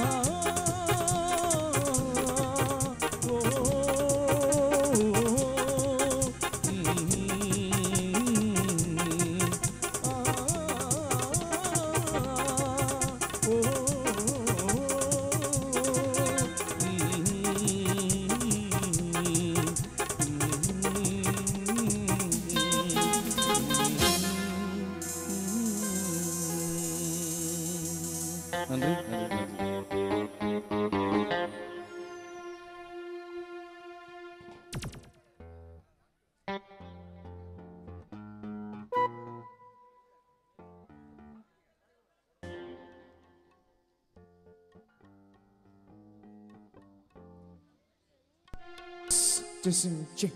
Speaker 4: ஓ, ம், ஆ, ஓ, நன்றி நன்றி நன்றி
Speaker 2: Listen, check.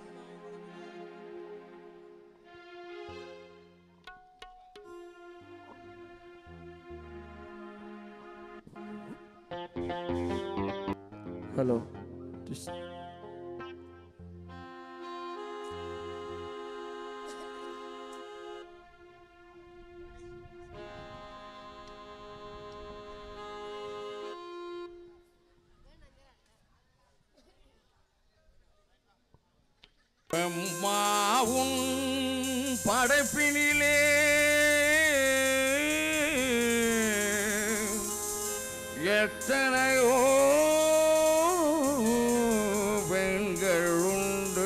Speaker 2: Hello. Just
Speaker 5: பிரம்மாவுன் படைப்பினிலே எத்தனையோ பெண்கள் உண்டு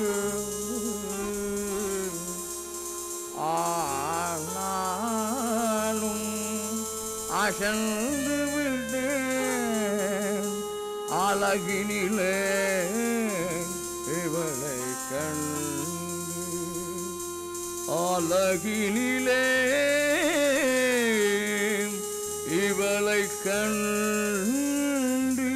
Speaker 5: ஆனாலும் அசந்து விட்டேன் அழகினிலே இவளை கண்டு அழகினிலே இவளை கண்டு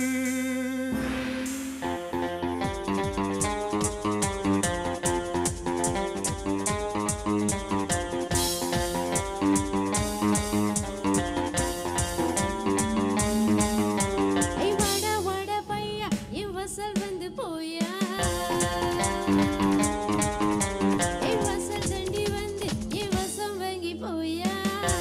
Speaker 3: ஐ வாடா வாடா பையா என் வசல் வந்து போயா என் வசல் தண்டி வந்து என் வசம் வாங்கி போயா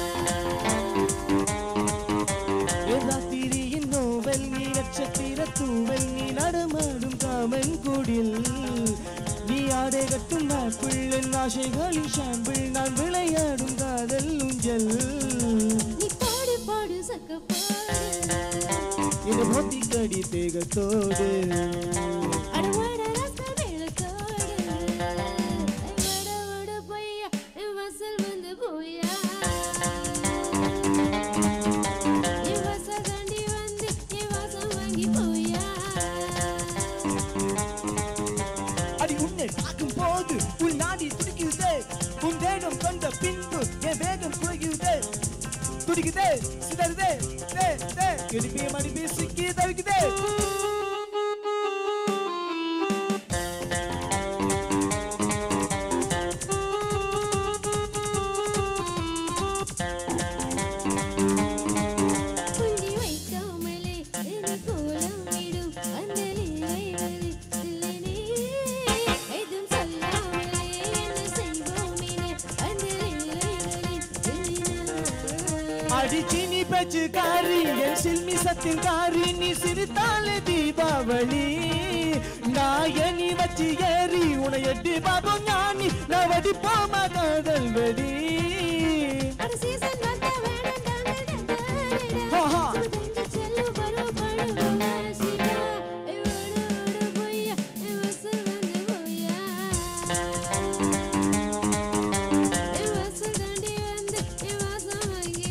Speaker 2: ராத்திரியின் நோவல் நீ நட்சத்திர தூவல் நீ நடமாடும் காமன் குடில் நீ ஆடை கட்டும் நாட்குள் என் ஆசைகளின் ஷாம்பிள் நான் விளையாடும் காதல் ஊஞ்சல்
Speaker 3: நீ பாடு பாடு சக்க பாடு
Speaker 2: இந்த மோத்தி கடி தேகத்தோடு
Speaker 3: அட வாடா ரச மேளத்தோடு ஐ வாடா வாடா பையா என் வசல் வந்து போயா என் வசல் தண்டி வந்து என் வசம் வாங்கி போயா
Speaker 2: அடி உன்னை பார்க்கும் போது உள் நாடி துடிக்குதே உன் வேகம் கொண்ட பின்பு என் வேகம் குறையுதே துடிக்குதே சிதறுதே தே தே எழுப்பிய மடிப்பி சிக்கி தவிக்குதே
Speaker 3: புள்ளி வைக்காமலே என்னை கோலம் விடு
Speaker 2: அடிச்சினி பேச்சுக்காரி என் சில்மி சத்தியங்காரி நீ சிரித்தாலே தீபாவளி நாயனி வச்சு ஏறி உன எட்டி பாபம் ஞானி நான் வடி போமா காதல் வெடி
Speaker 3: அட சீசன் வந்தா வேணும் தானே
Speaker 2: ஆஹா.
Speaker 3: சுடுதண்ணி செல்லு பரு படு வாசிக்கா இவடு வடு பொய்யா இவசல் வந்து பொய்யா இவசல் தாண்டி வந்து இவாசம் வாங்கி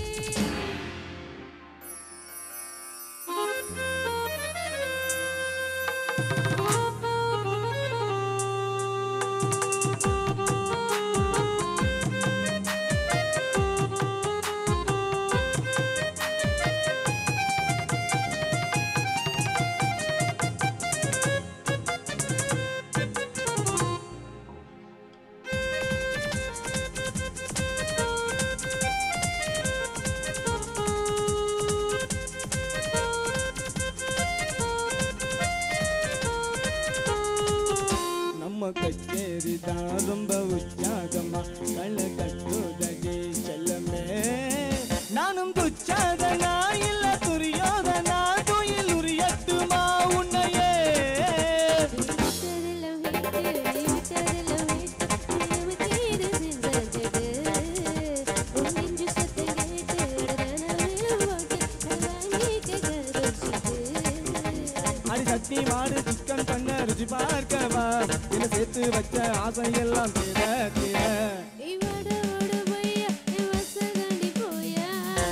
Speaker 2: நம்ம கச்சேரி தான் ரொம்ப உற்சாகமா கள்ள கட்டுதடி செல்லமே நானும் துச்சாதனா இல்ல துரியோதனா துயில் உரியட்டுமா உன்னையே
Speaker 3: விட்டதெல்லாம் விட்டு விட்டதெல்லாம் விட்டு விட்டீது செஞ்சது உன் நெஞ்சு சத்தம் கேட்டு ரனவில் போட்டு வாங்கிக்க கருச்சிட்டு
Speaker 2: அடி சட்டி மாடு சிக்கன் பண்ண ருச்சி பார்க்கவா என்ன சேர்த்து வச்ச ஆசையெல்லாம் தீர தீர
Speaker 3: இவட ஓட பொய்யா இவசகண்டி போயா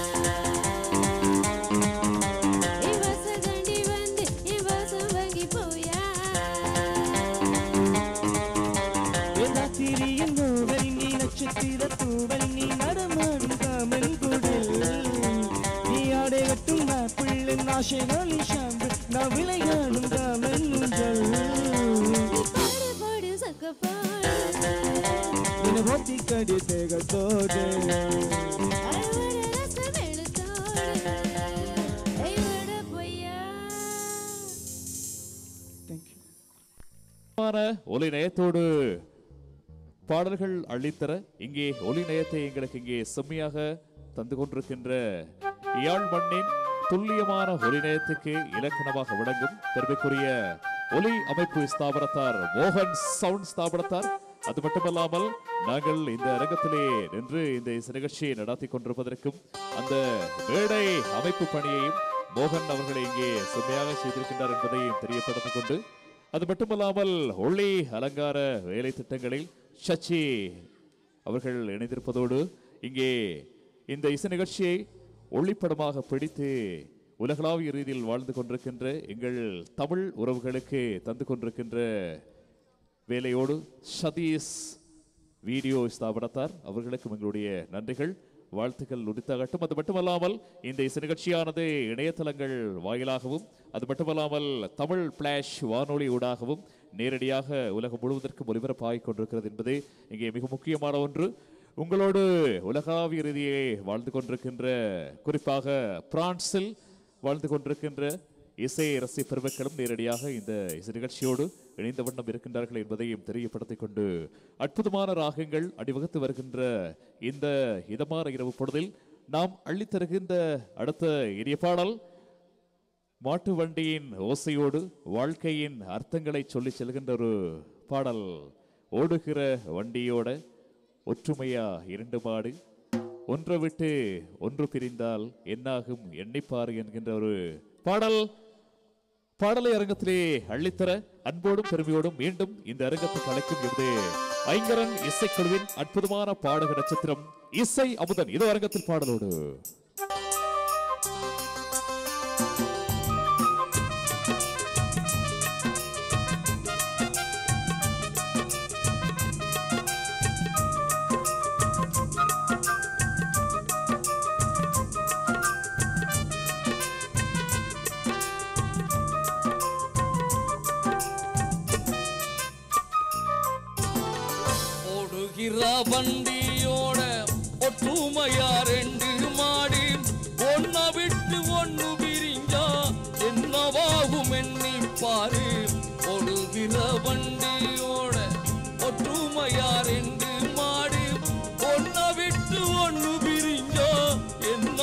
Speaker 3: இவசகண்டி வந்து இவசம் வாங்கி போயா
Speaker 2: வேதாத்திரியின் நூவல் நீ நட்சத்திர தூவல் நீ நடமாடும் காமன் குடில் நீ ஆடை கட்டும் பிள்ளை ஆசைகளின் ஷாம்பு நான் விளையாடும் காமன் ஊஞ்சல்
Speaker 3: பாடு பாடு சக்க பாடு
Speaker 2: என போத்தி கடி தேகத்தோடு
Speaker 3: அழவட ரசம் எழுத்தோடு இவட பொய்யா
Speaker 2: தேங்க்யூ
Speaker 1: மான ஒலி நயத்தோடு பாடல்கள் அள்ளித்தர இங்கே ஒலி நயத்தை எங்களுக்கு இங்கே செம்மையாக தந்து கொண்டிருக்கின்ற யாழ் மண்ணின் துல்லியமான ஒலி நயத்துக்கு இலக்கணமாக விளங்கும் பெருமைக்குரிய ஒலி அமைப்பு ஸ்தாபனத்தார் மோகன் சவுண்ட் ஸ்தாபனத்தார் அது மட்டுமல்லாமல் நாங்கள் இந்த அரங்கத்திலே நின்று இந்த இசை நிகழ்ச்சியை நடத்தி கொண்டிருப்பதற்கும் அந்த மேடை அமைப்பு பணியையும் மோகன் அவர்களை இங்கே செம்மையாக செய்திருக்கின்றார் என்பதையும் தெரியப்படுத்திக் கொண்டு அது மட்டுமல்லாமல் ஒளி அலங்கார வேலை திட்டங்களில் சச்சி அவர்கள் இணைந்திருப்பதோடு இங்கே இந்த இசை நிகழ்ச்சியை ஒளிப்படமாக பிடித்து உலகளாவிய ரீதியில் வாழ்ந்து கொண்டிருக்கின்ற எங்கள் தமிழ் உறவுகளுக்கு தந்து கொண்டிருக்கின்ற வேலையோடு சதீஷ் வீடியோ ஸ்தாபனத்தார் அவர்களுக்கும் எங்களுடைய நன்றிகள் வாழ்த்துக்கள் உரித்தாகட்டும் அது மட்டுமல்லாமல் இந்த இசை நிகழ்ச்சியானது இணையதளங்கள் வாயிலாகவும் அது மட்டுமல்லாமல் தமிழ் பிளாஷ் வானொலி ஊடாகவும் நேரடியாக உலகம் முழுவதற்கும் ஒலிபரப்பாகிக் கொண்டிருக்கிறது என்பது இங்கே மிக முக்கியமான ஒன்று உங்களோடு உலகாவிய ரீதியே வாழ்ந்து கொண்டிருக்கின்ற குறிப்பாக பிரான்சில் வாழ்ந்து கொண்டிருக்கின்ற இசை ரசி பெருமக்களும் நேரடியாக இந்த இசை நிகழ்ச்சியோடு இணைந்த வண்ணம் இருக்கின்றார்கள் என்பதையும் தெரியப்படுத்திக் கொண்டு அற்புதமான ராகங்கள் அடிவகுத்து வருகின்ற இந்த இதமான இரவு பொழுதில் நாம் அள்ளித்தருகின்ற அடுத்த இனிய பாடல் மாட்டு வண்டியின் ஓசையோடு வாழ்க்கையின் அர்த்தங்களை சொல்லி செல்கின்ற ஒரு பாடல் ஓடுகிற வண்டியோட ஒற்றுமையா இரண்டு மாடு ஒன்றை விட்டு ஒன்று பிரிந்தால் என்னாகும் எண்ணிப்பாரு என்கின்ற ஒரு பாடல் பாடலை அரங்கத்திலே அள்ளித்தர அன்போடும் பெருமையோடும் மீண்டும் இந்த அரங்கத்துக்கு அழைக்கும் என்பது ஐங்கரன் இசைக்குழுவின் அற்புதமான பாடக நட்சத்திரம் இசை அமுதன் இது அரங்கத்தில் பாடலோடு
Speaker 4: ஓடுகிற வண்டியோட ஒற்றுமையா ரெண்டு மாடி ஒன்ன விட்டு ஒண்ணு பிரிஞ்சா என்னவாகும் எண்ணி பாரு ஓடுகிற வண்டியோட ஒற்றுமையா ரெண்டு மாடி ஒன்ன விட்டு ஒண்ணு பிரிஞ்சா என்ன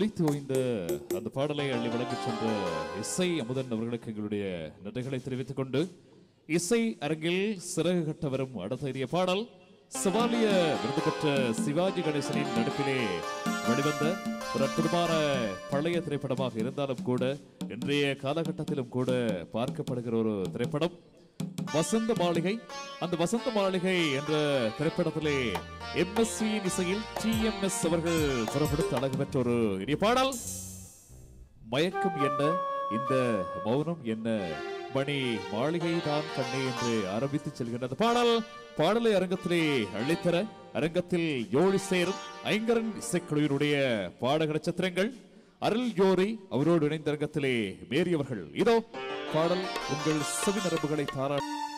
Speaker 1: ஒலித்து ஓய்ந்த அந்த பாடலை அள்ளி வழங்கிச் சென்ற இசை அமுதன் அவர்களுக்கு எங்களுடைய நன்றிகளை தெரிவித்துக் கொண்டு இசை அரங்கில் சிறகு கட்ட வரும் அடுத்த பாடல் சவாலிய விருது பெற்ற சிவாஜி கணேசனின் நடிப்பிலே வெளிவந்த ஒரு அற்புதமான பழைய திரைப்படமாக இருந்தாலும் கூட இன்றைய காலகட்டத்திலும் கூட பார்க்கப்படுகிற ஒரு திரைப்படம் வசந்த மாளிகை அந்த வசந்த மாளிகை என்ற திரைப்படத்திலே எம்எஸ்வி இசையில் டிஎம்எஸ் அவர்கள் புறப்படுத்த அழகு பெற்ற ஒரு இனிய பாடல் மயக்கம் என்ன இந்த மௌனம் என்ன மணி மாளிகை தான் கண்ணே என்று ஆரம்பித்து செல்கின்றது பாடல் பாடலை அரங்கத்திலே அள்ளித்தர அரங்கத்தில் யோழி சேரும் ஐங்கரன் இசைக்குழுவினுடைய பாடக நட்சத்திரங்கள் அருள் ஜோரி அவரோடு இணைந்த அரங்கத்திலே மேறியவர்கள் இதோ பாடல் உங்கள் செவி நரம்புகளை தாரா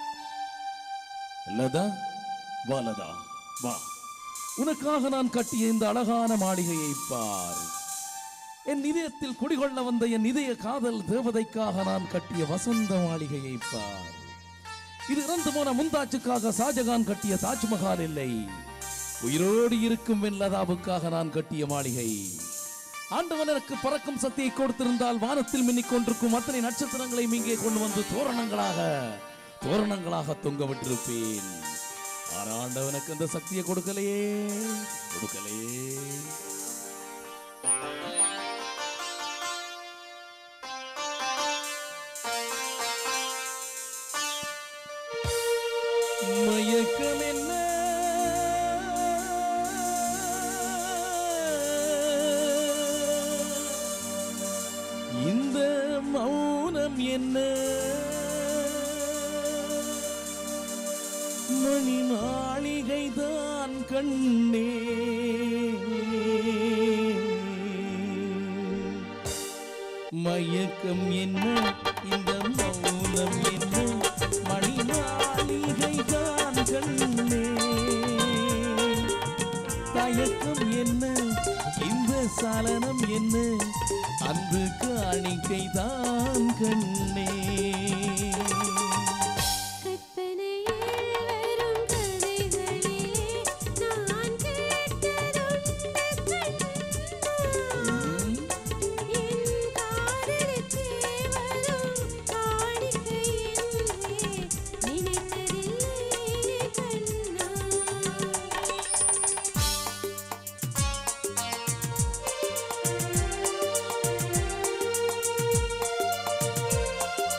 Speaker 6: லதா வா லதா வா உனக்காக நான் கட்டிய இந்த அழகான மாளிகையை பார் என் இதயத்தில் குடிகொள்ள வந்த என் இதய காதல் தேவதைக்காக நான் கட்டிய வசந்த மாளிகையை பார் இது இறந்து போன முந்தாச்சுக்காக ஷாஜகான் கட்டிய தாஜ்மஹால் இல்லை உயிரோடு இருக்கும் என் லதாவுக்காக நான் கட்டிய மாளிகை ஆண்டவன் எனக்கு பறக்கும் சக்தியை கொடுத்திருந்தால் வானத்தில் மின்னிக் கொண்டிருக்கும் அத்தனை நட்சத்திரங்களையும் இங்கே கொண்டு வந்து தோரணங்களாக தோரணங்களாக தொங்க விட்டிருப்பேன் ஆனா ஆண்டவனுக்கு அந்த சக்தியை கொடுக்கலையே கொடுக்கலையே மயக்கம் என்ன இந்த மௌனம் என்ன மணி மாளிகை தான் கண்ணே மயக்கம் என்ன இந்த மௌனம் என்ன மணி மாளிகை தான் கண்ணே தயக்கம் என்ன இந்த சலனம் என்ன அன்பு காணிக்கை தான் கண்ணே
Speaker 3: கற்பனையில் வரும் கதைகளிலே நான் கேட்டதுண்டு கண்ணா என் காதலுக்கே வரும் காணிக்கை என்றே நினைத்ததில்லை கண்ணா
Speaker 6: ஆ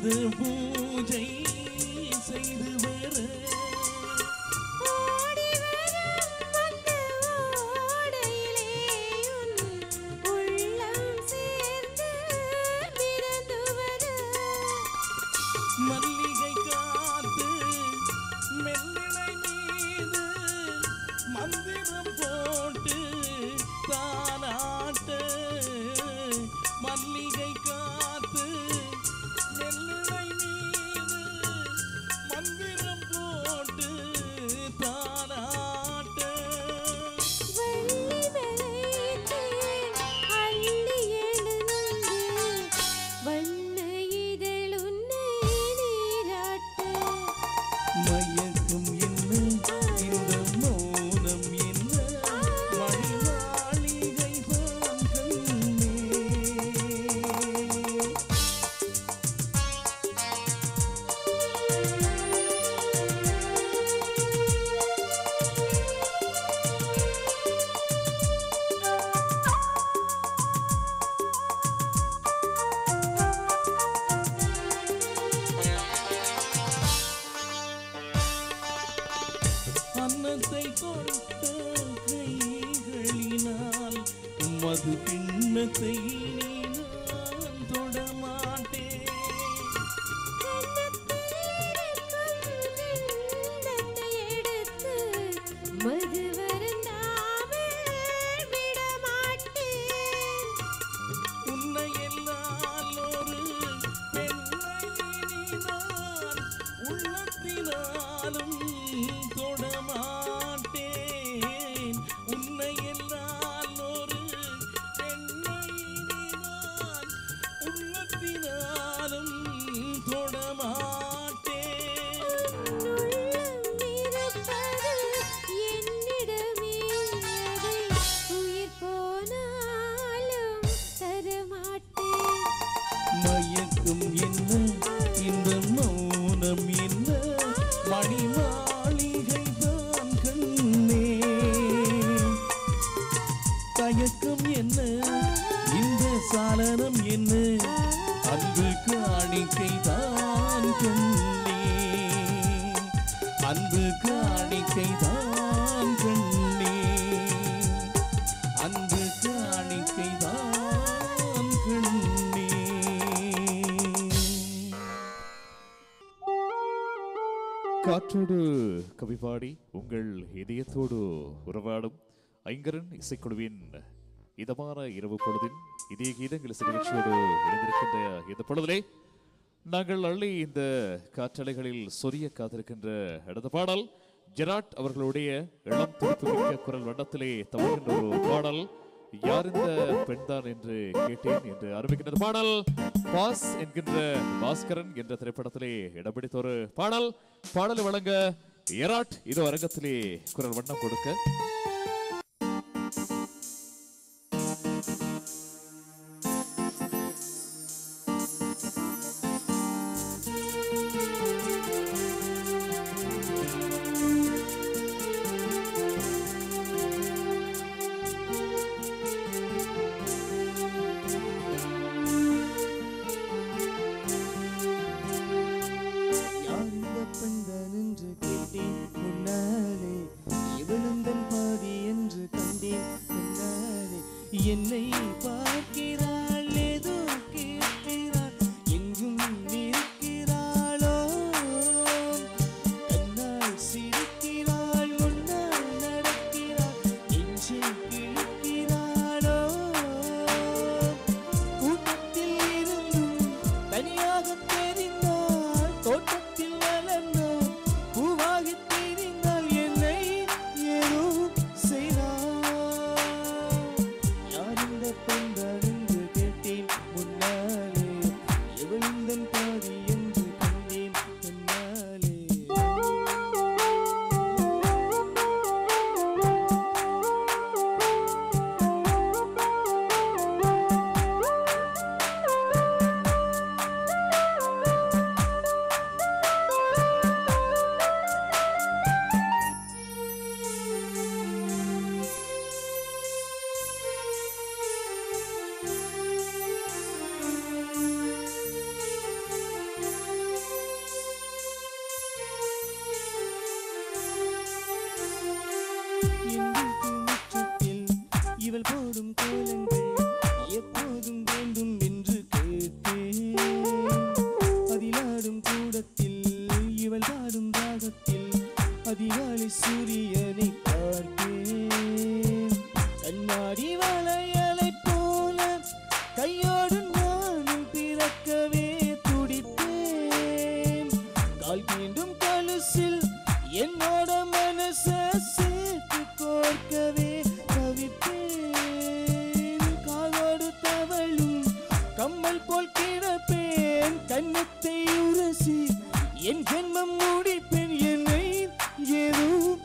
Speaker 6: பாத பூஜை செய்து வர
Speaker 3: ஓடி வரும் அந்த ஓடையிலே உன் உள்ளம் சேர்ந்து மிதந்து வர
Speaker 6: மல்லிகை காத்து மெல்லிடை மீது மந்திரம் போட்டு தானாட்ட மல்லிகை காத்து மெல்லிடை மீது மந்திரம் போட்டு தானாட்ட
Speaker 3: வள்ளி விளைத்தே அள்ளி எழுந்து வண்ண இதழ் உன்னை நீராட்ட
Speaker 6: மயக்கம் என்ன இந்த மௌனம் என்ன மணி மாளிகை தான் கண்ணே அன்னத்தை கொடுத்த கைகளினால் மது கிண்ணத்தை நான் தொடமாட்டேன்
Speaker 3: கண்ணத்தை எடுத்து மது வருந்தாமல் விடமாட்டேன்
Speaker 6: உன்னை எல்லால் ஒரு பெண்ணை இனி நான் உள்ளத்தினாலும் தொடமாட்டேன் உன்னை எல்லால் ஒரு பெண்ணை இனி நான் உள்ளத்தினாலும் தொடமாட்டேன்
Speaker 3: உள்ளம் இருப்பது என்னிடமே அதை உயிர் போனாலும் தரமாட்டேன்
Speaker 6: மயக்கம் என்ன இந்த மௌனம் என்ன மணி மாளிகை தான் கண்ணே தயக்கம் என்ன இந்த சாலனம் என்ன அன்பு காணிக்கை தான் கண்ணே அன்பு காணிக்கை தான் கண்ணே அன்பு காணிக்கை தான் கண்ணே
Speaker 1: காற்றோடு கவிபாடி உங்கள் இதயத்தோடு உறவாடும் ஐங்கரன் இசைக்குழுவின் இதமான இரவு பொழுதின் இதய கீதங்கள் இசை நிகழ்ச்சியோடு இணைந்திருக்கின்ற இந்த பொழுதிலே நாங்கள் அள்ளி இந்த காற்றலைகளில் சொரிய காத்திருக்கின்ற அடுத்த பாடல் ஜெராட் அவர்களுடைய இளம் துடிப்புமிக்க குரல் வண்ணத்திலே தமிழ்கின்ற ஒரு பாடல் யார் இந்த பெண்தான் என்று கேட்டேன் என்று ஆரம்பிக்கின்ற பாடல் பாஸ் என்கின்ற பாஸ்கரன் என்ற திரைப்படத்திலே இடம் பிடித்த ஒரு பாடல் பாடலை வழங்க எராட் இது அரங்கத்திலே குரல் வண்ணம் கொடுக்க
Speaker 2: யார் இந்த பெண்தான் என்று கேட்டேன் முன்னாலே இவளும் தன் பாதி என்று கண்டேன் முன்னாலே என்னை பார்க்கிறாள் ஏதோ கேட்கிறாள் எங்கும் இருக்கிறாளோ கண்ணால் சிரிக்கிறாள் முன்னால் நடக்கிறாள் நெஞ்சை கிழிக்கிறாளோ கூட்டத்தில் இருந்தும் தனியாக தெரிந்தால் தோட்டத்தில் வளர்ந்தால் பூவாகி தெரிந்தால் என்னை ஏதோ செய்தாள் யார் இந்த இவள் போடும் கோலங்கள் எப்போதும் வேண்டும் என்று கேட்டேன் அதிலாடும் கூடத்தில் இவள் பாடும் ராகத்தில் அதிகாலை சூரியனை பார்த்தேன் கண்ணாடி வளையலை போல கையோடு நானும் பிறக்கவே துடித்தேன் கால் மீண்டும் கலுசில் என்னோட மனச சேர்த்து கோர்க்கவே தவித்தேன் காலோடு தவழும் கம்மல் போல் கிடப்பேன் கன்னத்தை உரசி என் ஜென்மம் முடிப்பேன் என்னை ஏதோ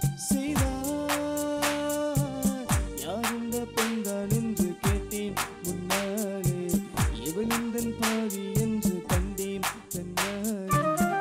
Speaker 2: செய்தார் யார் இந்த பெண்தான் என்று கேட்டேன் முன்னாலே இவள் இந்த பாவி என்று கண்டேன் தன்னாலே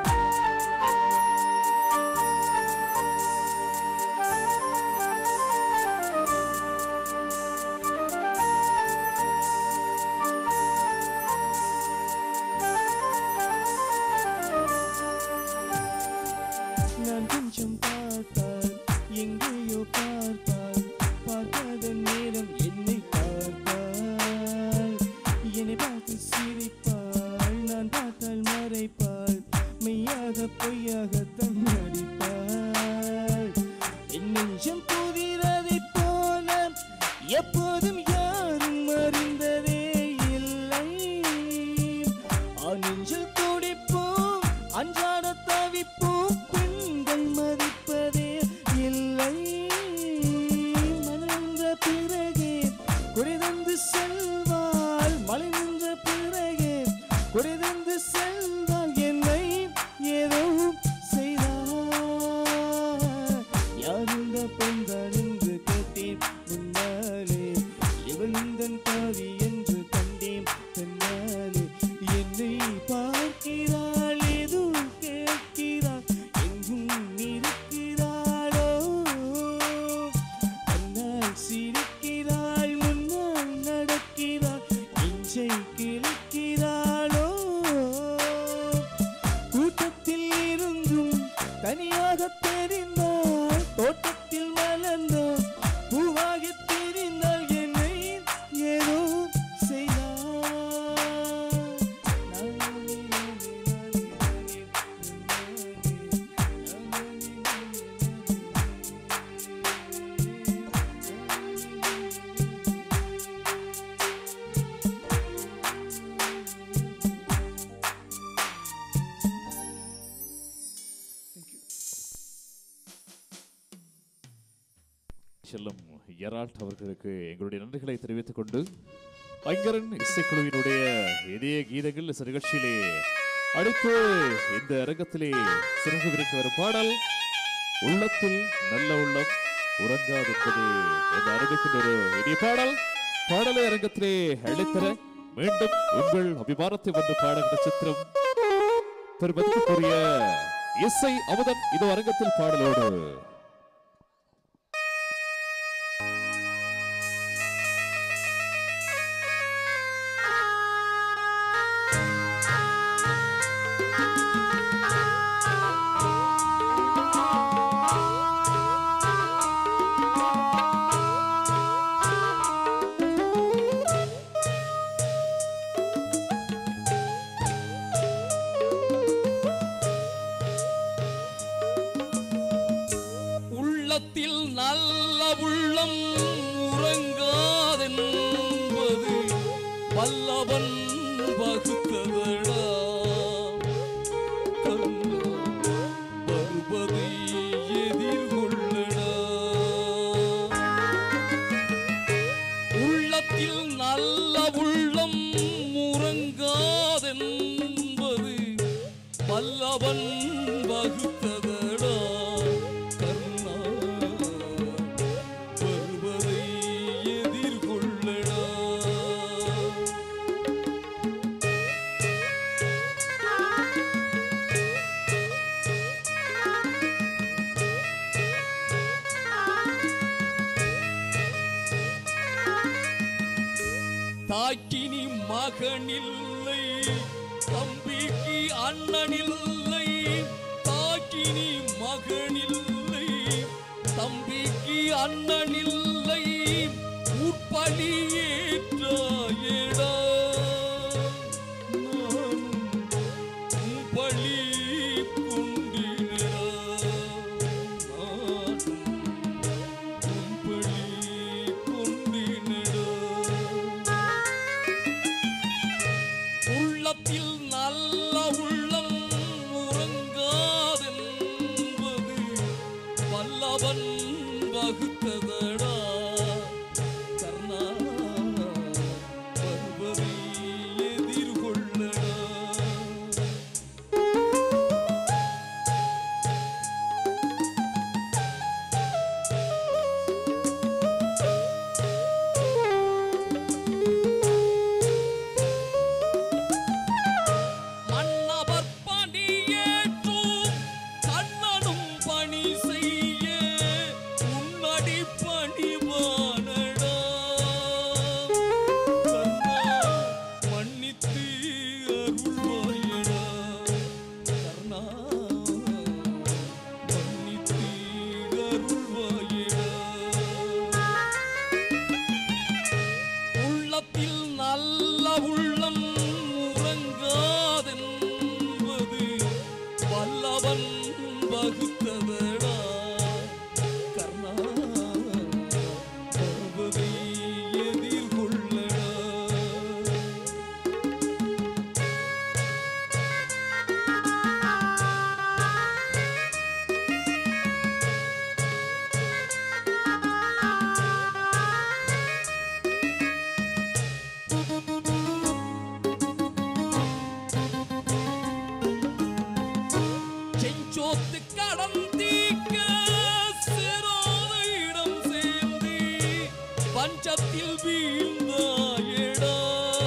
Speaker 2: நான் கொஞ்சம் பார்த்தால் எங்கேயோ பார்த்தால் பார்க்காத நேரம் என்னை பார்த்தால் என்னை பார்த்து சிரிப்பாள் நான் பார்த்தால் மறைப்பாள் மெய்யாக பொய்யாக தன்னடிப்பாள் என் நெஞ்சம் புதிரதைப் போல எப்போதும் யாரும் அறிந்ததே இல்லை ஆ நெஞ்சில் துடிப்போம் அன்றாட தவிப்போம் பெண்கள் மதிப்பதே இல்லை மலர்ந்த பிறகே குறைதந்து செல்வாள் மலை நின்ற பிறகே குறைதந்து செல்வாள் என்னை ஏதோ செய்தார் யார் இந்த பெண்தான் என்று கேட்டேன் முன்னாலே இவள் இந்த பாவி என்று கண்டேன் தன்னாலே என்னை பார்க்கிறாள் ஏதோ கேட்கிறாள் எங்கும் இருக்கிறாளோ கண்ணால் சிரிக்கிறாள் முன்னால் நடக்கிறாள் நெஞ்சை கிழிக்கிறாளோ கூட்டத்தில் இருந்தும் தனியாக தெரிந்தாள் தோட்டத்தில் மலர்ந்தாள் பூவாக தெரிந்தாள் என்னை ஏதோ செய்தாள் நானே, நானே, நானே, நானே, நானே,
Speaker 1: செல்லும் எரால்ட் அவர்களுக்கு எங்களுடைய நன்றிகளை தெரிவித்துக் கொண்டு ஐங்கரன் இசைக்குழுவினுடைய இதய கீதங்கள் இந்த நிகழ்ச்சியிலே அடுத்து இந்த அரங்கத்திலே சிறந்து விரிக்க வரும் பாடல் உள்ளத்தில் நல்ல உள்ளம் உறங்காது என்பது என்று ஆரம்பிக்கின்ற ஒரு இனிய பாடல் பாடலை அரங்கத்திலே அழைத்தர மீண்டும் உங்கள் அபிமானத்தை வந்து பாடுகின்ற சித்திரம் பெருமதிப்புக்குரிய இசை அமுதன் இது அரங்கத்தில் பாடலோடு
Speaker 4: உள்ளத்தில் நல்ல உள்ளம் உறங்காதென்பது வல்லவன் வகுத்ததடா கண்ணா, வருவதை எதிர்கொள்ளடா உள்ளத்தில் நல்ல உள்ளம் உறங்காதென்பது வல்லவன் வகுத்ததடா கர்ணா வருவதை எதிர்கொள்ளடா தாக்கினி மகனில்லை தம்பிக்கு அண்ணனில்லை தாக்கினி மகனில்லை தம்பிக்கு அண்ணனில்லை உட்பட பலியேற்றாயடா நானும் உன் பலி கொண்டினடா நானும் உன் பலி கொண்டினடா உள்ளத்தில் நல்ல உள்ளம் உறங்காதென்பது வல்லவன் வகுத்ததடா கர்ணா வருவதை எதிர்கொள்ளடா மன்னவர் பணியேற்றும் கண்ணனும் பணி செய்ய உன்னடி பணிவானடா கர்ணா மன்னித்து அருள்வாயடா கர்ணா மன்னித்து அருள்வாயடா உள்ளத்தில் நல்ல உள்ளம் உறங்காதென்பது வல்லவன் வகுத்ததடா கர்ணா வருவதை எதிர்கொள்ளடா செஞ்சோத்து கடன் தீக்க சிறாத இடம் சேர்ந்து பஞ்சத்தில் வீழ்ந்தாயடா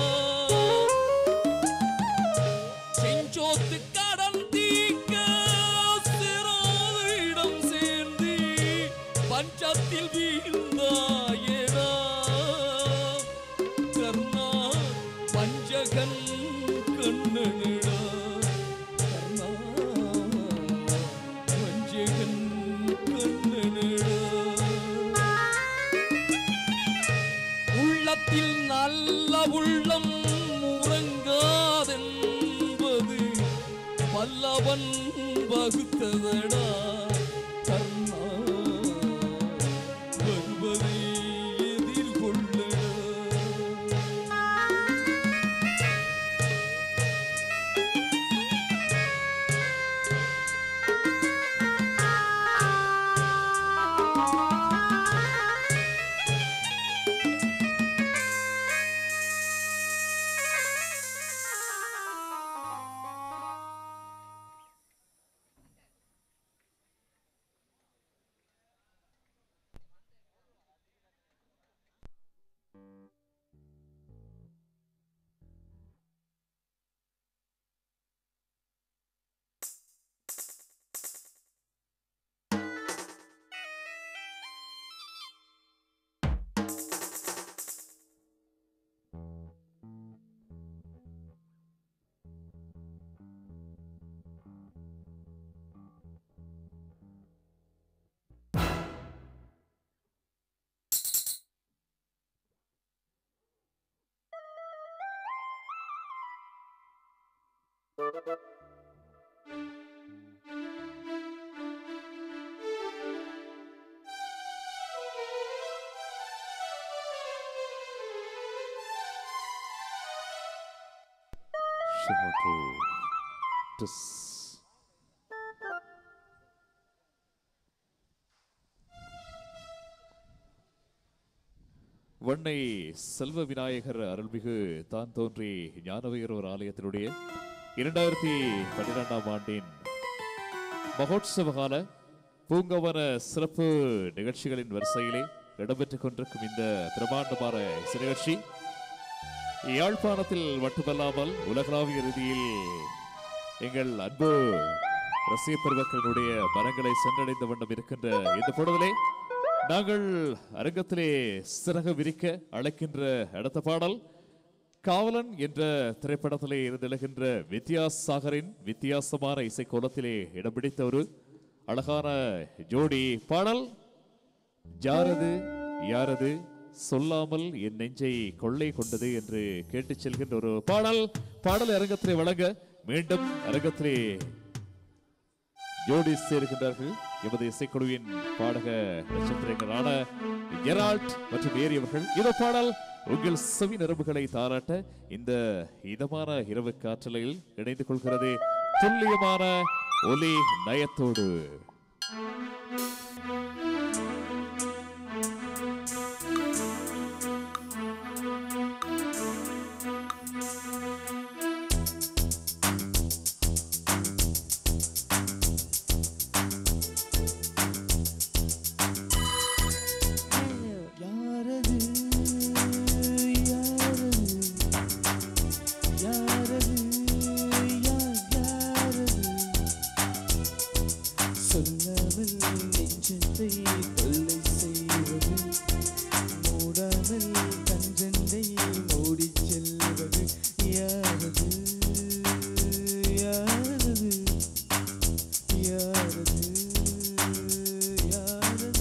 Speaker 4: செஞ்சோத்து கடன் தீக்க சிறாத இடம் சேர்ந்து பஞ்சத்தில் வீழ்ந்தாயடா கர்ணா பஞ்சகன் கண்ணனடா கர்ணா வஞ்சகன் கண்ணனடா உள்ளத்தில் நல்ல உள்ளம் உறங்காதென்பது வல்லவன் வகுத்ததடா கர்ணா வருவதை எதிர்கொள்ளடா
Speaker 1: Shimoto. Tus. வண்ணை செல்வ விநாயகர் அருள்மிகு தான் தோன்றி ஞானவையரோர் ஆலயத்தினுடைய இரண்டாயிரத்தி பன்னிரெண்டாம் ஆண்டின் மகோத்சவ கால பூங்கவன சிறப்பு நிகழ்ச்சிகளின் வரிசையிலே இடம்பெற்றுக் கொண்டிருக்கும் இந்த பிரமாண்டமான இசை நிகழ்ச்சி யாழ்ப்பாணத்தில் மட்டுமல்லாமல் உலகளாவிய ரீதியில் எங்கள் அன்பு ரசிக பெருமக்களுடைய மரங்களை சென்றடைந்த வண்ணம் இருக்கின்ற இந்த பொழுதிலே நாங்கள் அரங்கத்திலே சிறக விரிக்க அழைக்கின்ற அடுத்த பாடல் காவலன் என்ற திரைப்படத்திலே இருந்தெழுகின்ற வித்யாசாகரின் வித்தியாசமான இசைக்கோலத்திலே இடம் பிடித்த ஒரு அழகான ஜோடி பாடல் ஜாரது யாரது சொல்லாமல் என் நெஞ்சை கொள்ளை கொண்டது என்று கேட்டுச் செல்கின்ற ஒரு பாடல் பாடல் அரங்கத்திலே வழங்க மீண்டும் அரங்கத்திலே ஜோடி சேர்கின்றார்கள் எமது இசைக்குழுவின் பாடக நட்சத்திரங்களான ஜெரால்ட் மற்றும் ஏறியவர்கள் இந்த பாடல் உங்கள் செவி நரம்புகளை தாராட்ட இந்த இதமான இரவு காற்றலையில் இணைந்து கொள்கிறது துல்லியமான ஒலி நயத்தோடு
Speaker 2: யாரது யாரது யாரது யார் யாரது சொல்லாமல் நெஞ்சத்தை கொள்ளை செய்வது மூடாமல் கஞ்சண்டை மூடிச் செல்வது யாரது யாரது யாரது யாரது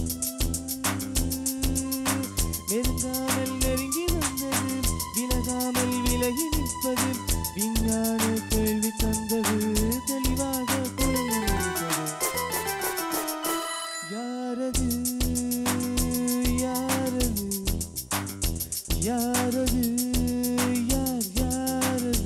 Speaker 2: நெருங்காமல் நெருங்கி வந்தது விலகாமல் விலகி நிற்பது விஞ்ஞான கேள்வி தந்தது தெளிவாக புரிந்தது யாரது யாரது யாரது யார் யாரது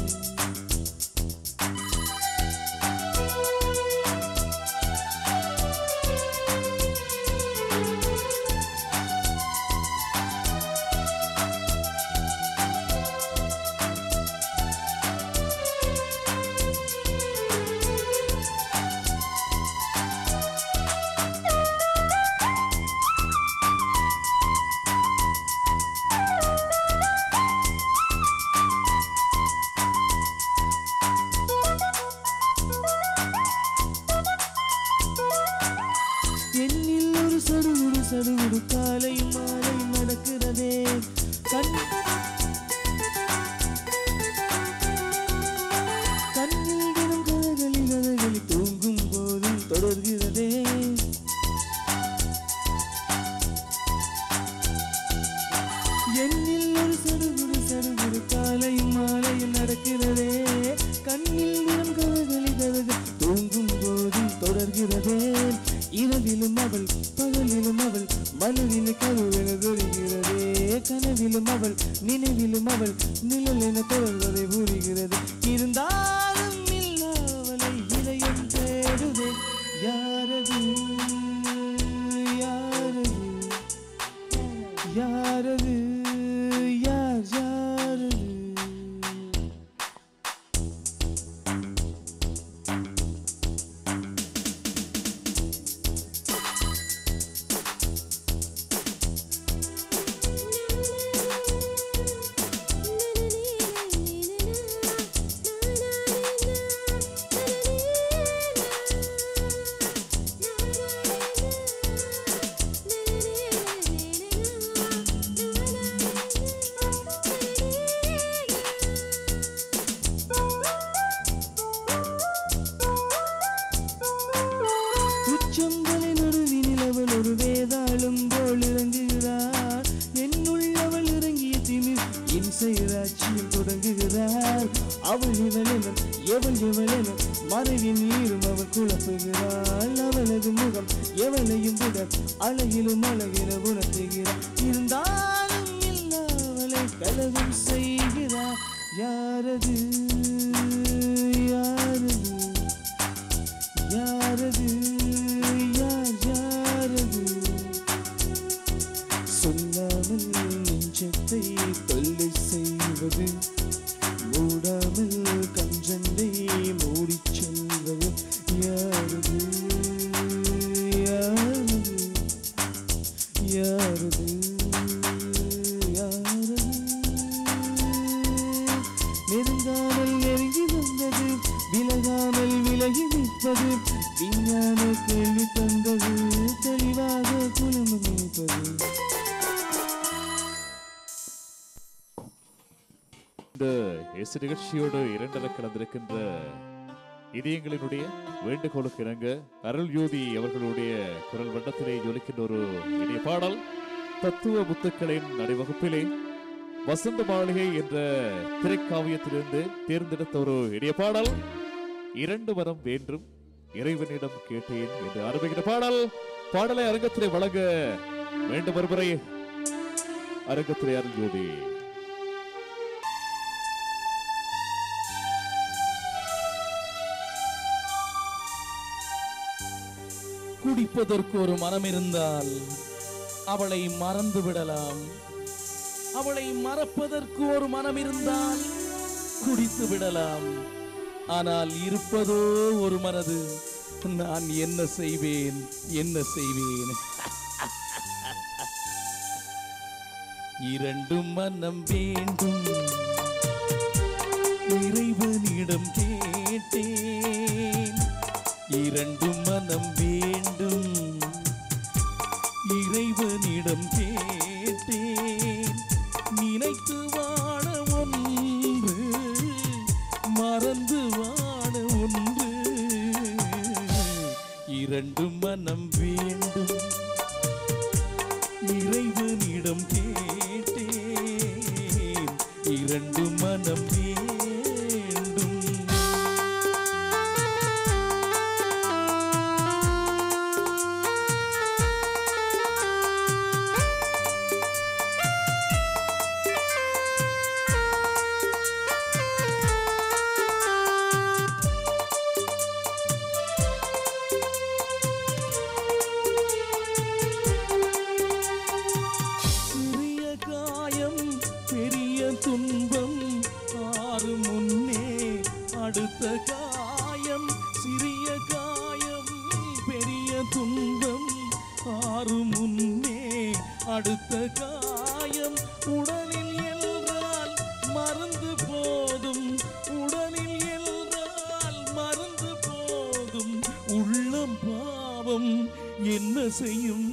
Speaker 2: என்னில் ஒரு சடுகுடு சடுகுடு காலையும் மாலையும் நடக்கிறதே கண் கண்ணில் தினம் கதகளி கதகளி தூங்கும் போதும் தொடர்கிறதே என்னில் ஒரு சடுகுடு சடுகுடு காலையும் மாலையும் நடக்கிறதே கண்ணில் தினம் கதகளி கதகள் தூங்கும் போதும் தொடர்கிறதே இரவிலும் அவள் பகலிலும் அவள் மனதில் கருவென தெரிகிறதே கனவிலும் அவள் நினைவிலும் அவள் நிழல் என தொடர்வதை புரிகிறது இருந்தாலும் இல்லாவலை இதயம் தேடுதே யாரது யாரது யாரது யார் யாரது உச்சந்தலை நடுவினில் அவள் ஒரு வேதாளம் போல் இறங்குகிறார் என்னுள்ளவள் இறங்கிய திமிர் இன்சை ராட்சியம் தொடங்குகிறார் அவள் இவளெனும் எவள் எவளெனும் மறைவின் நீரும் அவள் குழப்புகிறாள் அவளது முகம் எவளையும் விட அழகிலும் அழகின உணர்த்துகிறார் இருந்தாலும் இல்லாவளை கலகம் செய்கிறார் யாரது யாரது யாரது யார் யாரது சொல்லாமல் நெஞ்சத்தை தொல்லை செய்வது மூடாமல் கஞ்சண்டை மூடிச் செல்வது யாரது யாரது யாரது யாரது நெருங்காமல் நெருங்கி வந்தது விலகாமல் விலகி நிற்பது விஞ்ஞான கேள்வி தந்தது தெளிவாக குலம் நினைப்பது
Speaker 1: இந்த இசை நிகழ்ச்சியோடு இரண்டர கலந்திருக்கின்ற இதயங்களினுடைய வேண்டுகோளுக்கு இணங்க அருள் யோதி அவர்களுடைய குரல் வண்ணத்திலே ஜொலிக்கின்ற ஒரு இனிய பாடல் தத்துவ முத்துக்களின் நடைவகுப்பிலே வசந்த மாளிகை என்ற திரைக்காவியத்திலிருந்து தேர்ந்தெடுத்த ஒரு இனிய பாடல் இரண்டு வரம் வேண்டும் இறைவனிடம் கேட்டேன் என்று ஆரம்பிக்கிற பாடல் பாடலை அரங்கத்திலே வழங்க வேண்டும் ஒருமுறை அரங்கத்திலே அருள்ஜோதி
Speaker 6: குடிப்பதற்கு ஒரு மனம் இருந்தால் அவளை மறந்து விடலாம் அவளை மறப்பதற்கு ஒரு மனம் இருந்தால் குடித்து விடலாம் ஆனால் இருப்பதோ ஒரு மனது நான் என்ன செய்வேன் என்ன செய்வேன் இரண்டு மனம் வேண்டும் இறைவனிடம் கேட்டேன் இரண்டு மனம் வேண்டும் இறைவனிடம் கேட்டேன் நினைத்து வாழ ஒன்று மறந்து வாழ ஒன்று இரண்டு மனம் வேண்டும் இறைவனிடம் கேட்டேன் இரண்டு மனம் வேண்டும் சிறிய காயம் பெரிய துன்பம் ஆறு முன்னே அடுத்த காயம் சிறிய காயம் பெரிய துன்பம் ஆறு முன்னே அடுத்த காயம் உடலில் என்றால் மறந்து போதும் உடலில் என்றால் மறந்து போதும் உள்ளம் பாவம் என்ன செய்யும்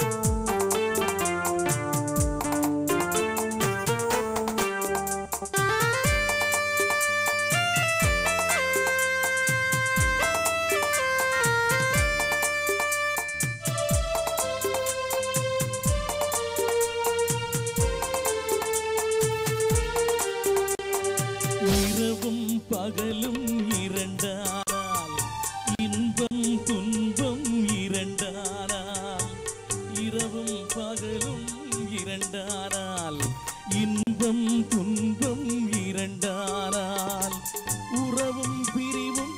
Speaker 6: இரவும் பகலும் இரண்டானால் இன்பம் துன்பம் இரண்டானால் இரவும் பகலும் இரண்டானால் இன்பம் துன்பம் இரண்டானால் உறவும் பிரிவும்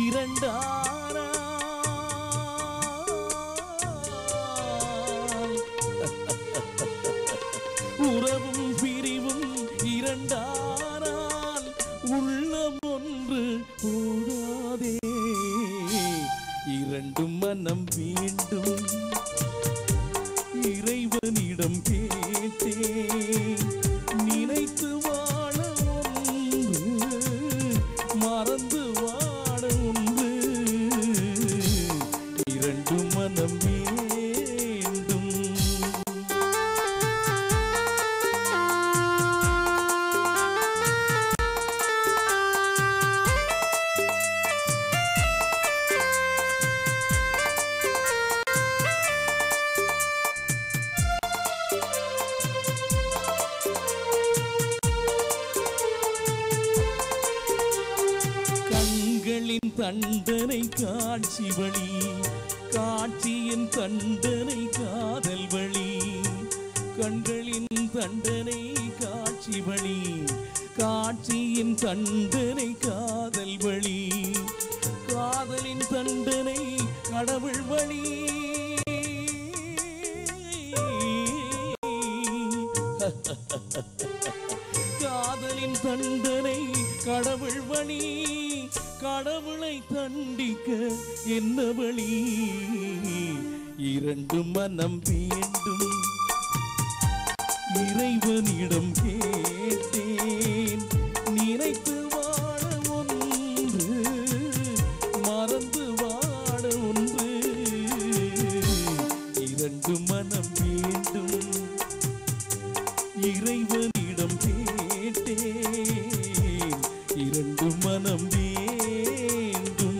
Speaker 6: இரண்டானால் உறவும் பிரிவும் இரண்டானால் உள்ளம் ஒன்று கூடாதே இரண்டு மனம் வேண்டும் இறைவனிடம் கேட்டேன் நினைத்து வாழ ஒன்று மறந்து வாழ ஒன்று இரண்டு மனம் வேண்டும் கண்களின் தண்டனை காட்சி வழி காட்சியின் தண்டனை காதல் வழி கண்களின் தண்டனை காட்சி வழி காட்சியின் தண்டனை காதல் வழி காதலின் தண்டனை கடவுள் வழி காதலின் தண்டனை கடவுள் வழி கடவுளை தண்டிக்க என்ன வழி இரண்டு மனம் வேண்டும் இறைவனிடம் கேட்டேன் நினைத்து வாழ ஒன்று மறந்து வாழ ஒன்று இரண்டு மனம் வேண்டும் இறைவனிடம் கேட்டேன் இரண்டு மனம் வேண்டும்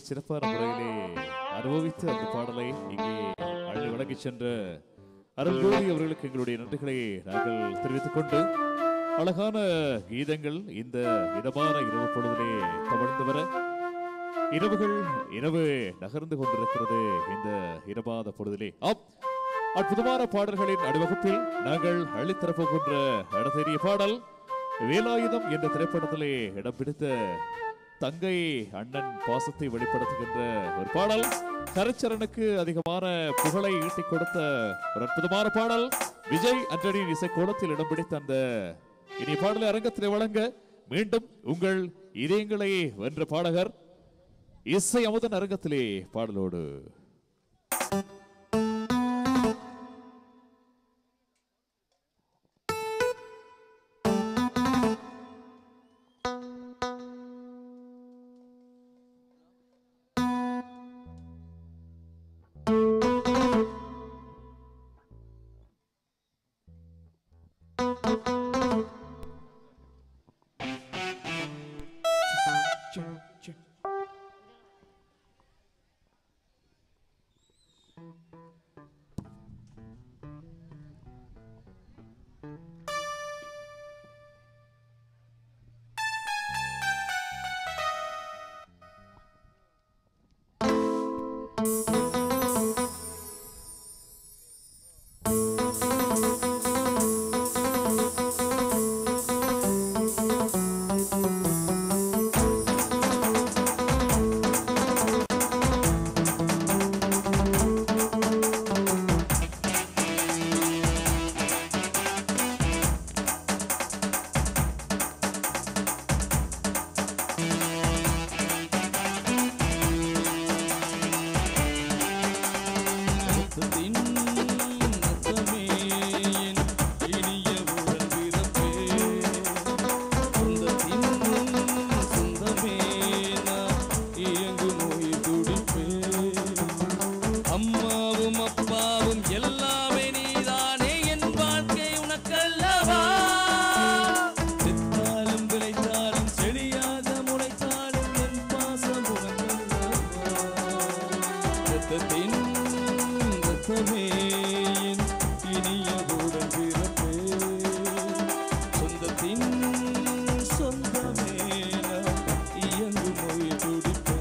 Speaker 1: சிறப்பான முறையிலே அனுபவித்து அந்த பாடலை இங்கே அள்ளி வழங்கிச் சென்ற அருள்ஜோதி அவர்களுக்கு எங்களுடைய நன்றிகளை நாங்கள் தெரிவித்துக் கொண்டு அழகான கீதங்கள் இந்த இதமான இரவு பொழுதிலே தவழ்ந்து வர இரவுகள் இரவு நகர்ந்து கொண்டிருக்கிறது இந்த இரவாத பொழுதிலே ஆம் அற்புதமான பாடல்களின் அணிவகுப்பில் நாங்கள் அள்ளித்தரப்போகின்ற இடத்தேறிய பாடல் வேலாயுதம் என்ற திரைப்படத்திலே இடம் பிடித்த தங்கை அண்ணன் பாசத்தை வெளிப்படுத்துகின்ற ஒரு பாடல் கரைச்சரனுக்கு அதிகமான புகழை ஈட்டிக் கொடுத்த ஒரு அற்புதமான பாடல் விஜய் அன்றனின் இசைக்கோலத்தில் இடம் பிடித்த அந்த இனி பாடலை அரங்கத்திலே வழங்க மீண்டும் உங்கள் இதயங்களை வென்ற பாடகர் இசை அமுதன் அரங்கத்திலே பாடலோடு
Speaker 4: ரத்தத்தின் ரத்தமே என் இனிய உடல் பிறப்பே சொந்தத்தின் சொந்தமே நான் இயங்கும் உயிர் துடிப்பே அம்மாவும் அப்பாவும் எல்லாமே நீதானே என் வாழ்க்கை உனக்கல்லவா செத்தாலும் விளைத்தாலும் செடியாக முளைத்தாலும் என் பாசம் உனக்கல்லவா ரத்தத்தின் ரத்தமே என் இனிய உடன் பிறப்பே சொந்தத்தின் சொந்தமே நான் இயங்கும் மொழி துடிப்பே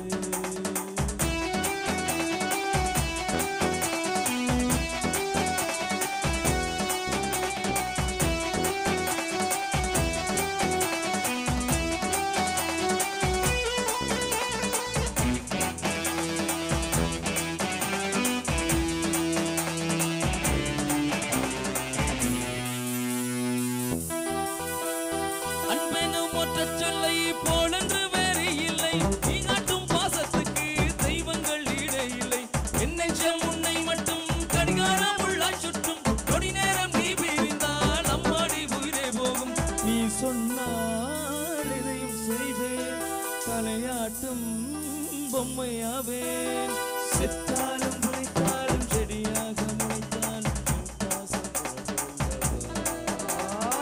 Speaker 4: அன்பெனும் ஒற்ற சொல்லை போலென்று வேறு இல்லை நீ காட்டும் பாசத்துக்கு தெய்வங்கள் ஈடே இல்லை என் நெஞ்சம் உன்னை மட்டும் கடிகாரம் உள்ளாய் சுற்றும் கொடி நேரம் நீ பிரிந்தால் அம்மாடி உயிரே போகும் நீ சொன்னால் எதையும் செய்வேன் தலையாட்டும் பொம்மையாவேன் செத்தாலும் முளைத்தாலும் செடியாக முளைத்தாலும் என் பாசம் உனக்குள்ளவா.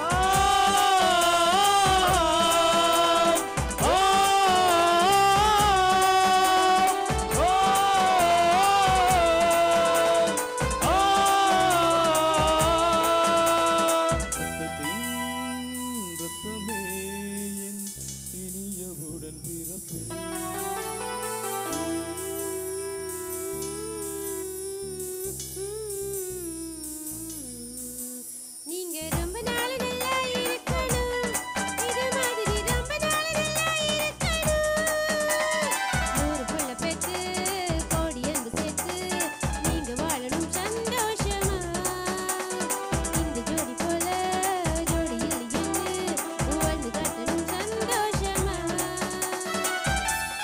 Speaker 3: நீங்க ரொம்ப நாள் நல்லா இருக்கணும் இது மாதிரி ரொம்ப நாள் நல்லா இருக்கணும் நூறு புள்ள பெத்து கோடி அங்கு சேர்த்து நீங்க வாழணும் சந்தோஷமா இந்த ஜோடி போல ஜோடி இல்லைன்னு வாழ்ந்து காட்டணும் சந்தோஷமா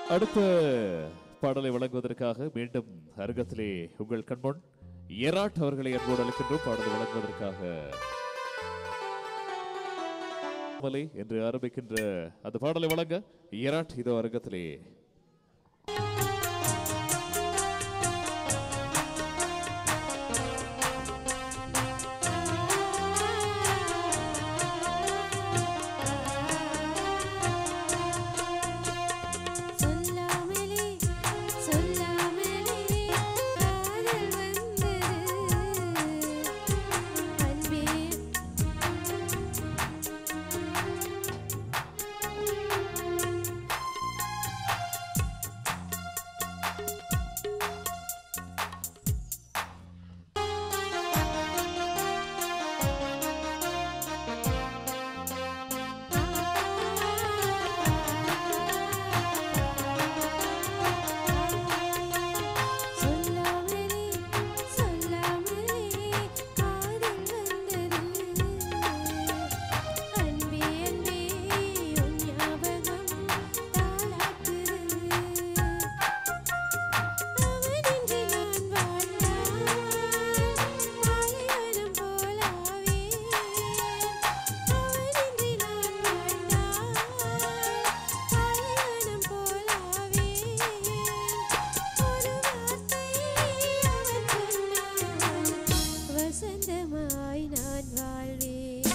Speaker 1: அடுத்த பாடலை வழங்குவதற்காக மீண்டும் அரங்கத்திலே உங்கள் கண்முன் எராட் அவர்களை அன்போடு அழைக்கின்றோம் பாடலை வழங்குவதற்காக மலை என்று ஆரம்பிக்கின்ற அந்த பாடலை வழங்க எராட் இதோ அரங்கத்திலே
Speaker 3: சொல்லாமலே சொல்லாமலே காதல் வந்தது அன்பே சொல்லாமலே சொல்லாமலே காதல் வந்தது அன்பே அன்பே உன் ஞாபகம் தாளாட்டுது அவனின்றி நான் வாழ்ந்தால் பாலைவனம் போலாவே அவனின்றி நான் வாழ்ந்தால் பாலைவனம் போலாவே ஒரு வார்த்தை அவன் சொன்னான் வசந்தமாய் நான் வாழ்வேன்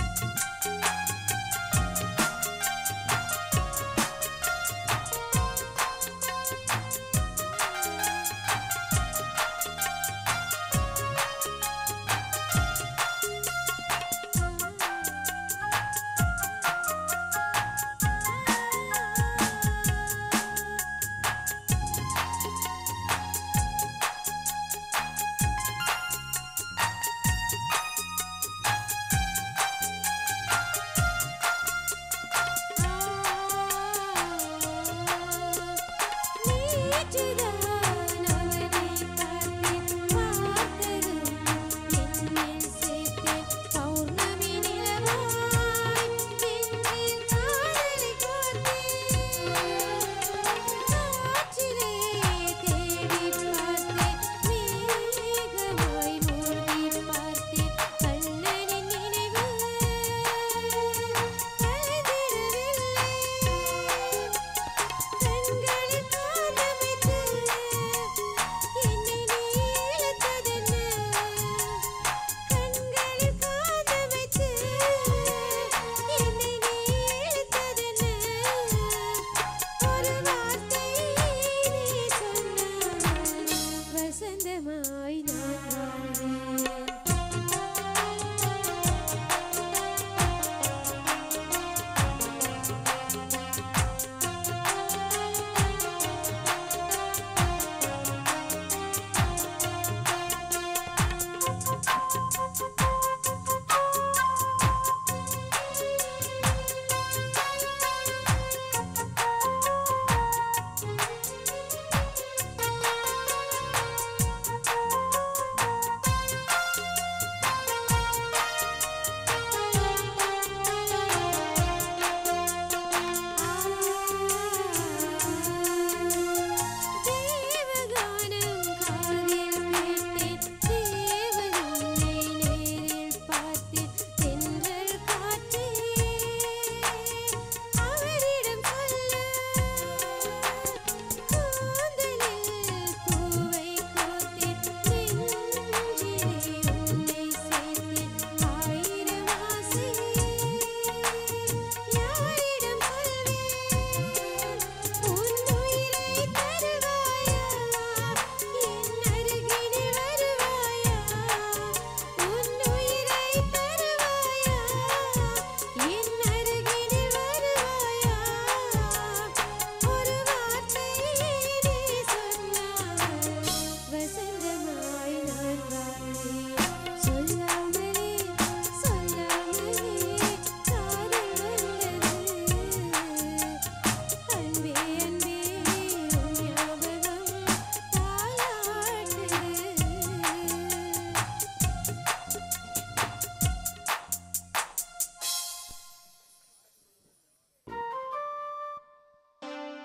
Speaker 3: நேற்றுதான் அவனை பார்த்தேன் பார்த்தது என்னில் சேர்த்தேன் பௌர்ணமி நிலவாய் நெஞ்சில் காதலை கோர்த்தேன் காற்றிலே தேடி பார்த்தேன் மேகமாய் மூடி பார்த்தேன் கண்ணனின் நினைவு கலந்திடவில்லை கண்களில் காதமிட்டு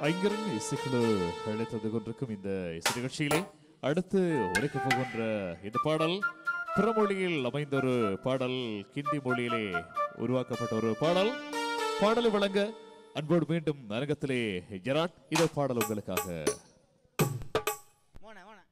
Speaker 1: ஐங்கரன் இசைக்குழு அழைத்தது கொண்டிருக்கும் இந்த இசை நிகழ்ச்சியிலே அடுத்து உரைக்கப் போகின்ற இந்த பாடல் பிற மொழியில் அமைந்த ஒரு பாடல் கிந்தி மொழியிலே உருவாக்கப்பட்ட ஒரு பாடல் பாடலை வழங்க அன்போடு மீண்டும் அரங்கத்திலே ஜெராட் இந்த பாடல் உங்களுக்காக
Speaker 2: மோன மோன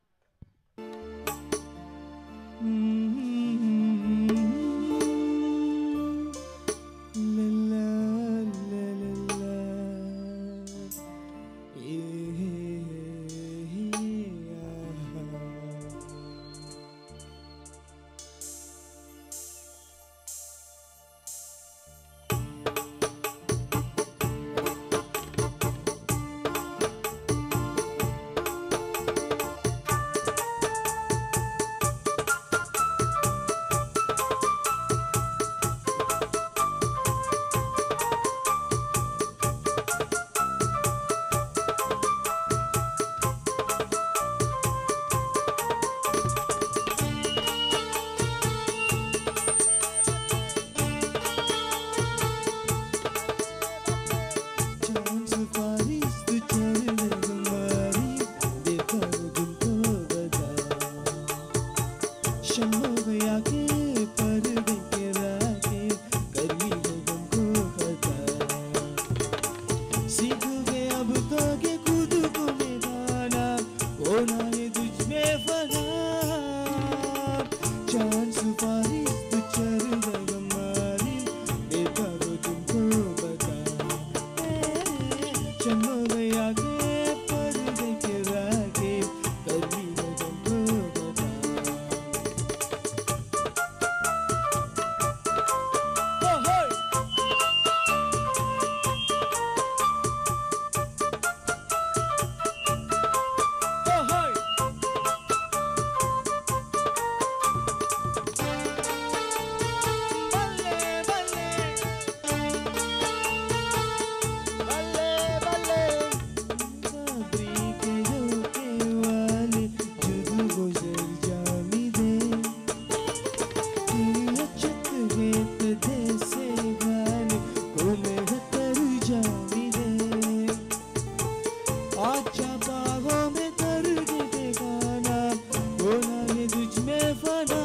Speaker 7: चांद सुपारी तू चल गगमारी देखा वो तुमको बता चलो गया के पर देखे रागे कभी न तुमको बता आजा बाहों में कर दे बेगाना होना ये तुझ में फना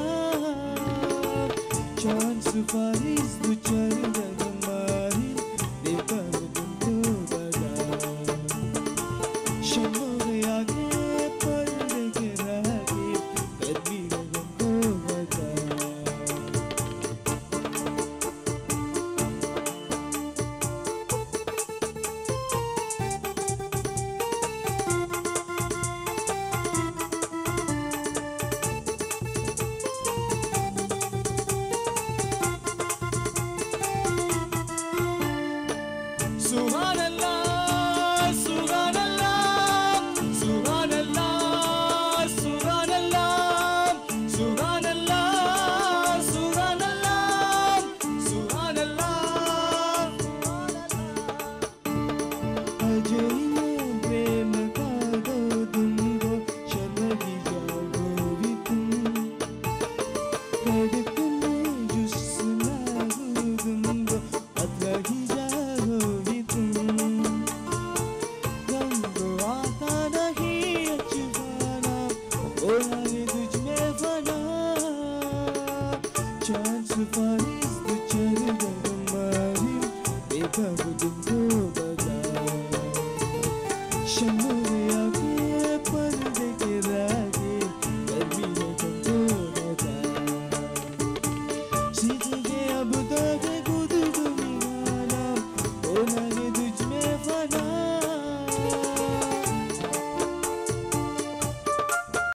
Speaker 7: चांद सुपारी तू चल गगमारी देखा वो तुमको बता शम्मा